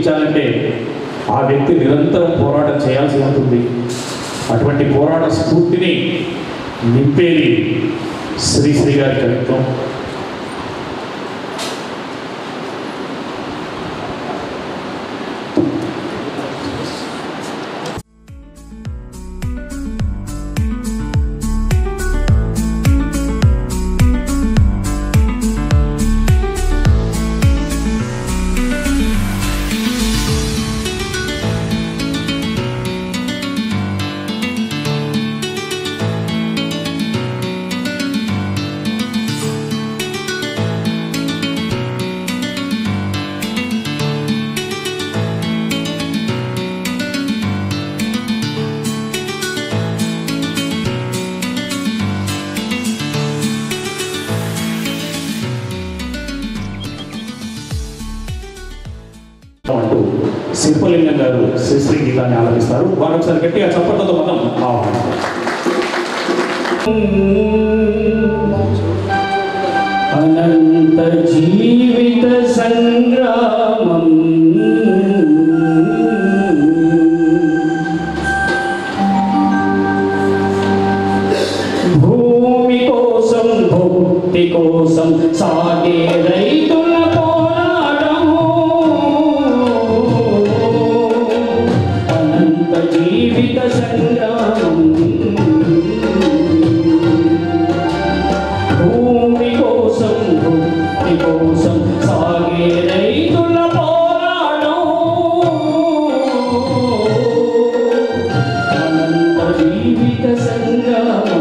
జీవించాలంటే ఆ వ్యక్తి నిరంతరం పోరాటం చేయాల్సి ఉంటుంది అటువంటి పోరాట స్ఫూర్తిని నింపేది శ్రీశ్రీ గారి కవిత్వం అంటూ శిల్పలింగం గారు శ్రీశ్రీ గీతాన్ని ఆలపిస్తారు వారు ఒకసారి గట్టిగా చప్పట్లతో మనం ఆహ్వానిస్తాం అనంత జీవిత సంగ్రామం భూమి కోసం భక్తి కోసం సాగే రైతుల పోరాటము అనంత జీవిత సంగ్రామం భూమి కోసం భక్తి కోసం సాగే రైతుల పోరాటం అనంత జీవిత సంగ్రామం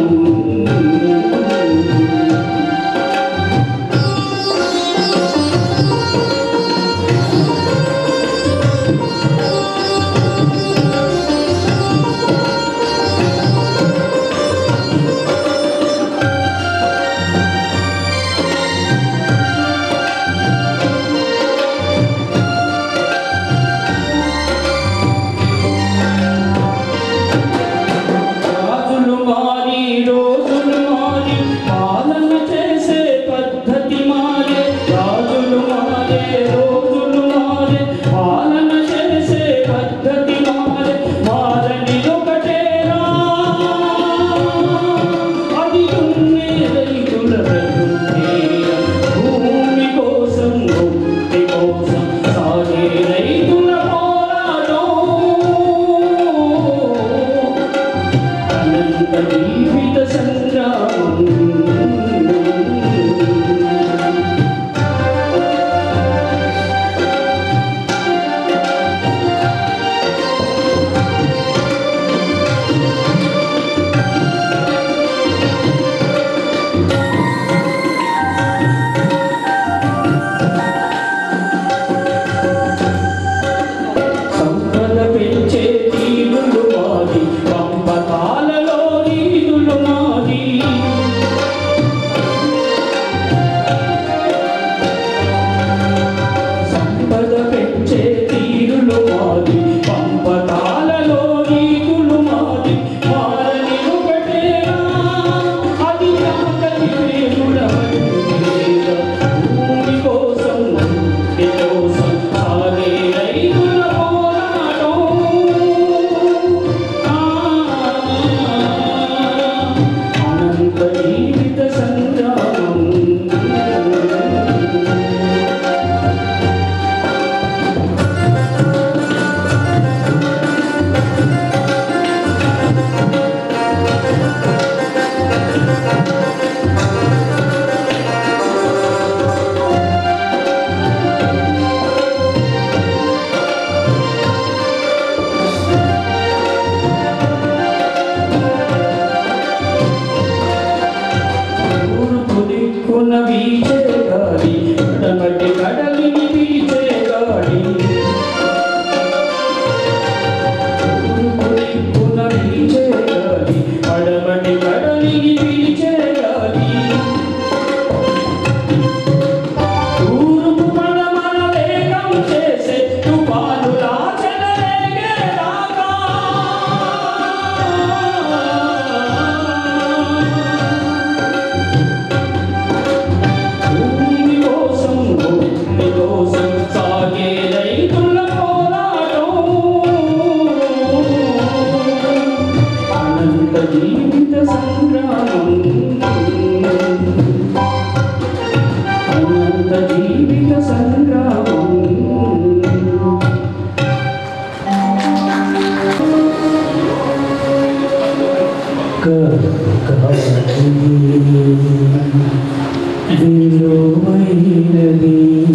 విలువైనది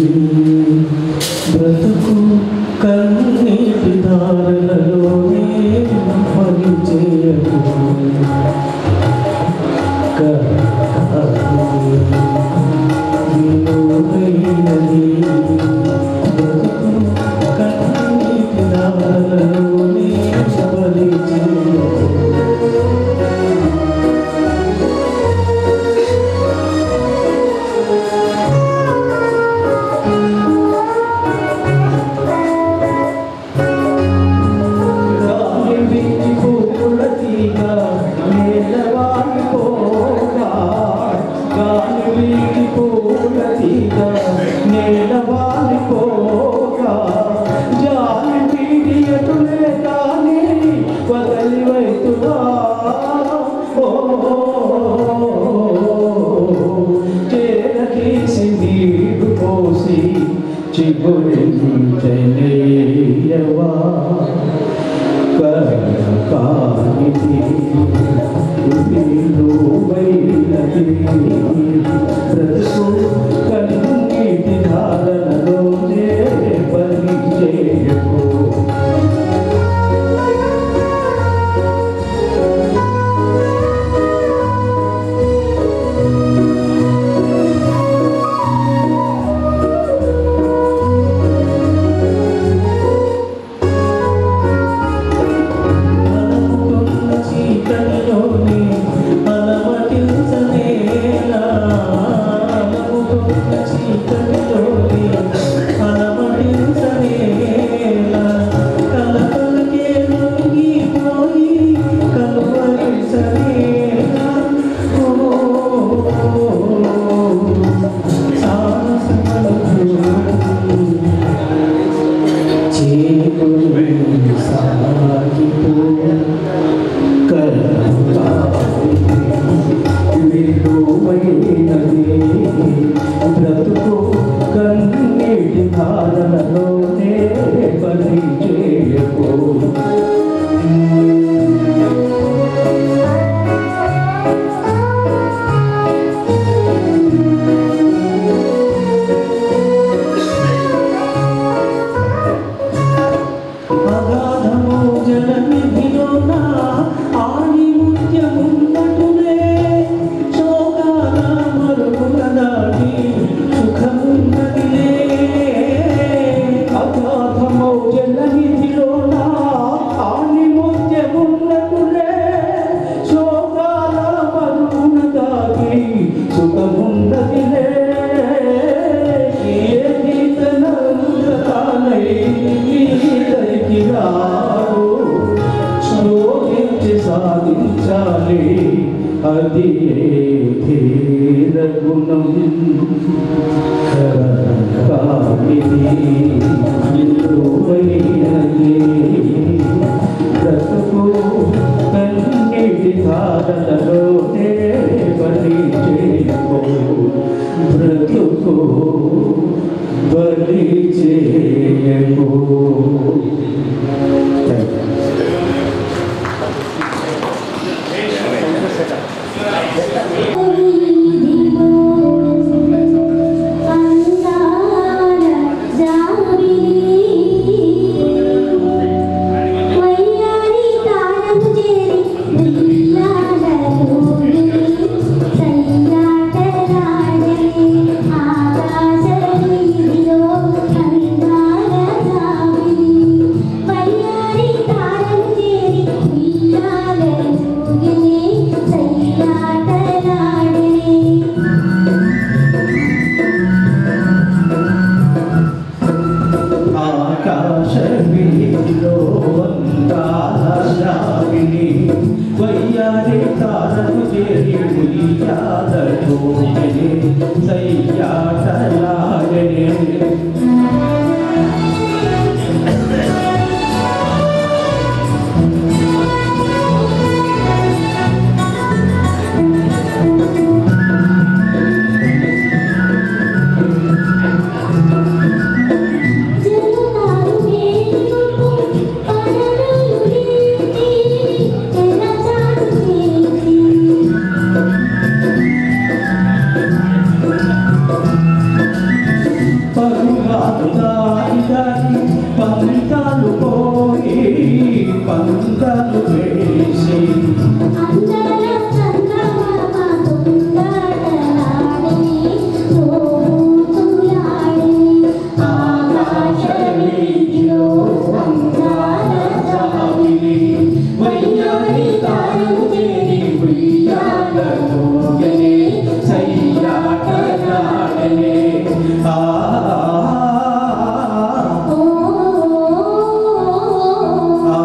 బ్రతుకు కన్నీటి దారులలోనే పరిచయము విలువైనది బ్రతుకు కన్నీటి దారులలోనే పరిచయము గాలి వీచి పూల తీగ నేలవాడి పోగా గాలి వీచి పూల తీగ నేలవాడి పోగా జాలి పీడియటులే కానీ వదలి వైతువా ఓ చేరదీసి నీరు పోసి చిగురించలేయవా కనకానిధి విలువైనది బ్రతుకు కన్నీటి ధారణలోనే పరిచయకు మనముకున్న చీకటిలోనే అలమటించనేలా మనముకున్న చీకటిలోనే అలమటించనేలా కలకలకే లొంగిపోయి కలువరించనేలా ఓ సాహసమనుభూతి చేకులు సాగిపో విలువైనది బ్రతుకు కన్నీటి ధారణలోనే పరిచయకు అగాధము జలనిధిలోన ఆని ముత్యమున్నటులే శోకాల మరుగుల దాటి సుఖమున్నదిలే అగాధము జలనిధిలోన ఆని ముత్యమున్నటులే శోకాల మరుగున దాటి సుఖమున్నదిలే ఏ గీతనందతానై నీదరికి రాడు శోధించి సాధించాలి అది ధీర గుణం బ్రతుకు కన్నీటి ధారలలోనే బలి చేయకో బ్రతుకు బలి చేయకో ఆకాశమిలో వందాలని వయ్యారి తారను చేరి ఉయ్యాలతో సయ్యాటలాడనే Thank you. పందలు వేసి అందర చంద్రమామ తుందరలాడి తోతులాడి ఆకాశ వీధిలో వందల జాబిలి వయ్యారి తాను చేరి ఉయ్యాలలోగనే సయ్యాటలాడనే ఆ ఓ ఆ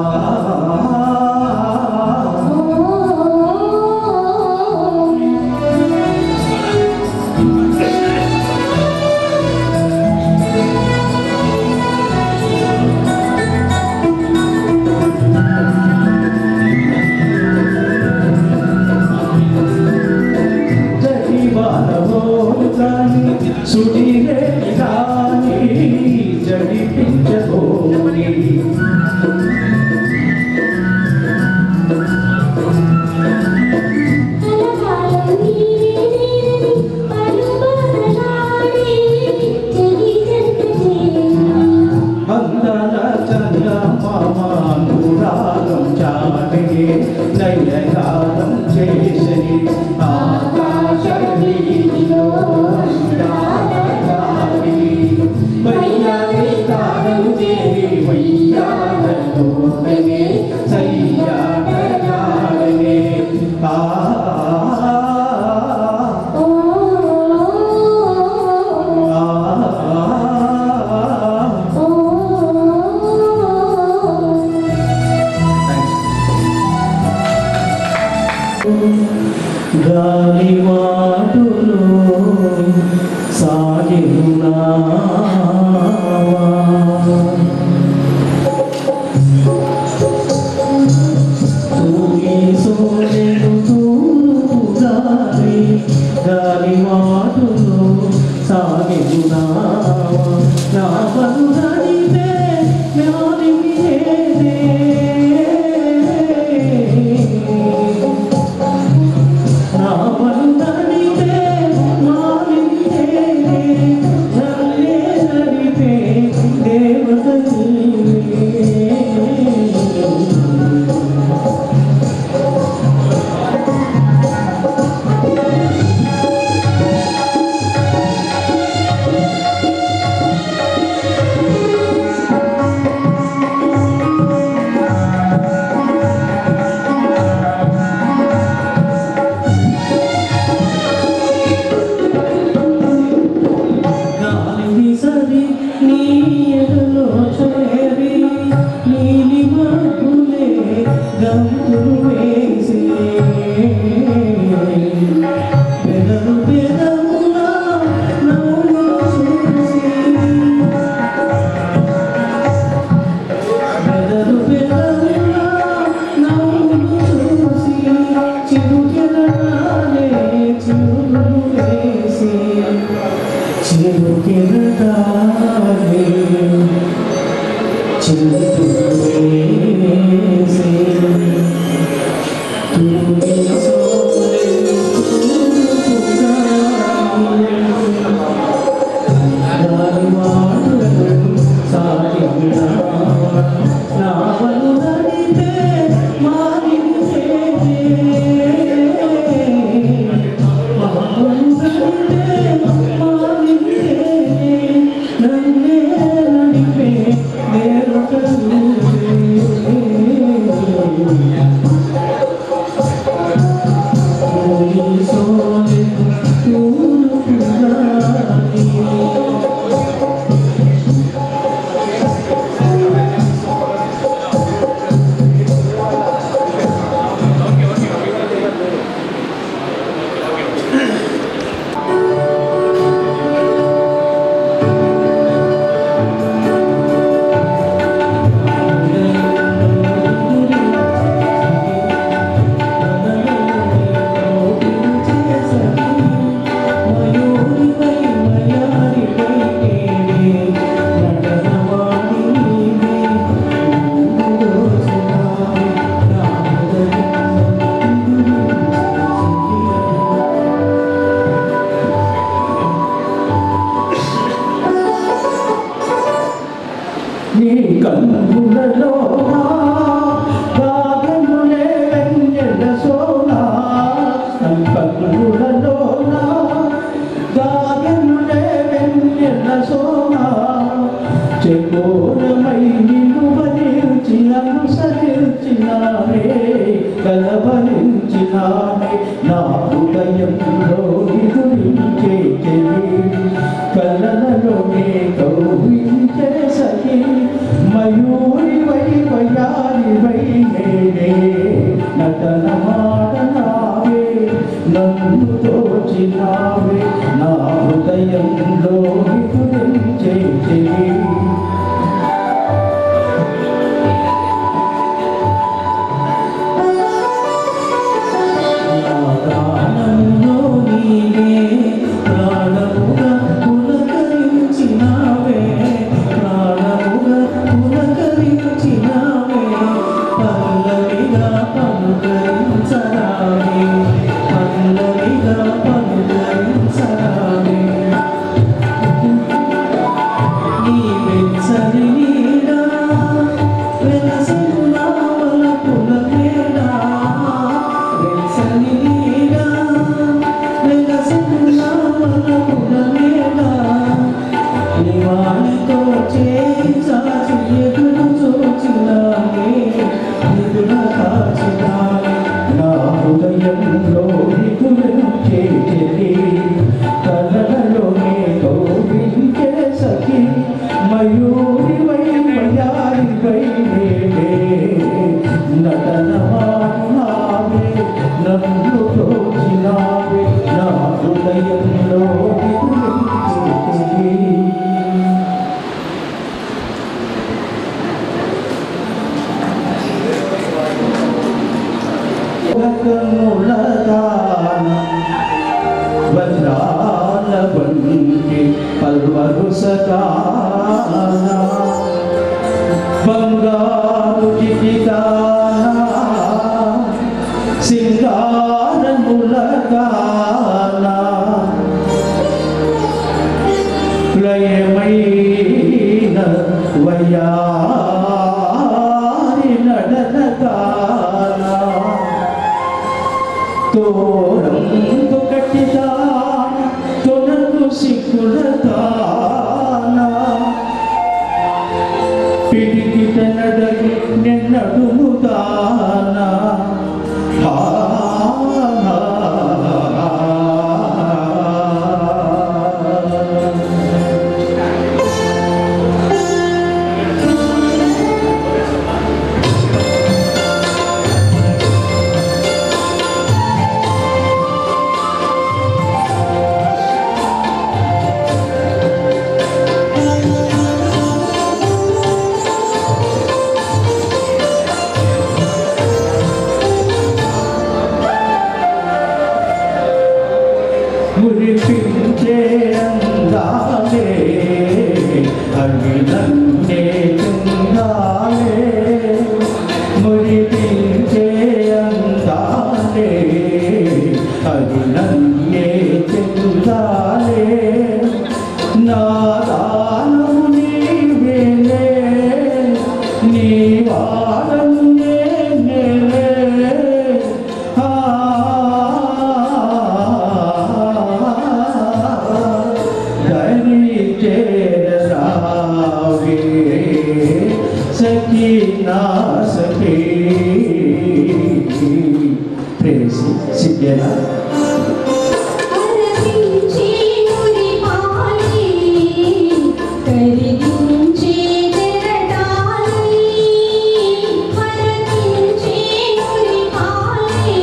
జడివానవోలు కాని సుడిలే కాని జడిపించబోని కలకాలం నీరే నీరని పలుబదలాడి చెలి జంట చేరా అందల చంద్ర మామానురాగం చాటే నయగానం చేసని ఆకాశ వీధిలో అందాలగాలి. వయ్యారి తారం చేరి వయ్యాలలోనే సయ్యాటగాడనే ఆ ఓ ఆ ఓ గాలి మాటులో సాగినావా తూలి సోలెను తూర్పు గాలి గాలి మాటులో సాగినావా నా బంధనిదే జ్ఞాని నా బంధనిదే మాలిదే నన్నే నడిపే దేవత నీవే. గాలి సరి నీ ఎదలో చేరి నీలి మబ్బులే గంతులు వేసి పెదలు పెదవుల నవ్వు చూసి పెదలు పెదవుల నవ్వు చూసి చిరుకెదనాలే చిరులు వేసి చిరుకెరటాలే చిరుతువేసే తుమి సోలే గాలి మాటలు సాగినా నా వలు నడితే మారిందే నన్నే విగురించే చెలి కళ్ళలోనే కౌవించే సఖి మయూరి వై వయారి వై నేనే నటన మాడనావే నన్ను తోచినావే నా హృదయంలో విగురించే చెలి ప్రాణంలో నీవే ప్రాణముగా పులకరించినావే ప్రాణముగా పులకరించినావే పల్లవిగా పలుకరించరావే పల్లవిగా పలుకరించరావే నీ వెచ్చని నీడా వెలసిన వలపుల మేడ వెచ్చని నీడా వెలసిన వలపుల మేడ నివాళితో చేసాచి ఎదురు చూచినానే నిదుర కాచినానే నా హృదయంలో నిదురించే చెలి కలలలోనే కౌగిలించే సఖి మయూరి వై మయారి వై నేనే నటన మాడినావే నన్ను దోచినావే నా హృదయంలో నిదురించే చెలి వజ్రాల బండి పల్వరుసగాన బంగారు జిగిదాన సింగారములగాన లయమైన వయారి నడనగాన తోరందు కట్టిదాన తొనకు సిగ్గులదాన పిడికిట నడగి నిన్నడుముదాన మురిపించే అందాలే అవి నన్నే చెందాలే మురిపించే అందాలే అవి నన్నే చెందాలే నా దానము నీవేలే నీ వాడము నేనే సఖీ నా సఖీ ప్రేసి సిద్ధేనా అరవించే మురిపాలి కరిగించే తెరటాలి అరవించే మురిపాలి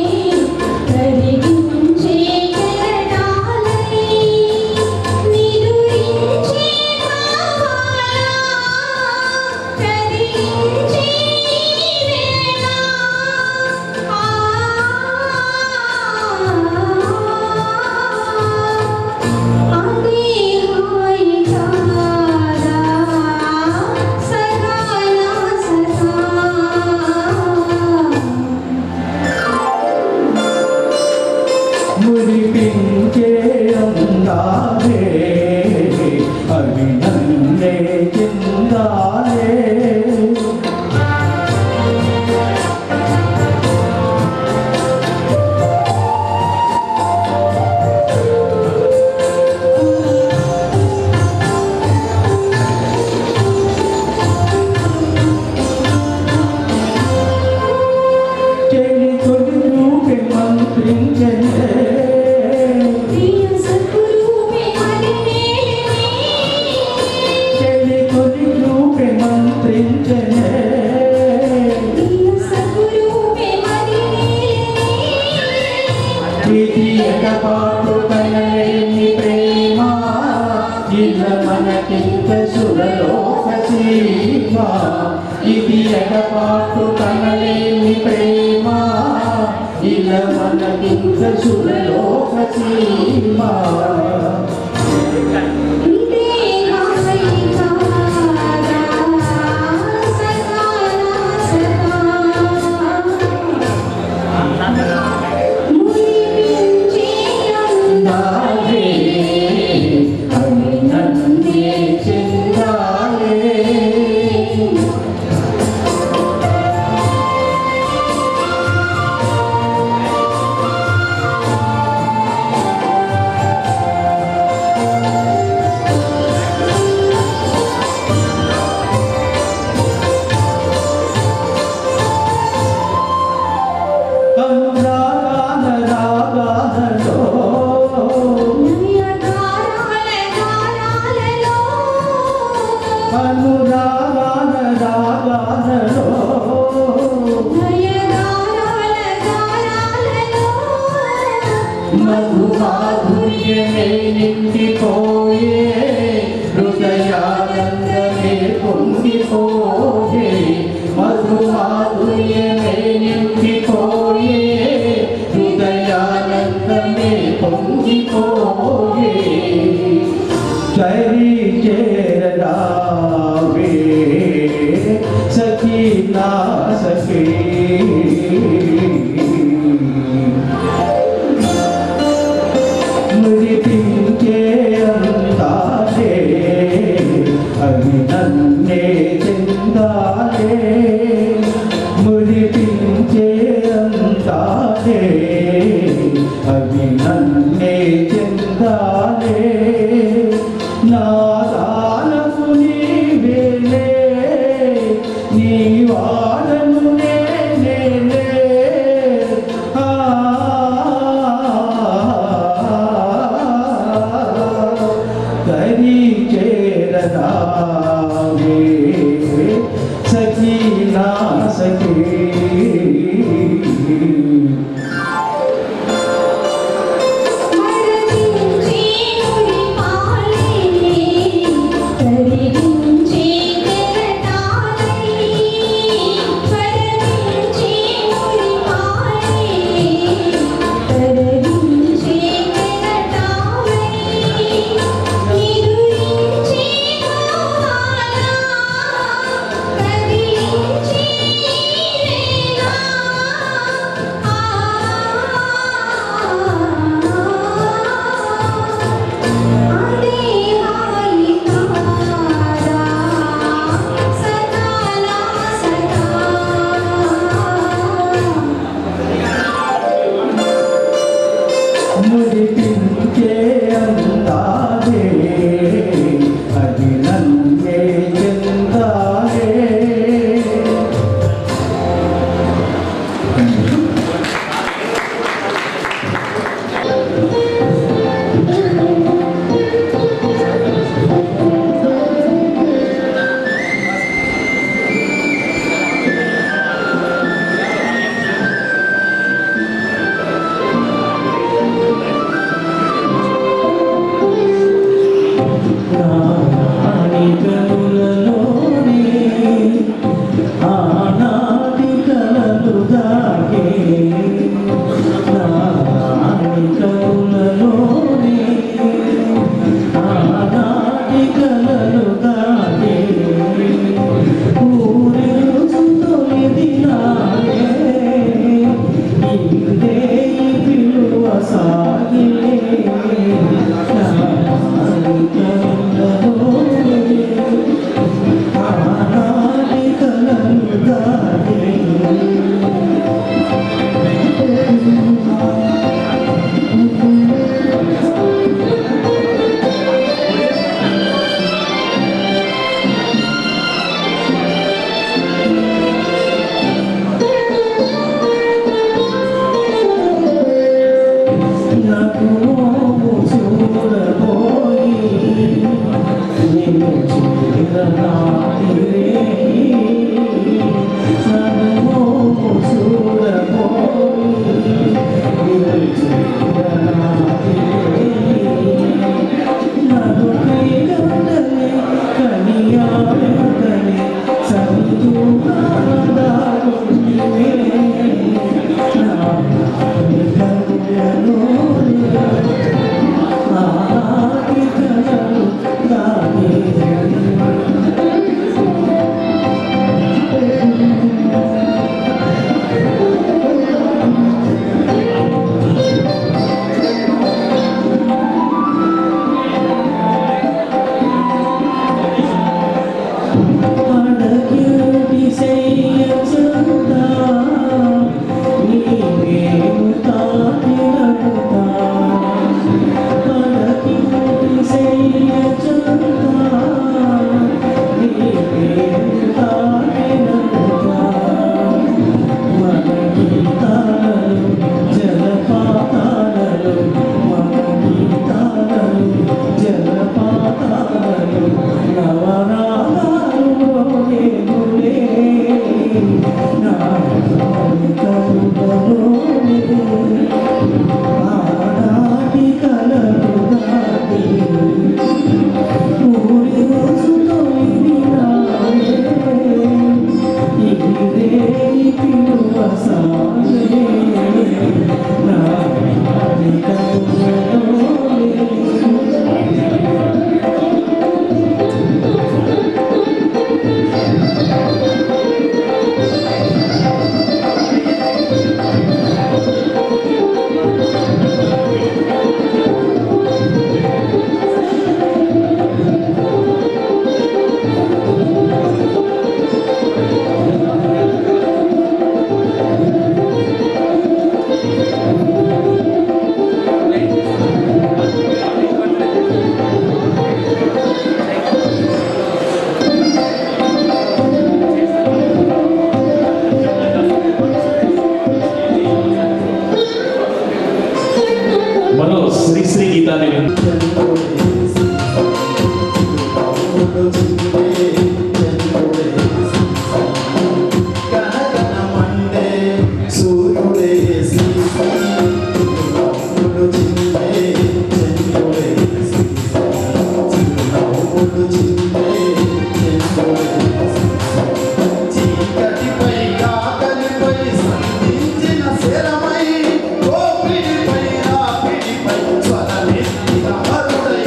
కరిగించే తెరటాలి నిదురించే భావాల కరిగించే వేళ ఆ ఇల మనకింత సురలోక సీమ ఇది ఎడపాటు కనలేని ప్రేమ ఇల మనకింత సురలోక సీమ నాదే అవి నన్నే చెందాలే అనురాగాన రాగానలో అనురాగాన రాగానలో మధు మాధుర్యమే నిండిపోయే హృదయానందమే పొంగిపోయే మధు మాధుర్యమే నిండిపోయే హృదయానందమే పొంగిపోయే చరి చేరదావే సఖీ నా సఖీ మురిపించే అందాలే అవి నన్నే చెందాలే మురిపించే అందాలే అవి నన్నే చెందాలే నా దానము నీవేలే నీ వాడను నేనే ఆ కరి చేరదావే సఖీ నా సఖీ కదిలించి చీకటిపై ఆకలిపై సంధించిన శరమై ఓపిడిపై ఆపిడిపై స్వరమెత్తిన వరుడై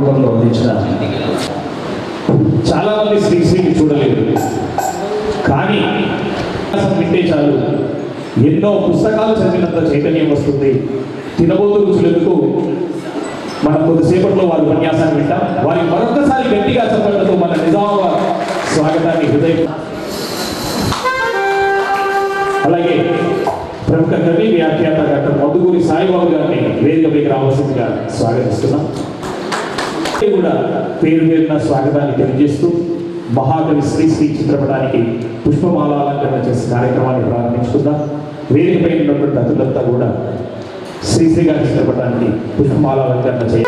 రూపంలో అందించిన చాలా మంది శ్రీశ్రీని చూడలేదు కానీ ఉపన్యాసం వింటే చాలు ఎన్నో పుస్తకాలు చదివినంత చైతన్యం వస్తుంది తినబోతు రుచులకు మనం కొద్దిసేపట్లో వారి ఉపన్యాసాన్ని వింటాం వారి మరొకసారి గట్టిగా చెప్పడంతో మన నిజామాబాద్ స్వాగతాన్ని హృదయం అలాగే ప్రముఖ కవి వ్యాఖ్యాత డాక్టర్ మధుగురి సాయిబాబు గారిని వేదికపైకి రావాల్సిందిగా స్వాగతిస్తున్నాం ఇది కూడా పేరు పేరున స్వాగతాన్ని తెలియజేస్తూ మహాకవి శ్రీశ్రీ చిత్రపటానికి పుష్పమాల అలంకరణ చేసే కార్యక్రమాన్ని ప్రారంభించుకుందాం వేదికపై ఉన్నటువంటి అతులంతా కూడా శ్రీశ్రీ గారి చిత్రపటానికి పుష్పమాల అలంకరణ చేయాలి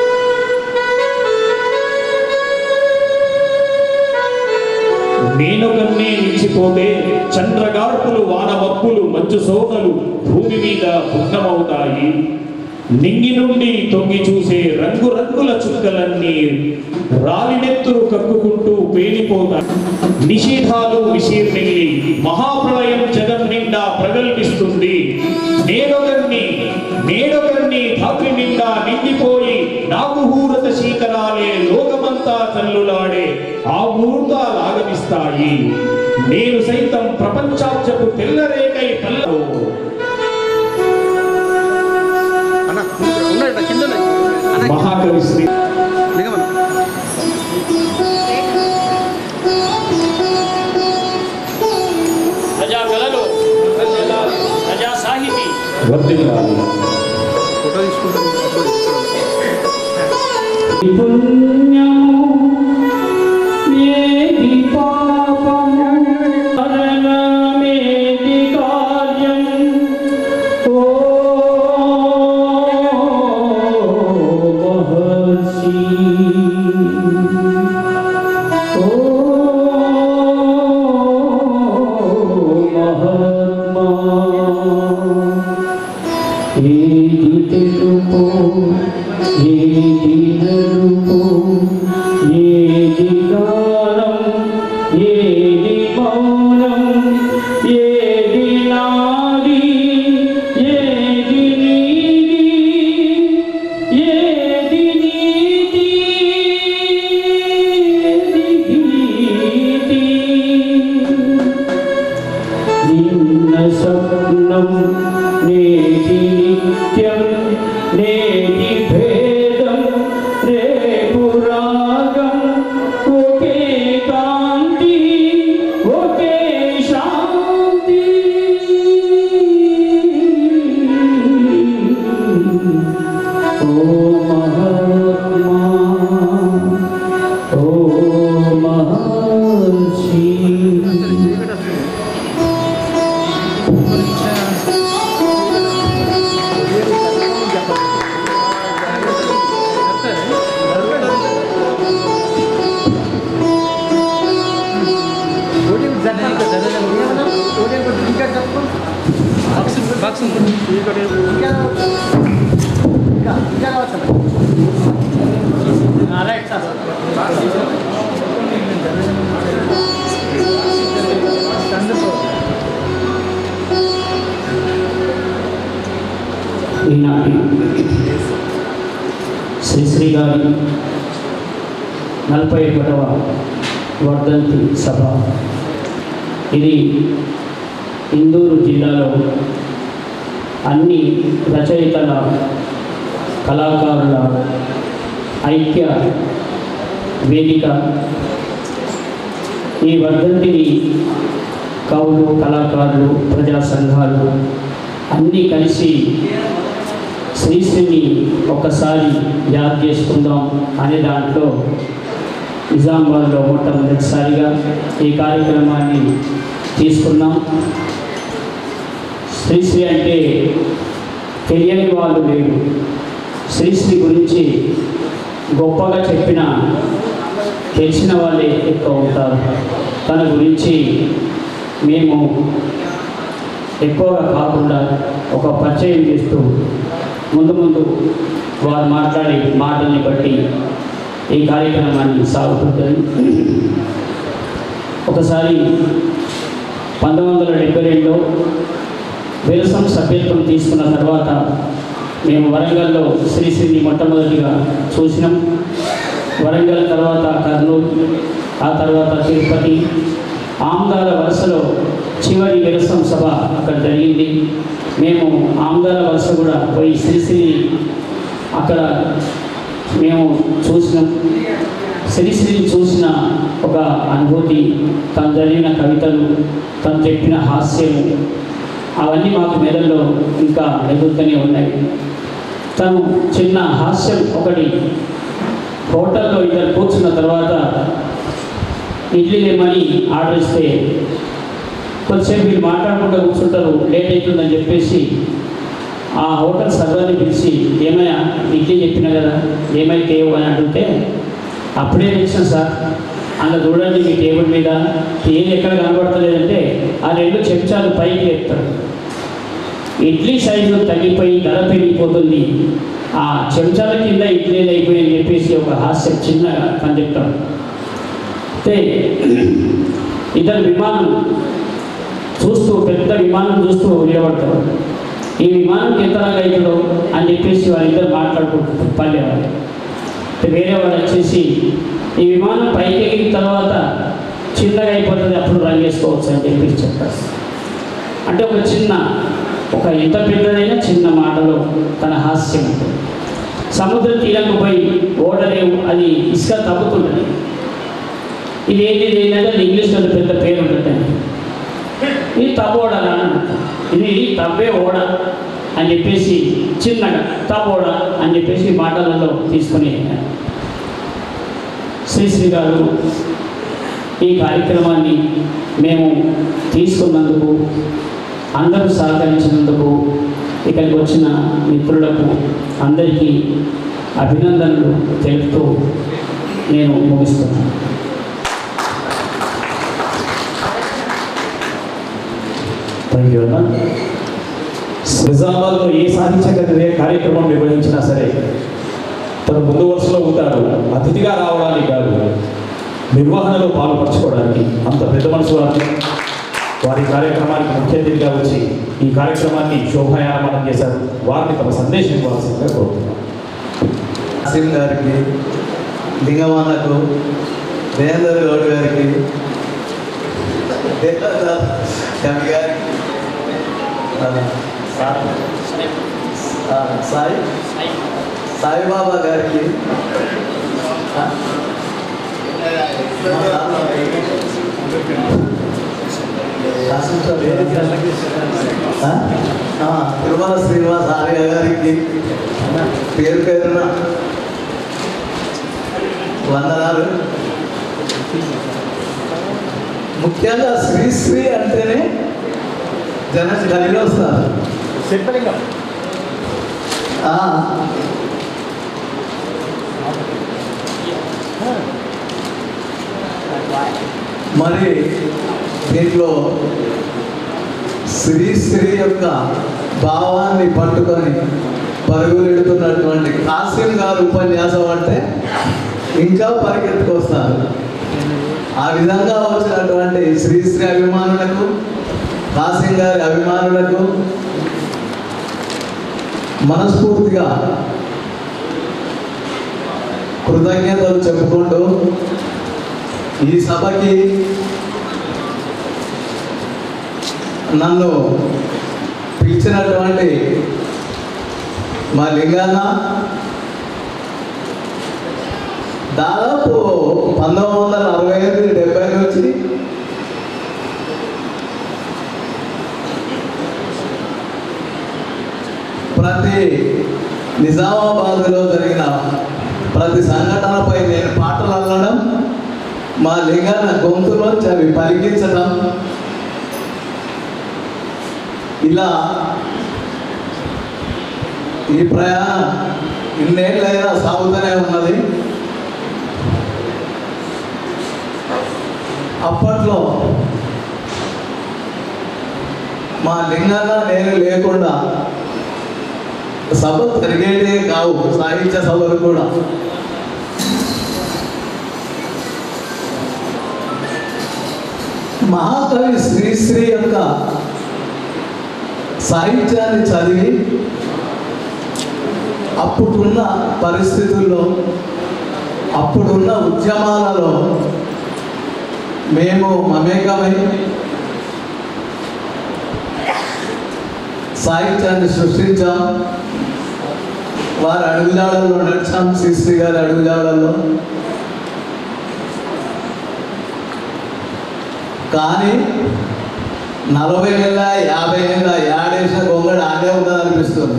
నేనొకన్నే నిలిచిపోతే చంద్రగార్పులు వానమప్పులు మంచు సోనలు భూమి మీద భుగ్నమవుతాయి నింగి నుండి తొంగి చూసే రంగు రంగుల చుక్కలన్నీ రాలినెత్తురు కక్కుకుంటూ పేలిపోతాయి నిషేధాలు విశీర్ణిల్లి మహాప్రళయం జగన్ నిండా ప్రగల్భిస్తుంది నేనొకరిని నేనొకరిని ధాత్రి నిండా నిండిపోయి నాకు హూరత శీకరాలే లోకమంతా తల్లులాడే ఆ ఊర్దా లాగమిస్తాయి నేను సైతం ప్రపంచాబ్జపు తెల్లరేకై తల్లలో అన్న ఉన్నాడు కింద ఉన్నాయి. అన్న మహాకవి శ్రీ దిగమన్న ప్రజా కళలు ప్రజా సాహితీ వర్ధిల్లాలి ఫోటో తీసుకుంటాను అప్పుడు పుణ్యము ఏది పాపము మరణమేది కార్యం ఓ మహర్షి ఓ మహాత్మా ఏది తెలుపు ఏది నలుపు ఏది గానం ఏది మౌనం ఏది నాది ఏది నీది ఏది నీతి ఏది గీతి నిన్న స్వప్నం నేటి నిత్యం నేటి భేదం రేపు రాగం ఒకే కాంతి ఒకే శాంతి ఓ మహాత్మా ఓ మహర్షి ఈనాటి శ్రీశ్రీ గారి నలభై ఒకటవ వర్ధంతి సభ ఇది ఇందూరు జిల్లాలో అన్ని రచయితల కళాకారుల ఐక్య వేదిక ఈ వర్ధంతిని కవులు కళాకారులు ప్రజా సంఘాలు అన్నీ కలిసి శ్రీశ్రీని ఒక్కసారి యాద్ చేసుకుందాం అనే దాంట్లో నిజామాబాద్లో మొట్టమొదటిసారిగా ఈ కార్యక్రమాన్ని తీసుకున్నాం శ్రీశ్రీ అంటే తెలియని వాళ్ళు లేరు శ్రీశ్రీ గురించి గొప్పగా చెప్పిన తెలిసిన వాళ్ళే ఎక్కువ ఉంటారు తన గురించి మేము ఎక్కువగా కాకుండా ఒక పరిచయం చేస్తూ ముందు ముందు వారు మాట్లాడే మాటల్ని బట్టి ఈ కార్యక్రమాన్ని సాగుతుంటుంది ఒకసారి పంతొమ్మిది వందల డెబ్బై రెండులో విరసం సభ్యత్వం తీసుకున్న తర్వాత మేము వరంగల్లో శ్రీశ్రీని మొట్టమొదటిగా చూసినాం వరంగల్ తర్వాత కర్నూలు ఆ తర్వాత తిరుపతి ఆమ్దాల వలసలో చివరి విరసం సభ అక్కడ జరిగింది మేము ఆమ్దాల వలస కూడా పోయి శ్రీశ్రీ అక్కడ మేము చూసినాం శ్రీశ్రీని చూసిన ఒక అనుభూతి తను జరిగిన కవితలు తను చెప్పిన హాస్యము అవన్నీ మాకు మెదడులో ఇంకా మెదులుతూనే ఉన్నాయి తను చిన్న హాస్యం ఒకటి హోటల్లో ఇద్దరు కూర్చున్న తర్వాత ఇడ్లీ లేమని ఆర్డర్ ఇస్తే కొద్దిసేపు మీరు మాట్లాడుకుంటూ కూర్చుంటారు లేట్ అవుతుందని చెప్పేసి ఆ హోటల్ సర్వర్ని పిలిచి ఏమైనా ఇడ్లీ చెప్పినా కదా ఏమైతే అని అడిగితే అప్పుడే తెచ్చిన సార్ అందులో చూడండి మీ టేబుల్ మీద ఏది ఎక్కడ కనబడతలేదంటే ఆ రెండు చెంచాలు పైకి లేపుతాడు ఇడ్లీ సైజు తగ్గిపోయి ధర పెరిగిపోతుంది ఆ చెంచాల కింద ఇడ్లీ అయిపోయి అని చెప్పేసి ఒక హాస్యం చిన్నగా తను చెప్తాడు అయితే ఇద్దరు విమానం చూస్తూ పెద్ద విమానం చూస్తూ నిలబడతారు ఈ విమానం ఎంత రంగు అవుతుందో అని చెప్పేసి వాళ్ళిద్దరు మాట్లాడుకుంటారు పల్లె వాళ్ళు అయితే వేరే వాళ్ళు వచ్చేసి ఈ విమానం పైకి ఎగిరిన తర్వాత చిన్నగా అయిపోతుంది అప్పుడు రంగు వేసుకోవచ్చు అని చెప్పేసి చెప్తారు అంటే ఒక చిన్న ఒక ఎంత పెద్దదైనా చిన్న మాటలో తన హాస్యం ఉంటుంది సముద్ర తీరంకు పోయి ఓడలేవు అది ఇసుక తగ్గుతుంటుంది ఇది ఏంటి ఇది ఏంటంటే అది ఇంగ్లీష్లో పెద్ద పేరు ఉంటుంది ఇది తవ్వోడ అని అంటారు. ఇది తవ్వే ఓడ అని చెప్పేసి చిన్నగా తవ్వోడ అని చెప్పేసి మాటలలో తీసుకొని శ్రీశ్రీ గారు ఈ కార్యక్రమాన్ని మేము తీసుకున్నందుకు అందరూ సహకరించినందుకు ఇక్కడికి వచ్చిన మిత్రులకు అందరికీ అభినందనలు తెలుపుతూ నేను ముగిస్తున్నాను థ్యాంక్ యూ అన్న నిజామాబాద్లో ఏ సాహిత్య కవిత కార్యక్రమం నిర్వహించినా సరే తను ముందు వరుసలో ఉంటాడు అతిథిగా రావడానికి కాదు నిర్వహణలో పాల్పంచుకోవడానికి అంత పెద్ద మనసు వారు వారి కార్యక్రమానికి ముఖ్య అతిథిగా వచ్చి ఈ కార్యక్రమాన్ని శోభాయానం చేశారు వారిని తమ సందేశం ఇవ్వాల్సిందిగా కోరుతున్నాను అసీం గారికి లింగమానకు దేవేందర్ గౌడ్ గారికి దేవేందర్ కవి గారికి ఆ, సా- ఆ, సాయి సాయిబాబా గారికి ఆ, మా కాసిం సార్ ఆ? ఆ, తిరుమల శ్రీనివాస్ ఆర్య గారికి పేరు పేరున వందనాలు ముఖ్యంగా శ్రీశ్రీ అంటేనే జనం కలిగి వస్తారు ఆ. మరి దీంట్లో శ్రీశ్రీ యొక్క భావాన్ని పట్టుకొని పరుగులెడుతున్నటువంటి కాసిం గారు ఉపన్యాసం అంటే ఇంకా పరిగెత్తుకొస్తారు ఆ విధంగా వచ్చినటువంటి శ్రీశ్రీ అభిమానులకు కాసిం గారి అభిమానులకు మనస్ఫూర్తిగా కృతజ్ఞతలు చెప్పుకుంటూ ఈ సభకి నన్ను పిలిచినటువంటి మా లింగన్న దాదాపు పంతొమ్మిది వందల అరవై ఐదు డెబ్బై నుంచి ప్రతి నిజామాబాద్లో జరిగిన ప్రతి సంఘటనపై నేను పాటలు అల్లడం మా లింగన్న గొంతులోంచి అవి పలికించడం ఇలా ఈ ప్రయాణం ఇన్నేళ్ళైనా సాగుతూనే ఉన్నది అప్పట్లో మా లింగన్న నేను లేకుండా సభ జరిగేదే కావు సాహిత్య సభలు కూడా మహాకవి శ్రీశ్రీ యొక్క సాహిత్యాన్ని చదివి అప్పుడున్న పరిస్థితుల్లో అప్పుడున్న ఉద్యమాలలో మేము మమేకమై సాహిత్యాన్ని సృష్టించాం వారి అడుగుజాడల్లో నడిచాం శ్రీశ్రీ గారి అడుగుజాడల్లో కానీ నలభై ఏళ్ళ యాభై ఏళ్ళ ఏడేసిన గొంగడు ఆగే ఉన్నది అనిపిస్తుంది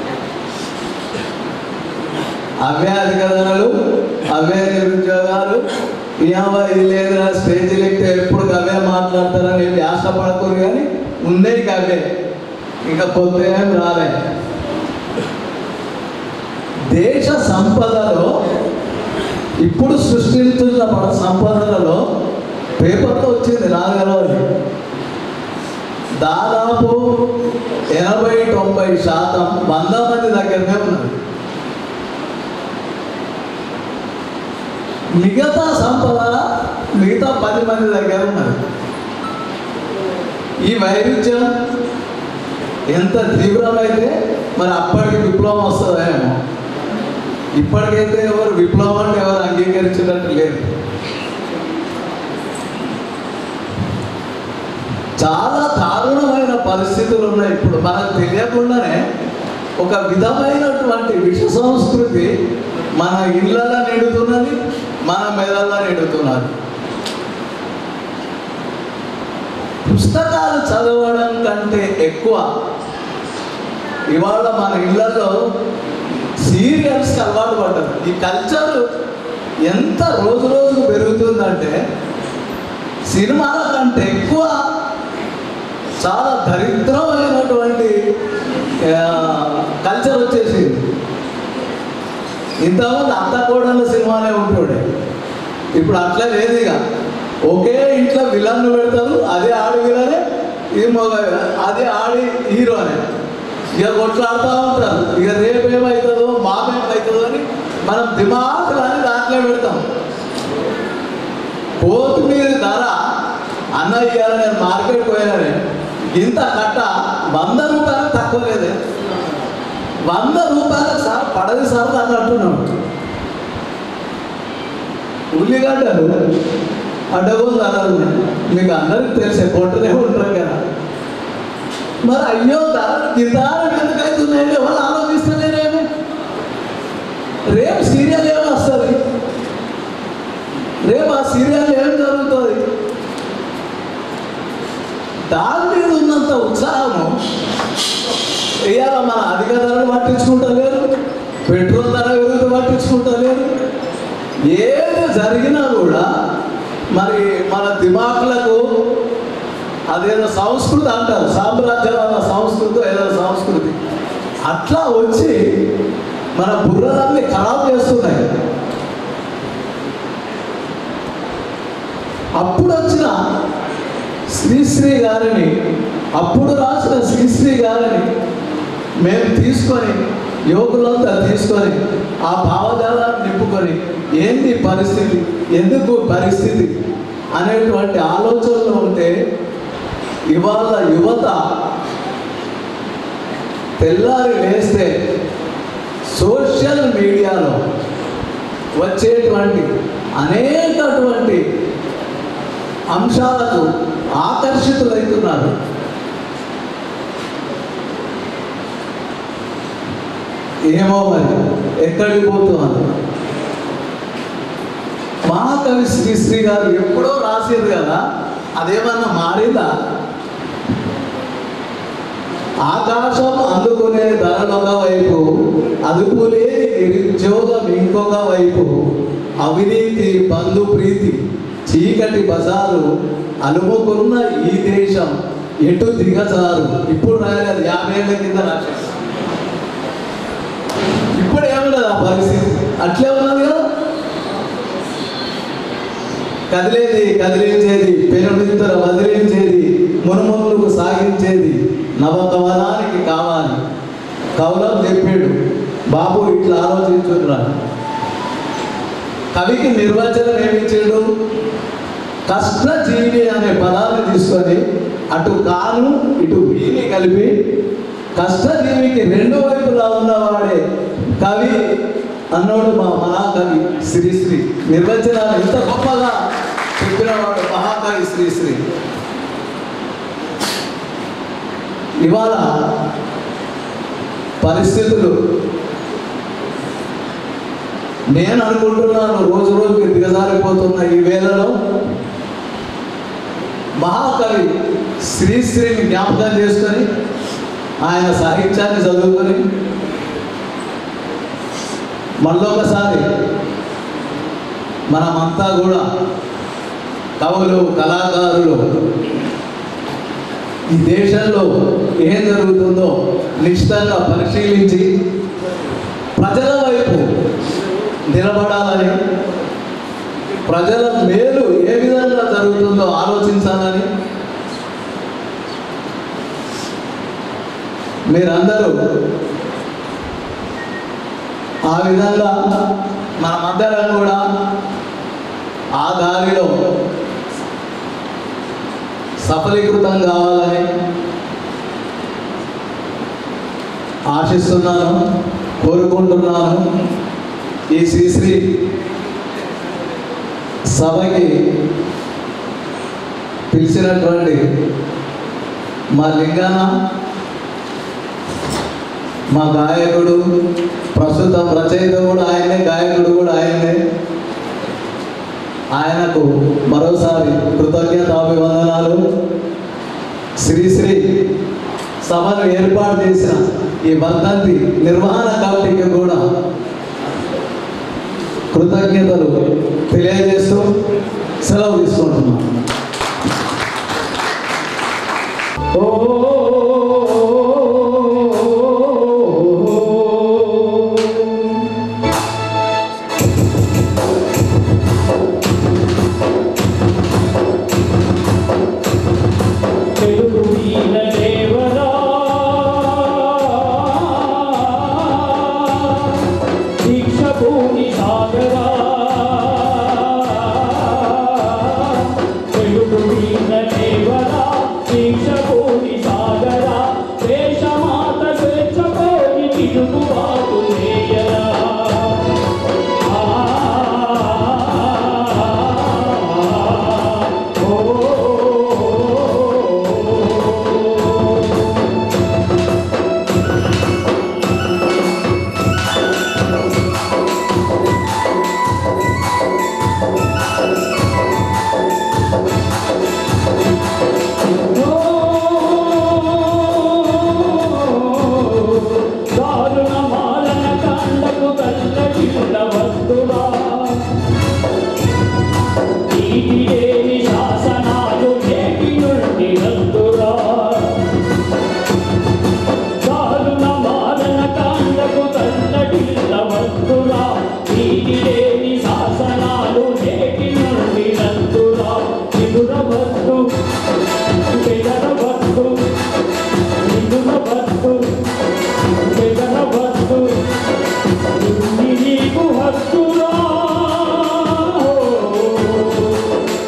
అవే అధికారులు అవే నిరుద్యోగాలు ఏమో ఇది లేదురా స్టేజ్ ఎక్కితే ఎప్పుడు అవే మాట్లాడతారని చెప్పి ఆశపడకూరు కానీ ఉన్నాయి అవే ఇంకా కొత్త ఏం రాలే దేశ సంపదలో ఇప్పుడు సృష్టిస్తున్న మన సంపదలలో పేపర్లో వచ్చింది నాగలవరి దాదాపు ఎనభై తొంభై శాతం వంద మంది దగ్గరనే ఉన్నది మిగతా సంపద మిగతా పది మంది దగ్గర ఉన్నది ఈ వైరుధ్యం ఎంత తీవ్రమైతే మరి అప్పటికి విప్లవం వస్తుందేమో ఇప్పటికైతే ఎవరు విప్లవం అంటే ఎవరు అంగీకరించినట్టు లేదు చాలా దారుణమైన పరిస్థితులు ఉన్నాయి ఇప్పుడు మనకు తెలియకుండానే ఒక విధమైనటువంటి విష సంస్కృతి మన ఇళ్ళలో నిండుతున్నది మన మెదల్లో నిండుతున్నది పుస్తకాలు చదవడం కంటే ఎక్కువ ఇవాళ మన ఇళ్ళల్లో సీరియల్స్కి అలవాటు పడ్డారు ఈ కల్చర్ ఎంత రోజు రోజుకు పెరుగుతుందంటే సినిమాల కంటే ఎక్కువ చాలా దరిద్రమైనటువంటి కల్చర్ వచ్చేసింది ఇంతకుముందు అత్త కోడళ్ళ సినిమానే ఉంటుండే ఇప్పుడు అట్లా లేదు ఇక ఒకే ఇంట్లో విలన్ను పెడతారు అదే ఆడి విలనే ఇది మగ అదే ఆడి హీరోనే ఇక కొట్లాడుతూ ఉంటారు ఇక రేపు ఏమవుతుందో మామేమవుతుందో అని మనం దిమాకులు అని దాంట్లో పెడతాం కొత్తిమీర ధర అన్న ఇయ్యాల నేను మార్కెట్ పోయినానే ఇంత కట్ట వంద రూపాయలు తక్కువ లేదే వంద రూపాయలకు సార్ పడది సార్ అని అంటున్నాం ఉల్లిగడ్డలు అడ్డగోలు ధరలు ఉన్నాయి. మీకు అందరికి తెలిసే కొంటనే ఉంటారు కదా మరి అయ్యో ధరలు గిదారం ఎందుకు అవుతున్నాయి ఎవరు ఆలోచిస్తలేరేమో రేపు సీరియల్ ఏమి వస్తుంది రేపు ఆ సీరియల్ ఏం జరుగుతుంది దాని మీద ఉన్నంత ఉత్సాహము ఇవాళ మన అధిక ధరలు పట్టించుకుంటలేరు పెట్రోల్ ధర పెరుగుతూ పట్టించుకుంటలేరు ఏది జరిగినా కూడా మరి మన దిమాకులకు అదేదో సంస్కృతి అంటారు సామ్రాజ్యవాద సంస్కృతి ఏదో సంస్కృతి అట్లా వచ్చి మన బుర్రలన్నీ ఖరాబ్ చేస్తున్నాయి అప్పుడు వచ్చిన శ్రీశ్రీ గారిని అప్పుడు రాసిన శ్రీశ్రీ గారిని మేము తీసుకొని యువకులంతా తీసుకొని ఆ భావజాలాన్ని నింపుకొని ఏంది పరిస్థితి ఎందుకు పరిస్థితి అనేటువంటి ఆలోచనలు ఉంటే ఇవాళ యువత తెల్లారి లేస్తే సోషల్ మీడియాలో వచ్చేటువంటి అనేకటువంటి అంశాలకు ఆకర్షితులవుతున్నారు ఏమో మరి ఎక్కడికి పోతున్నారు మహాకవి శ్రీశ్రీ గారు ఎప్పుడో రాసేది కదా అదేమన్నా మారిందా ఆకాశం అందుకునే ధరలొక వైపు అదుపు లేని నిరుద్యోగం ఇంకొక వైపు అవినీతి బంధు ప్రీతి చీకటి బజారు అలుముకున్న ఈ దేశం ఎటు దిగజారు ఇప్పుడు రాయలేదు యాభై ఏళ్ళ కింద రాశారు ఇప్పుడు ఏమన్నది ఆ పరిస్థితి అట్లే ఉన్నది కదా కదిలేది కదిలించేది పెనునింతర వదిలించేది మునుమునులకు సాగించేది నవకవనానికి కావాలి కవులం చెప్పాడు బాబు ఇట్లా ఆలోచించున్నాడు కవికి నిర్వచనం ఏమిచ్చాడు కష్టజీవి అనే పదాన్ని తీసుకొని అటు కాను ఇటు వీని కలిపి కష్టజీవికి రెండు వైపులా ఉన్నవాడే కవి అన్నోడు మా మహాకవి శ్రీశ్రీ నిర్వచనాలు ఇంత గొప్పగా చెప్పినవాడు మహాకవి శ్రీశ్రీ ఇవాళ పరిస్థితులు నేను అనుకుంటున్నాను రోజు రోజుకి దిగజారిపోతున్న ఈ వేళలో మహాకవి శ్రీశ్రీని జ్ఞాపకం చేసుకొని ఆయన సాహిత్యాన్ని చదువుకొని మళ్ళొకసారి మనమంతా కూడా కవులు కళాకారులు ఈ దేశంలో ఏం జరుగుతుందో నిశ్చితంగా పరిశీలించి ప్రజల వైపు నిలబడాలని ప్రజల మేలు ఏ విధంగా జరుగుతుందో ఆలోచించాలని మీరందరూ ఆ విధంగా మనమందరం కూడా ఆ దారిలో సఫలీకృతం కావాలని ఆశిస్తున్నాను కోరుకుంటున్నాను ఈ శ్రీశ్రీ సభకి పిలిచినటువంటి మా లింగాన మా గాయకుడు ప్రస్తుతం రచయిత కూడా ఆయనే గాయకుడు కూడా ఆయనే ఆయనకు మరోసారి కృతజ్ఞతాభివందనాలు శ్రీశ్రీ సభను ఏర్పాటు చేసిన ఈ వర్ధంతి నిర్వహణ కమిటీకి కూడా కృతజ్ఞతలు తెలియజేస్తూ సెలవు తీసుకుంటున్నాను తెలుగు వీర దేవరా దీక్ష భూమి సాగరా తెలుగు వీర దేవరా దీక్ష భూమి సాగరా దేశమాత స్వేచ్ఛ కోరి తిరుగుబాటు నేయరా దారుణ మారణ కాండకు కల్లకిల్ల వస్తువా నీతి లేని శాసనాలు నేటి నుండి రద్దురా దారుణ మారణ కాండకు కల్లకిల్ల వస్తురా నీతి లేని శాసనాలు నేటి నుండి రద్దురా ఎదురవద్దు బెదరవద్దు నిదురవద్దు బెదరవద్దు ఇన్ని నీకు హక్కురా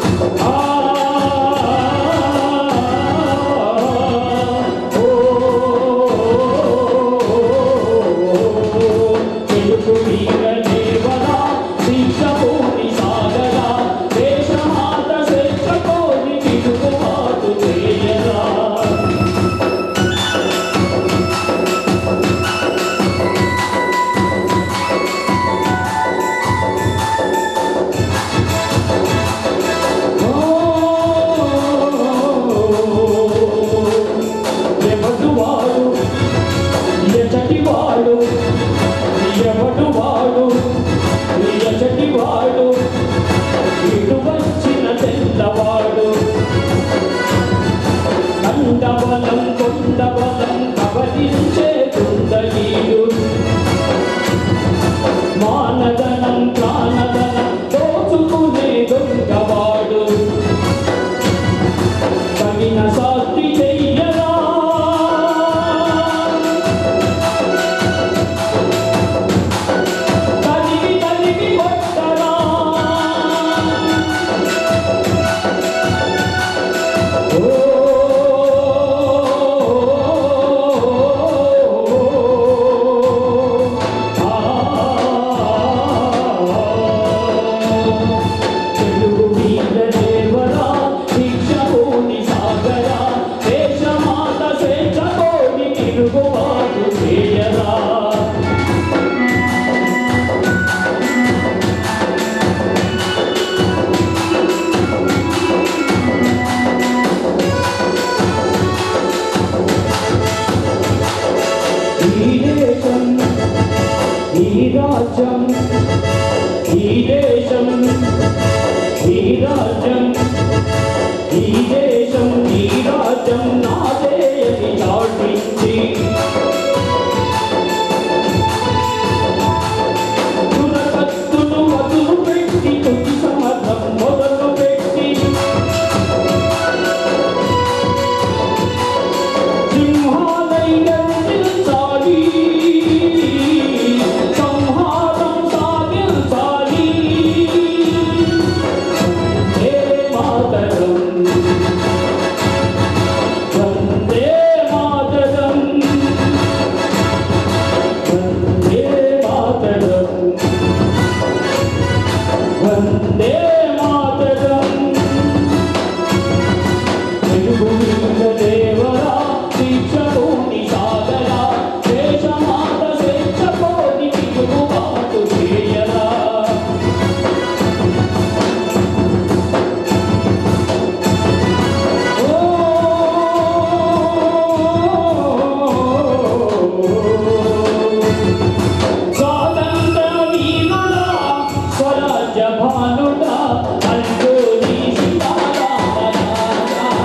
రాజ్యం ఈ దేశం ఈ రాజ్యం నాదే అని చాటించి దురకత్తును వదులు పెట్టి తుది సమర్థం మొదలు పెట్టి సింహాలై గర్జించాలి సంహారం సాగించాలి హే మాతరం వందే మాతరం వందే మాతరం వందే మాతరం తెలుగుల దేవరా దీక్షభూమి సాగరా దేశమాత స్వేచ్ఛపోని తిరుగుబాటు చేయరా స్వాతంత్ర వీరుడా స్వరాజ్య భానుడా అల్టూరి సీతారామరాజా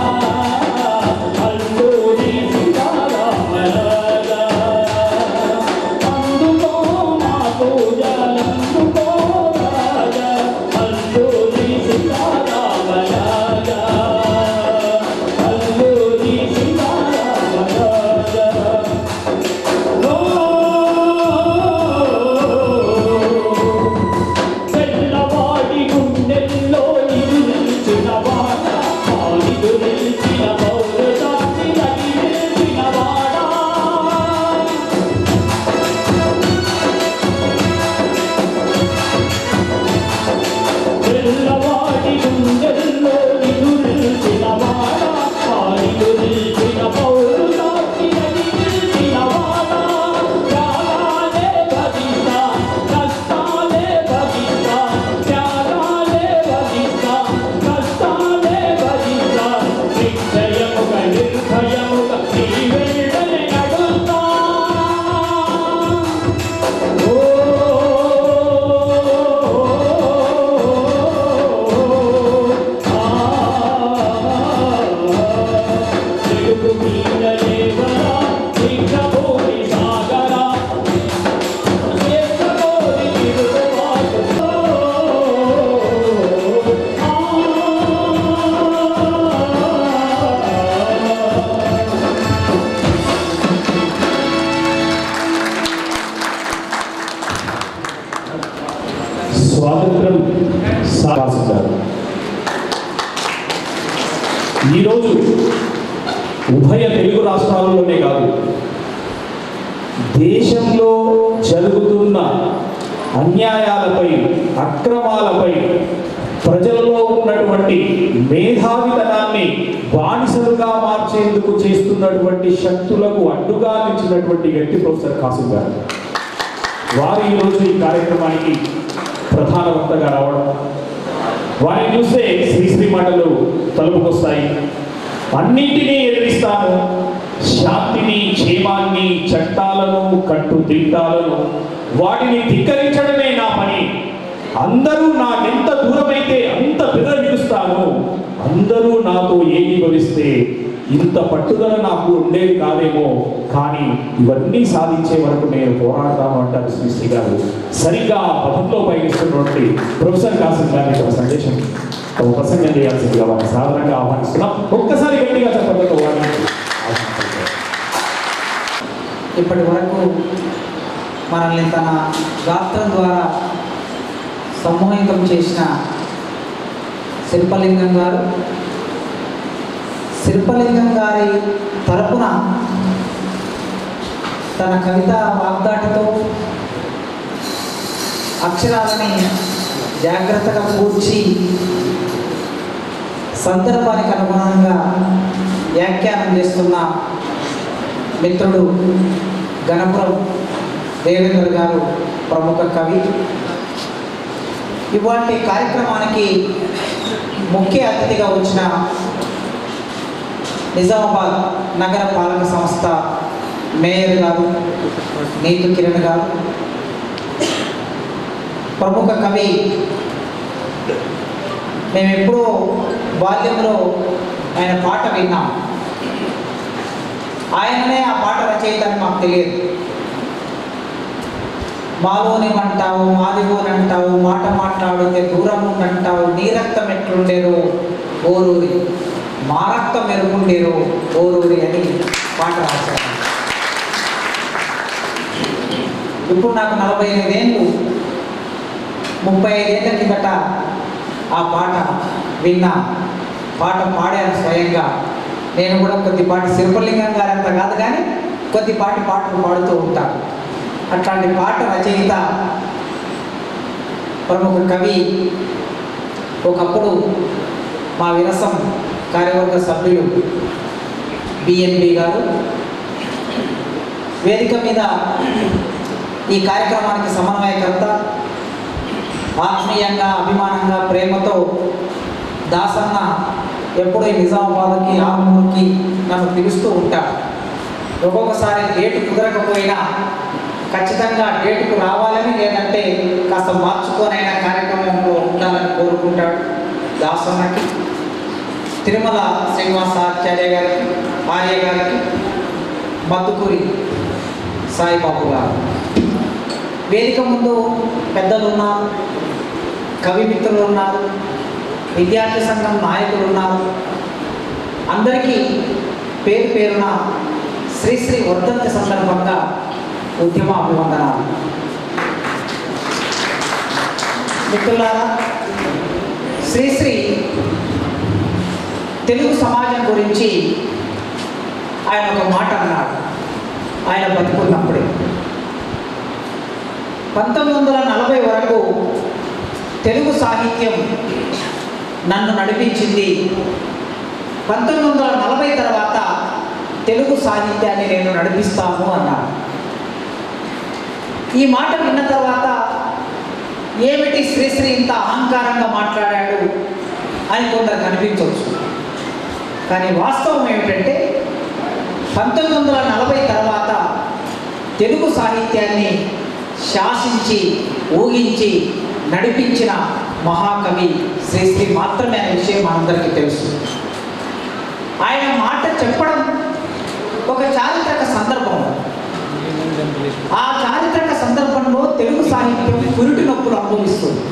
అల్టూరి సీతారామరాజా అందుకో మా పూజలందుకో రాజా అల్టూరి సీతారామరాజా అల్టూరి సీతారామరాజా తెల్లవాడి గుండెల్లో నిలిచిన వాడ ఆడిదు నిలిచిన పౌరదాన్ని నిలిచిన వాడా తెల్లవాడి గుండెల్లో నిలిచిన వాడ ఆడిదు నిలిచిన పౌరదాన్ని నిలిచిన వాడా త్యాగాలే భజిస్తా కష్టాలే భజిస్తా త్యాగాలే భజిస్తా కష్టాలే భజిస్తా నిశ్చయముగా నిర్భయముగా నీ వెంటనే నడుస్తా తెలుగు మీద దేవరా దీక్షభూమి సాగరా స్వేచ్ఛభూమి తిరుగుబాటు స్వాతంత్రం సాధించారు ఈరోజు ఉభయ తెలుగు రాష్ట్రాలలోనే కాదు దేశంలో జరుగుతున్న అన్యాయాలపై అక్రమాలపై ప్రజలలో ఉన్నటువంటి మేధావితనాన్ని బానిసలుగా మార్చేందుకు చేస్తున్నటువంటి శక్తులకు అడ్డుగా నిలిచినటువంటి వ్యక్తి ప్రొఫెసర్ కాసిం గారు వారు ఈరోజు ఈ కార్యక్రమానికి ప్రధాన వక్తగా రావడం వారిని చూస్తే శ్రీశ్రీ మాటలు తలుపుకొస్తాయి అన్నింటినీ ఎదిరిస్తాను శాంతిని క్షేమాన్ని చట్టాలను కట్టు దిట్టాలను వాటిని ధిక్కరించడమే నా పని అందరూ నాకెంత దూరమైతే అంత బెదరగిస్తాను అందరూ నాతో ఏకీభవిస్తే ఇంత పట్టుదల నాకు ఉండేది కాదేమో కానీ ఇవన్నీ సాధించే వరకు నేను పోరాడతాను అంటారు శ్రీశ్రీ గారు సరిగ్గా ఆ పదంలో పయనిస్తున్నటువంటి ప్రొఫెసర్ కాసిం గారిని ఒక సందేశం ఒక ప్రసంగం చేయాల్సిందిగా వారిని సాధారణంగా ఆహ్వానిస్తున్నాం ఒక్కసారి గట్టిగా చెప్పడంతో వారిని ఆహ్వానిస్తున్నాం. ఇప్పటి వరకు మనల్ని తన గాత్రం ద్వారా సమ్మోహితం చేసిన శిల్పలింగం గారు శిల్పలింగం గారి తరపున తన కవిత వాగ్దాటితో అక్షరాలని జాగ్రత్తగా కూర్చి సందర్భానికి అనుగుణంగా వ్యాఖ్యానం చేస్తున్న మిత్రుడు గణపురం దేవేంద్ర గారు ప్రముఖ కవి ఇవాటి కార్యక్రమానికి ముఖ్య అతిథిగా వచ్చిన నిజామాబాద్ నగర పాలక సంస్థ మేయర్ గారు నీతు కిరణ్ గారు ప్రముఖ కవి మేము ఎప్పుడో బాల్యంలో ఆయన పాట విన్నాం ఆయననే ఆ పాట రచయిత అని మాకు తెలియదు మాలోని అంటావు మాదిగోనంటావు మాట మాట్లాడితే దూరం అంటావు నీ రక్తం ఎట్లుండేరు ఓరూరి మా రక్తం ఎరుకుండేరు ఓరూరి అని పాట రాశారు ఇప్పుడు నాకు నలభై ఎనిమిదేళ్ళు ముప్పై ఐదేళ్ల కిందట ఆ పాట విన్నా పాట పాడాను స్వయంగా నేను కూడా కొద్దిపాటి శిల్పలింగం గారు అంత కాదు కానీ కొద్దిపాటి పాటలు పాడుతూ ఉంటాను అట్లాంటి పాట రచయిత ప్రముఖ కవి ఒకప్పుడు మా విరసం కార్యవర్గ సభ్యులు బిఎన్బి గారు వేదిక మీద ఈ కార్యక్రమానికి సమన్వయకర్త ఆత్మీయంగా అభిమానంగా ప్రేమతో దాసన్న ఎప్పుడూ ఈ నిజామాబాద్కి ఆర్మూర్కి నన్ను పిలుస్తూ ఉంటాడు ఒక్కొక్కసారి డేట్ కుదరకపోయినా ఖచ్చితంగా డేటుకు రావాలని లేదంటే కాస్త మార్చుకోనైనా కార్యక్రమంలో ఉండాలని కోరుకుంటాడు దాసన్నకి తిరుమల శ్రీనివాసాచార్య గారికి ఆర్య గారికి మద్దుకూరి సాయిబాబు గారు వేదిక ముందు పెద్దలు ఉన్నారు కవి మిత్రులు ఉన్నారు విద్యార్థి సంఘం నాయకులు ఉన్నారు అందరికీ పేరు పేరున శ్రీశ్రీ వర్ధంతి సందర్భంగా ఉద్యమ అభివందనాలు మిత్రులారా శ్రీశ్రీ తెలుగు సమాజం గురించి ఆయన ఒక మాట అన్నాడు ఆయన బతుకున్నప్పుడే పంతొమ్మిది వందల నలభై వరకు తెలుగు సాహిత్యం నన్ను నడిపించింది పంతొమ్మిది వందల నలభై తర్వాత తెలుగు సాహిత్యాన్ని నేను నడిపిస్తాను అన్నాడు ఈ మాట విన్న తర్వాత ఏమిటి శ్రీశ్రీ ఇంత అహంకారంగా మాట్లాడాడు అని కొందరు కనిపించవచ్చు కానీ వాస్తవం ఏమిటంటే పంతొమ్మిది వందల నలభై తర్వాత తెలుగు సాహిత్యాన్ని శాసించి ఊగించి నడిపించిన మహాకవి శ్రీశ్రీ మాత్రమే అనే విషయం మనందరికీ తెలుసు ఆయన మాట చెప్పడం ఒక చారిత్రక సందర్భం ఆ చారిత్రక సందర్భంలో తెలుగు సాహిత్యం పురిటి నొప్పులు అనుభవిస్తుంది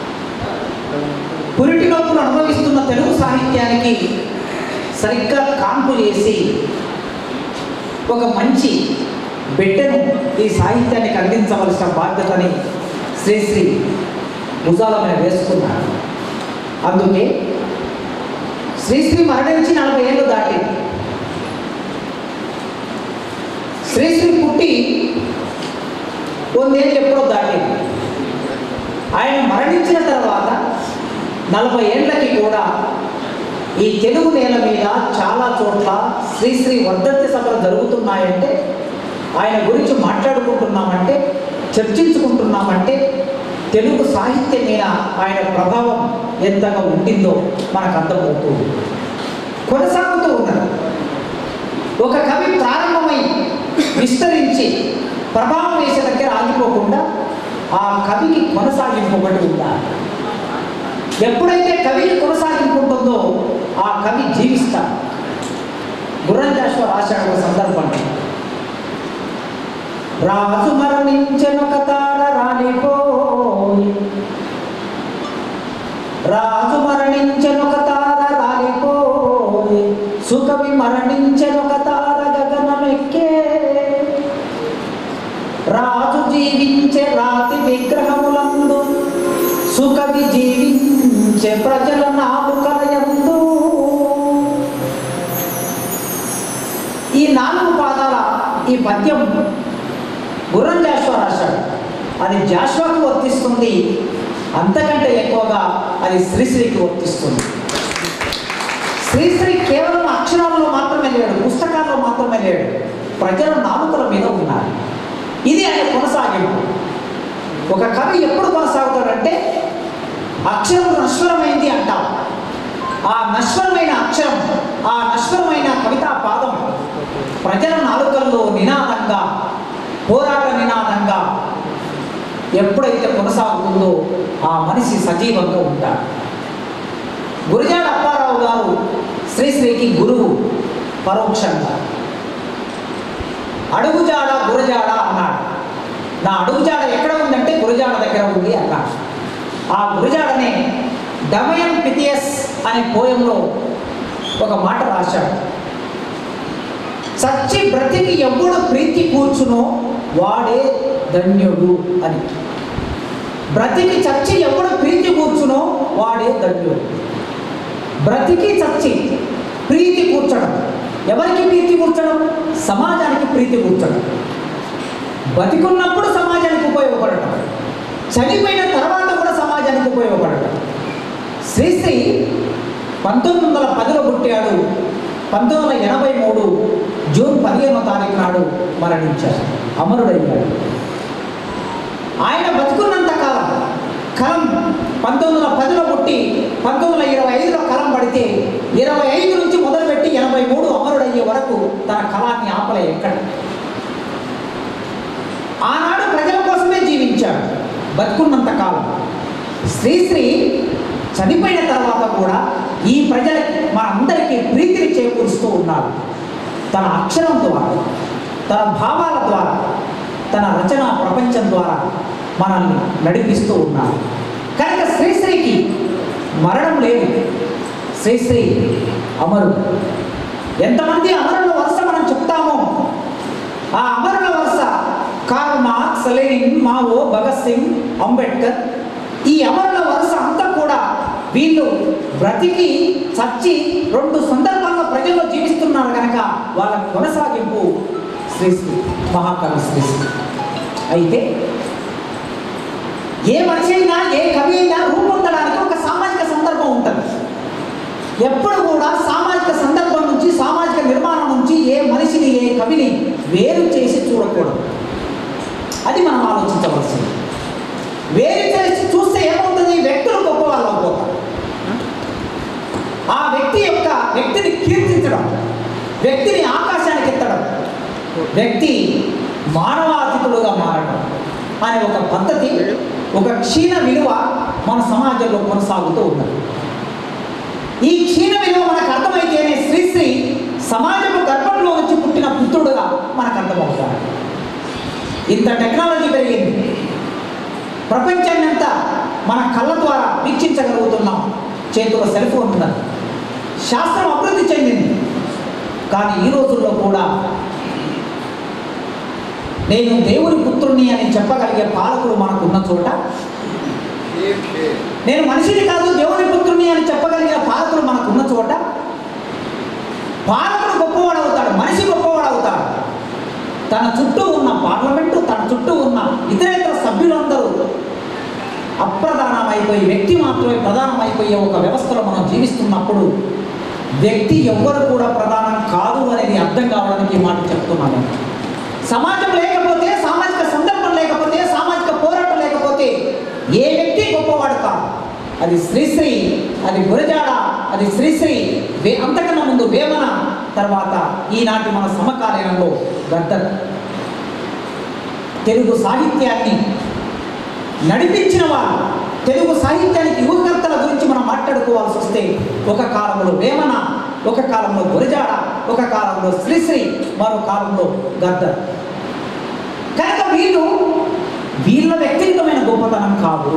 పురిటి నొప్పులు అనుభవిస్తున్న తెలుగు సాహిత్యానికి సరిగ్గా కాన్పు చేసి ఒక మంచి బిడ్డను ఈ సాహిత్యానికి అందించవలసిన బాధ్యతని శ్రీశ్రీ భుజాల మీద వేసుకున్నాడు అందుకే శ్రీశ్రీ మరణించి నలభై ఏళ్ళు దాటింది శ్రీశ్రీ పుట్టి వందేళ్ళు ఎప్పుడో దాటింది ఆయన మరణించిన తర్వాత నలభై ఏళ్ళకి కూడా ఈ తెలుగు నేల మీద చాలా చోట్ల శ్రీశ్రీ వర్ధంతి సభలు జరుగుతున్నాయంటే ఆయన గురించి మాట్లాడుకుంటున్నామంటే చర్చించుకుంటున్నామంటే తెలుగు సాహిత్యం మీద ఆయన ప్రభావం ఎంతగా ఉండిందో మనకు అర్థమవుతుంది కొనసాగుతూ ఉన్నది ఒక కవి ప్రారంభమై విస్తరించి ప్రభావం వేసే దగ్గర ఆగిపోకుండా ఆ కవికి కొనసాగింపు ఒకటి ఉండాలి ఎప్పుడైతే కవికి కొనసాగింపు ఉంటుందో ఆ కవి జీవిస్తాడు గుర్రంజాశ్వ రాశాడు ఒక సందర్భంలో రాజు మరణించెనొక తార రాలిపోయి రాజు మరణించెనొక తార రాలిపోయి సుకవి మరణించెనొక తార గగనమెక్కే రాజు జీవించే రాతి విగ్రహములందు సుకవి జీవించే ప్రజల నాలుకలయందు ఈ నాలుగు పాదాల ఈ పద్యం గుర్రం జాషువా రాశాడు అది జాషువాకు వర్తిస్తుంది అంతకంటే ఎక్కువగా అది శ్రీశ్రీకి వర్తిస్తుంది శ్రీశ్రీ కేవలం అక్షరాల్లో మాత్రమే లేడు పుస్తకాల్లో మాత్రమే లేడు ప్రజల నాలుకల మీద ఉన్నారు ఇది ఆయన కొనసాగింపు ఒక కవి ఎప్పుడు కొనసాగుతాడంటే అక్షరం నశ్వరమైంది అంటాం ఆ నశ్వరమైన అక్షరం ఆ నశ్వరమైన కవితా పాదం ప్రజల నాలుకల్లో నినాదంగా పోరాట నినాదంగా ఎప్పుడైతే కొనసాగుతుందో ఆ మనిషి సజీవంగా ఉంటాడు గురజాడ అప్పారావు గారు శ్రీశ్రీకి గురువు పరోక్షంగా అడుగుజాడ గురజాడ అన్నాడు నా అడుగుజాడ ఎక్కడ ఉందంటే గురజాడ దగ్గర ఉంది అన్నాడు ఆ గురజాడనే డమయన్ పితియస్ అనే పోయంలో ఒక మాట రాశాడు చచ్చి బ్రతికి ఎవ్వడు ప్రీతి కూర్చునో వాడే ధన్యుడు అని బ్రతికి చచ్చి ఎవడు ప్రీతి కూర్చునో వాడే ధన్యుడు బ్రతికి చచ్చి ప్రీతి కూర్చడం ఎవరికి ప్రీతి కూర్చడం సమాజానికి ప్రీతి కూర్చడం బతికున్నప్పుడు సమాజానికి ఉపయోగపడటం చనిపోయిన తర్వాత కూడా సమాజానికి ఉపయోగపడటం శ్రీశ్రీ పంతొమ్మిది వందల పదిలో పుట్టాడు పంతొమ్మిది వందల ఎనభై మూడు జూన్ పదిహేనో తారీఖు నాడు మరణించారు అమరుడయ్యాడు ఆయన బతుకున్నంత కాలం కలం పంతొమ్మిది వందల పదిలో పుట్టి పంతొమ్మిది వందల ఇరవై ఐదులో కలం పడితే ఇరవై ఐదు నుంచి మొదలుపెట్టి ఎనభై మూడు అమరుడయ్యే వరకు తన కళాన్ని ఆపలే ఎక్కడ ఆనాడు ప్రజల కోసమే జీవించాడు బతుకున్నంత కాలం శ్రీశ్రీ చనిపోయిన తర్వాత కూడా ఈ ప్రజలకి మనందరికీ ప్రీతిని చేకూరుస్తూ ఉన్నారు తన అక్షరం ద్వారా తన భావాల ద్వారా తన రచన ప్రపంచం ద్వారా మనల్ని నడిపిస్తూ ఉన్నారు కనుక శ్రీశ్రీకి మరణం లేదు శ్రీశ్రీ అమరుడు ఎంతమంది అమరుల వరుస మనం చెప్తామో ఆ అమరుల వరుస Karl Marx Lenin Mao Bhagat Singh Ambedkar ఈ అమరుల వరుస అంతా కూడా వీళ్ళు బ్రతికి చచ్చి రెండు సందర్భాల్లో ప్రజల్లో జీవిస్తున్నారు కనుక వాళ్ళ కొనసాగింపు శ్రీశ్రీ మహాకవి శ్రీశ్రీ అయితే ఏ మనిషి అయినా ఏ కవి అయినా రూపొందడానికి ఒక సామాజిక సందర్భం ఉంటుంది ఎప్పుడు కూడా సామాజిక సందర్భం నుంచి సామాజిక నిర్మాణం నుంచి ఏ మనిషిని ఏ కవిని వేరు చేసి చూడకూడదు అది మనం ఆలోచించవలసింది వేరు చేసి చూస్తే ఏమవుతుంది వ్యక్తులు గొప్ప వాళ్ళు అయిపోతారు ఆ వ్యక్తి యొక్క వ్యక్తిని కీర్తించడం వ్యక్తిని ఆకాశానికి ఎత్తడం వ్యక్తి మానవాతీతులుగా మారడం అనే ఒక పద్ధతి ఒక క్షీణ విలువ మన సమాజంలో కొనసాగుతూ ఉన్నది ఈ క్షీణ విలువ మనకు అర్థమైతేనే శ్రీశ్రీ సమాజపు గర్భంలో నుంచి పుట్టిన పుత్రుడుగా మనకు అర్థమవుతాడు ఇంత టెక్నాలజీ పెరిగింది ప్రపంచాన్ని అంతా మన కళ్ళ ద్వారా వీక్షించగలుగుతున్నాం చేతిలో సెల్ ఫోన్ ఉన్నది శాస్త్రం అభివృద్ధి చెందింది కానీ ఈ రోజుల్లో కూడా నేను దేవుని పుత్రుణ్ణి అని చెప్పగలిగే పాలకులు మనకు ఉన్న చోట నేను మనిషిని కాదు దేవుని పుత్రుని అని చెప్పగలిగిన పాలకులు మనకు ఉన్న చోట పాలకుడు గొప్పవాడు అవుతాడు మనిషి గొప్పవాడు అవుతాడు తన చుట్టూ ఉన్న పార్లమెంటు తన చుట్టూ ఉన్న ఇతరేతర సభ్యులందరూ అప్రధానమైపోయి వ్యక్తి మాత్రమే ప్రధానమైపోయే ఒక వ్యవస్థలో మనం జీవిస్తున్నప్పుడు వ్యక్తి ఎవ్వరు కూడా ప్రధానం కాదు అనేది అర్థం కావడానికి ఈ మాట చెప్తున్నాను సమాజం లేకపోతే సామాజిక సందర్భం లేకపోతే సామాజిక పోరాటం లేకపోతే ఏ వ్యక్తి గొప్పవాడు కాదు అది శ్రీశ్రీ అది గురజాడ అది శ్రీశ్రీ వే అంతకన్నా ముందు వేమన తర్వాత ఈనాటి మన సమకాలీనంలో గద్దర్ తెలుగు సాహిత్యాన్ని నడిపించిన వారు తెలుగు సాహిత్యానికి యువకర్తల గురించి మనం మాట్లాడుకోవాల్సి వస్తే ఒక కాలంలో వేమన ఒక కాలంలో గురజాడ ఒక కాలంలో శ్రీశ్రీ మరో కాలంలో గద్దర్ కనుక వీళ్ళు వీళ్ళ వ్యక్తిగతమైన గొప్పతనం కాదు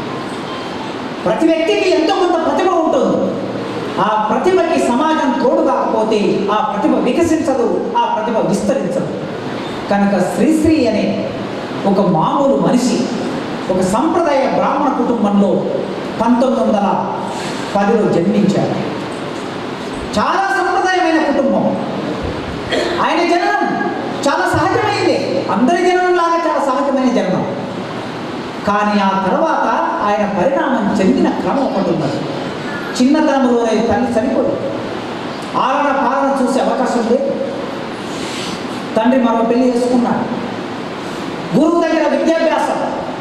ప్రతి వ్యక్తికి ఎంతో కొంత ప్రతిభ ఉంటుంది ఆ ప్రతిభకి సమాజం తోడు కాకపోతే ఆ ప్రతిభ వికసించదు ఆ ప్రతిభ విస్తరించదు కనుక శ్రీశ్రీ అనే ఒక మామూలు మనిషి ఒక సంప్రదాయ బ్రాహ్మణ కుటుంబంలో పంతొమ్మిది వందల పదిలో జన్మించారు చాలా సంప్రదాయమైన కుటుంబం ఆయన జననం చాలా సహజమైంది అందరి జననం లాగా చాలా సహజమైన జననం కానీ ఆ తర్వాత ఆయన పరిణామం చెందిన క్రమం ఒకటి ఉన్నది చిన్నతనంలోనే తల్లి చనిపోయి ఆలన పాలన చూసే అవకాశం లేదు తండ్రి మరో పెళ్లి చేసుకున్నాడు గురువు దగ్గర విద్యాభ్యాసం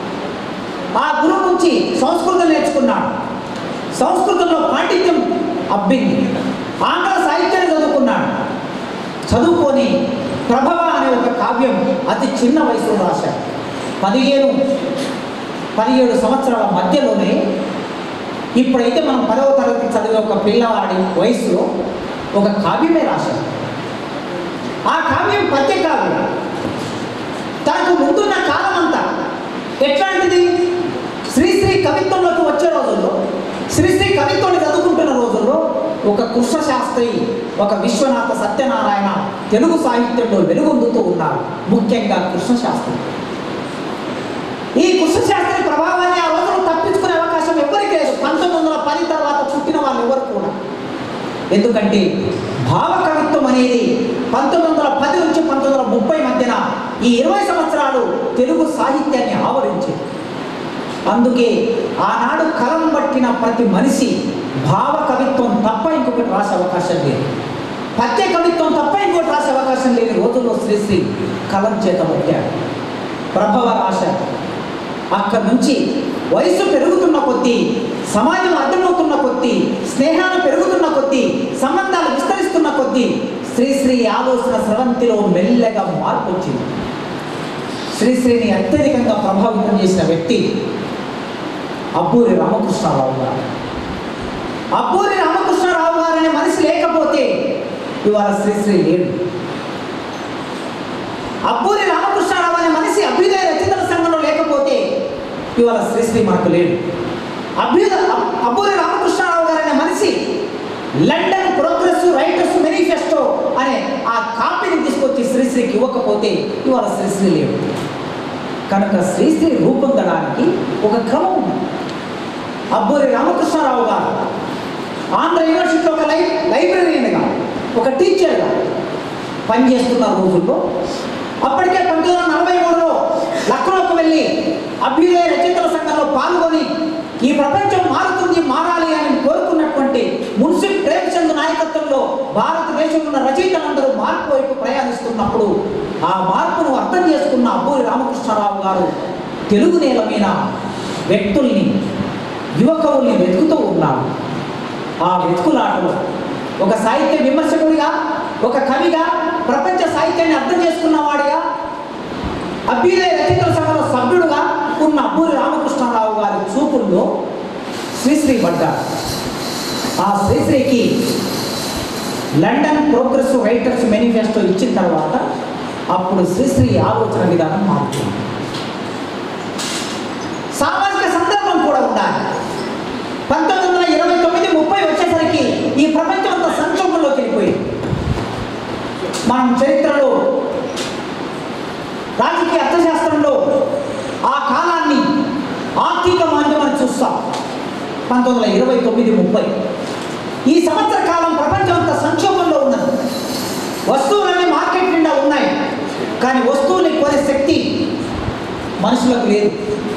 ఆ గురువు నుంచి సంస్కృతం నేర్చుకున్నాడు సంస్కృతంలో పాండిత్యం అబ్బింది ఆంగ్ల సాహిత్యాన్ని చదువుకున్నాడు చదువుకొని ప్రభవ అనే ఒక కావ్యం అతి చిన్న వయసులో రాశాడు పదిహేను పదిహేడు సంవత్సరాల మధ్యలోనే ఇప్పుడైతే మనం పదవ తరగతి చదివే ఒక పిల్లవాడి వయసులో ఒక కావ్యమే రాశాడు ఆ కావ్యం పద్య కావ్యం తనకు ముందున్న కాలం అంతా ఎట్లాంటిది శ్రీశ్రీ కవిత్వంలోకి వచ్చే రోజుల్లో శ్రీశ్రీ కవిత్వాన్ని చదువుకుంటున్న రోజుల్లో ఒక కృష్ణశాస్త్రి ఒక విశ్వనాథ సత్యనారాయణ తెలుగు సాహిత్యంలో వెలుగొందుతూ ఉన్నారు ముఖ్యంగా కృష్ణశాస్త్రి ఈ కృష్ణశాస్త్రి ప్రభావాన్ని ఆ రోజులు తప్పించుకునే అవకాశం ఎవరికి లేదు పంతొమ్మిది వందల పది తర్వాత పుట్టిన వాళ్ళు ఎవరు కూడా ఎందుకంటే భావ కవిత్వం అనేది పంతొమ్మిది వందల పది నుంచి పంతొమ్మిది వందల ముప్పై మధ్యన ఈ ఇరవై సంవత్సరాలు తెలుగు సాహిత్యాన్ని ఆవరించింది అందుకే ఆనాడు కలం పట్టిన ప్రతి మనిషి భావ కవిత్వం తప్ప ఇంకొకటి రాసే అవకాశం లేదు పద్య కవిత్వం తప్ప ఇంకోటి రాసే అవకాశం లేని రోజుల్లో శ్రీశ్రీ కలం చేత పట్టాడు ప్రభవ రాశాడు అక్కడి నుంచి వయసు పెరుగుతున్న కొద్దీ సమాజం అర్థమవుతున్న కొద్దీ స్నేహాలు పెరుగుతున్న కొద్దీ సంబంధాలు విస్తరిస్తున్న కొద్దీ శ్రీశ్రీ ఆలోచన స్రవంతిలో మెల్లగా మార్పు వచ్చింది శ్రీశ్రీని అత్యధికంగా ప్రభావితం చేసిన వ్యక్తి అబ్బూరి రామకృష్ణారావు గారు అబ్బూరి రామకృష్ణారావు గారు అనే మనిషి లేకపోతే ఇవాళ శ్రీశ్రీ లేడు అబ్బూరి రామకృష్ణారావు అనే మనిషి అభ్యుదయ రచయితల సంఘంలో లేకపోతే ఇవాళ శ్రీశ్రీ మనకు లేడు అభ్యుద అబ్- అబ్బూరి రామకృష్ణారావు గారు అనే మనిషి లండన్ ప్రోగ్రెస్ రైటర్స్ మేనిఫెస్టో అనే ఆ కాపీని తీసుకొచ్చి శ్రీశ్రీకి ఇవ్వకపోతే ఇవాళ శ్రీశ్రీ లేడు కనుక శ్రీశ్రీ రూపొందడానికి ఒక క్రమం ఉంది అబ్బూరి రామకృష్ణారావు గారు ఆంధ్ర యూనివర్సిటీలో ఒక లై లైబ్రరీగా ఒక టీచర్గా పనిచేస్తున్న రోజుల్లో అప్పటికే పంతొమ్మిది వందల నలభై మూడులో లక్నోకు వెళ్ళి అభ్యుదయ రచయితల సంఘంలో పాల్గొని ఈ ప్రపంచం మారుతుంది మారాలి అని కోరుకున్నటువంటి మున్సి ప్రేమచంద్ నాయకత్వంలో భారతదేశంలో ఉన్న రచయితలందరూ మార్పు వైపు ప్రయాణిస్తున్నప్పుడు ఆ మార్పును అర్థం చేసుకున్న అబ్బూరి రామకృష్ణారావు గారు తెలుగు నేల మీద వ్యక్తుల్ని యువకవుల్ని వెతుకుతూ ఉన్నారు ఆ వెతుకులాటలో ఒక సాహిత్య విమర్శకుడిగా ఒక కవిగా ప్రపంచ సాహిత్యాన్ని అర్థం చేసుకున్నవాడిగా అభ్యుదయ రచయితల సంఘంలో సభ్యుడుగా ఉన్న అబ్బూరి రామకృష్ణారావు గారి చూపుల్లో శ్రీశ్రీ పడ్డారు ఆ శ్రీశ్రీకి లండన్ ప్రోగ్రెస్ రైటర్స్ మేనిఫెస్టో ఇచ్చిన తర్వాత అప్పుడు శ్రీశ్రీ ఆలోచన విధానం మారుతుంది సామాజిక సందర్భం కూడా ఉండాలి పంతొమ్మిది వందల ఇరవై తొమ్మిది ముప్పై వచ్చేసరికి ఈ ప్రపంచం అంతా సంక్షోభంలోకి వెళ్ళిపోయింది మనం చరిత్రలో రాజకీయ అర్థశాస్త్రంలో ఆ కాలాన్ని ఆర్థిక మాధ్యమని చూస్తాం పంతొమ్మిది వందల ఇరవై తొమ్మిది ముప్పై ఈ సంవత్సర కాలం ప్రపంచం అంతా సంక్షోభంలో ఉన్నది వస్తువులన్నీ మార్కెట్ నిండా ఉన్నాయి కానీ వస్తువుని కొనే శక్తి మనుషులకు లేదు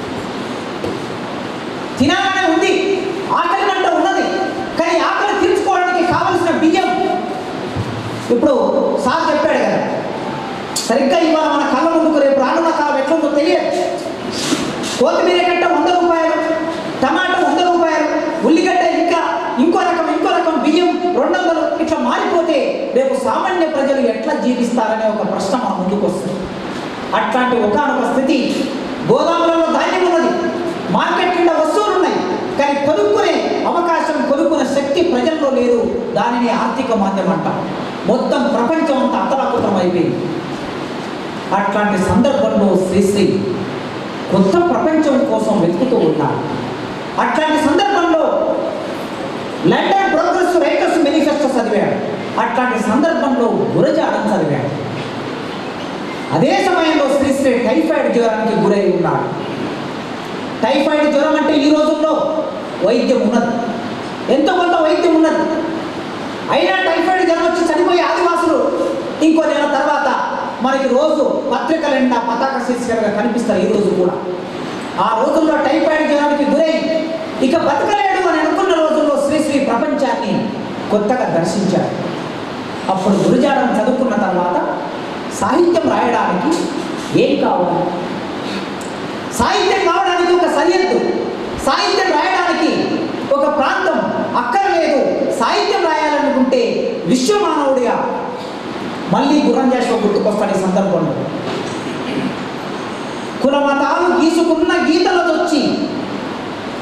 తినాలనే ఉంది ఆకలి మంట ఉన్నది కానీ ఆకలి తీర్చుకోవడానికి కావలసిన బియ్యం ఇప్పుడు సార్ చెప్పాడు కదా సరిగ్గా ఇవాళ మన కళ్ళ ముందుకు రేపు రానున్న కాలం ఎట్లుందో తెలియదు కొత్తిమీర కట్ట వంద రూపాయలు టమాటా వంద రూపాయలు ఉల్లిగడ్డ ఇంకా ఇంకో రకం ఇంకో రకం బియ్యం రెండు వందలు ఇట్లా మారిపోతే రేపు సామాన్య ప్రజలు ఎట్లా జీవిస్తారనే ఒక ప్రశ్న మన ముందుకు వస్తుంది అట్లాంటి ఒకనొక స్థితి గోదాములలో ధాన్యం ఉన్నది మార్కెట్ కింద వస్తువులు ఉన్నాయి కానీ కొనుక్కునే అవకాశం కొనుక్కునే శక్తి ప్రజల్లో లేదు దానిని ఆర్థిక మాధ్యమం అంటాం మొత్తం ప్రపంచం అంతా అతలాకుతలం అయిపోయింది అట్లాంటి సందర్భంలో శ్రీశ్రీ కొత్త ప్రపంచం కోసం వెతుకుతూ ఉన్నారు అట్లాంటి సందర్భంలో లండన్ ప్రోగ్రెస్ రైటర్స్ మేనిఫెస్టో చదివాడు అట్లాంటి సందర్భంలో గురజాడం చదివాడు అదే సమయంలో శ్రీశ్రీ టైఫాయిడ్ జ్వరానికి గురై ఉన్నాడు టైఫాయిడ్ జ్వరం అంటే ఈ రోజుల్లో వైద్యం ఉన్నది ఎంతో కొంత వైద్యం ఉన్నది అయినా టైఫాయిడ్ జ్వరం వచ్చి చనిపోయే ఆదివాసులు ఇంకో నెల తర్వాత మనకి రోజు పత్రికల నిండా పతాక శీర్షికలుగా కనిపిస్తారు ఈ రోజు కూడా ఆ రోజుల్లో టైఫాయిడ్ జ్వరానికి గురై ఇక బతకలేడు అని అనుకున్న రోజుల్లో శ్రీశ్రీ ప్రపంచాన్ని కొత్తగా దర్శించాడు అప్పుడు గురుజాడం చదువుకున్న తర్వాత సాహిత్యం రాయడానికి ఏం కావాలి సాహిత్యం కావడానికి ఒక సరిహద్దు సాహిత్యం రాయడానికి ఒక ప్రాంతం అక్కర్లేదు సాహిత్యం రాయాలనుకుంటే విశ్వమానవుడిగా మళ్ళీ గురంజాశ్వ గుర్తుకొస్తాడు ఈ సందర్భంలో కుల మతాలు గీసుకున్న గీతలతో వచ్చి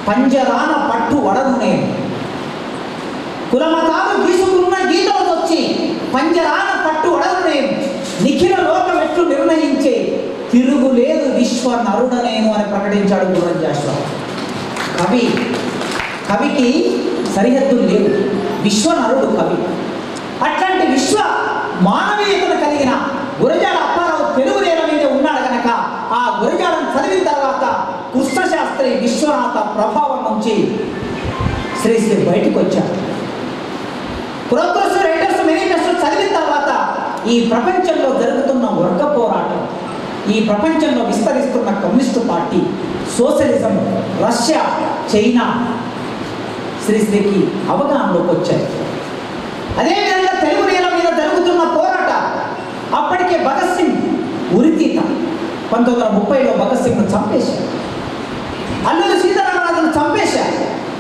పంజరాన పట్టు వడను నేను కులమతాలు గీసుకున్న గీతలు వచ్చి పంజరాన పట్టు వడను నేను నిఖిల లోకం ఎట్లు నిర్ణయించే తిరుగులేదు విశ్వ నరుడ నేను అని ప్రకటించాడు గురంజాశ్వరం కవి కవికి సరిహద్దులు లేవు విశ్వనరుడు కవి అట్లాంటి విశ్వ మానవీయతను కలిగిన గురజాడ అప్పారావు తెలుగు నేల మీద ఉన్నాడు కనుక ఆ గురజాడను చదివిన తర్వాత కృష్ణశాస్త్రి విశ్వనాథ ప్రభావం నుంచి శ్రీశ్రీ బయటకు వచ్చాడు ప్రోగ్రెస్ రైటర్స్ మేనిఫెస్టో చదివిన తర్వాత ఈ ప్రపంచంలో జరుగుతున్న వర్గ పోరాటం ఈ ప్రపంచంలో విస్తరిస్తున్న communist party socialism Russia China శ్రీశ్రీకి అవగాహనలోకి వచ్చాయి అదేవిధంగా తెలుగు నేల మీద జరుగుతున్న పోరాట అప్పటికే భగత్ సింగ్ ఉరితీత పంతొమ్మిది వందల ముప్పైలో భగత్ సింగ్ను చంపేశారు అల్లూరి సీతారామరాజును చంపేశారు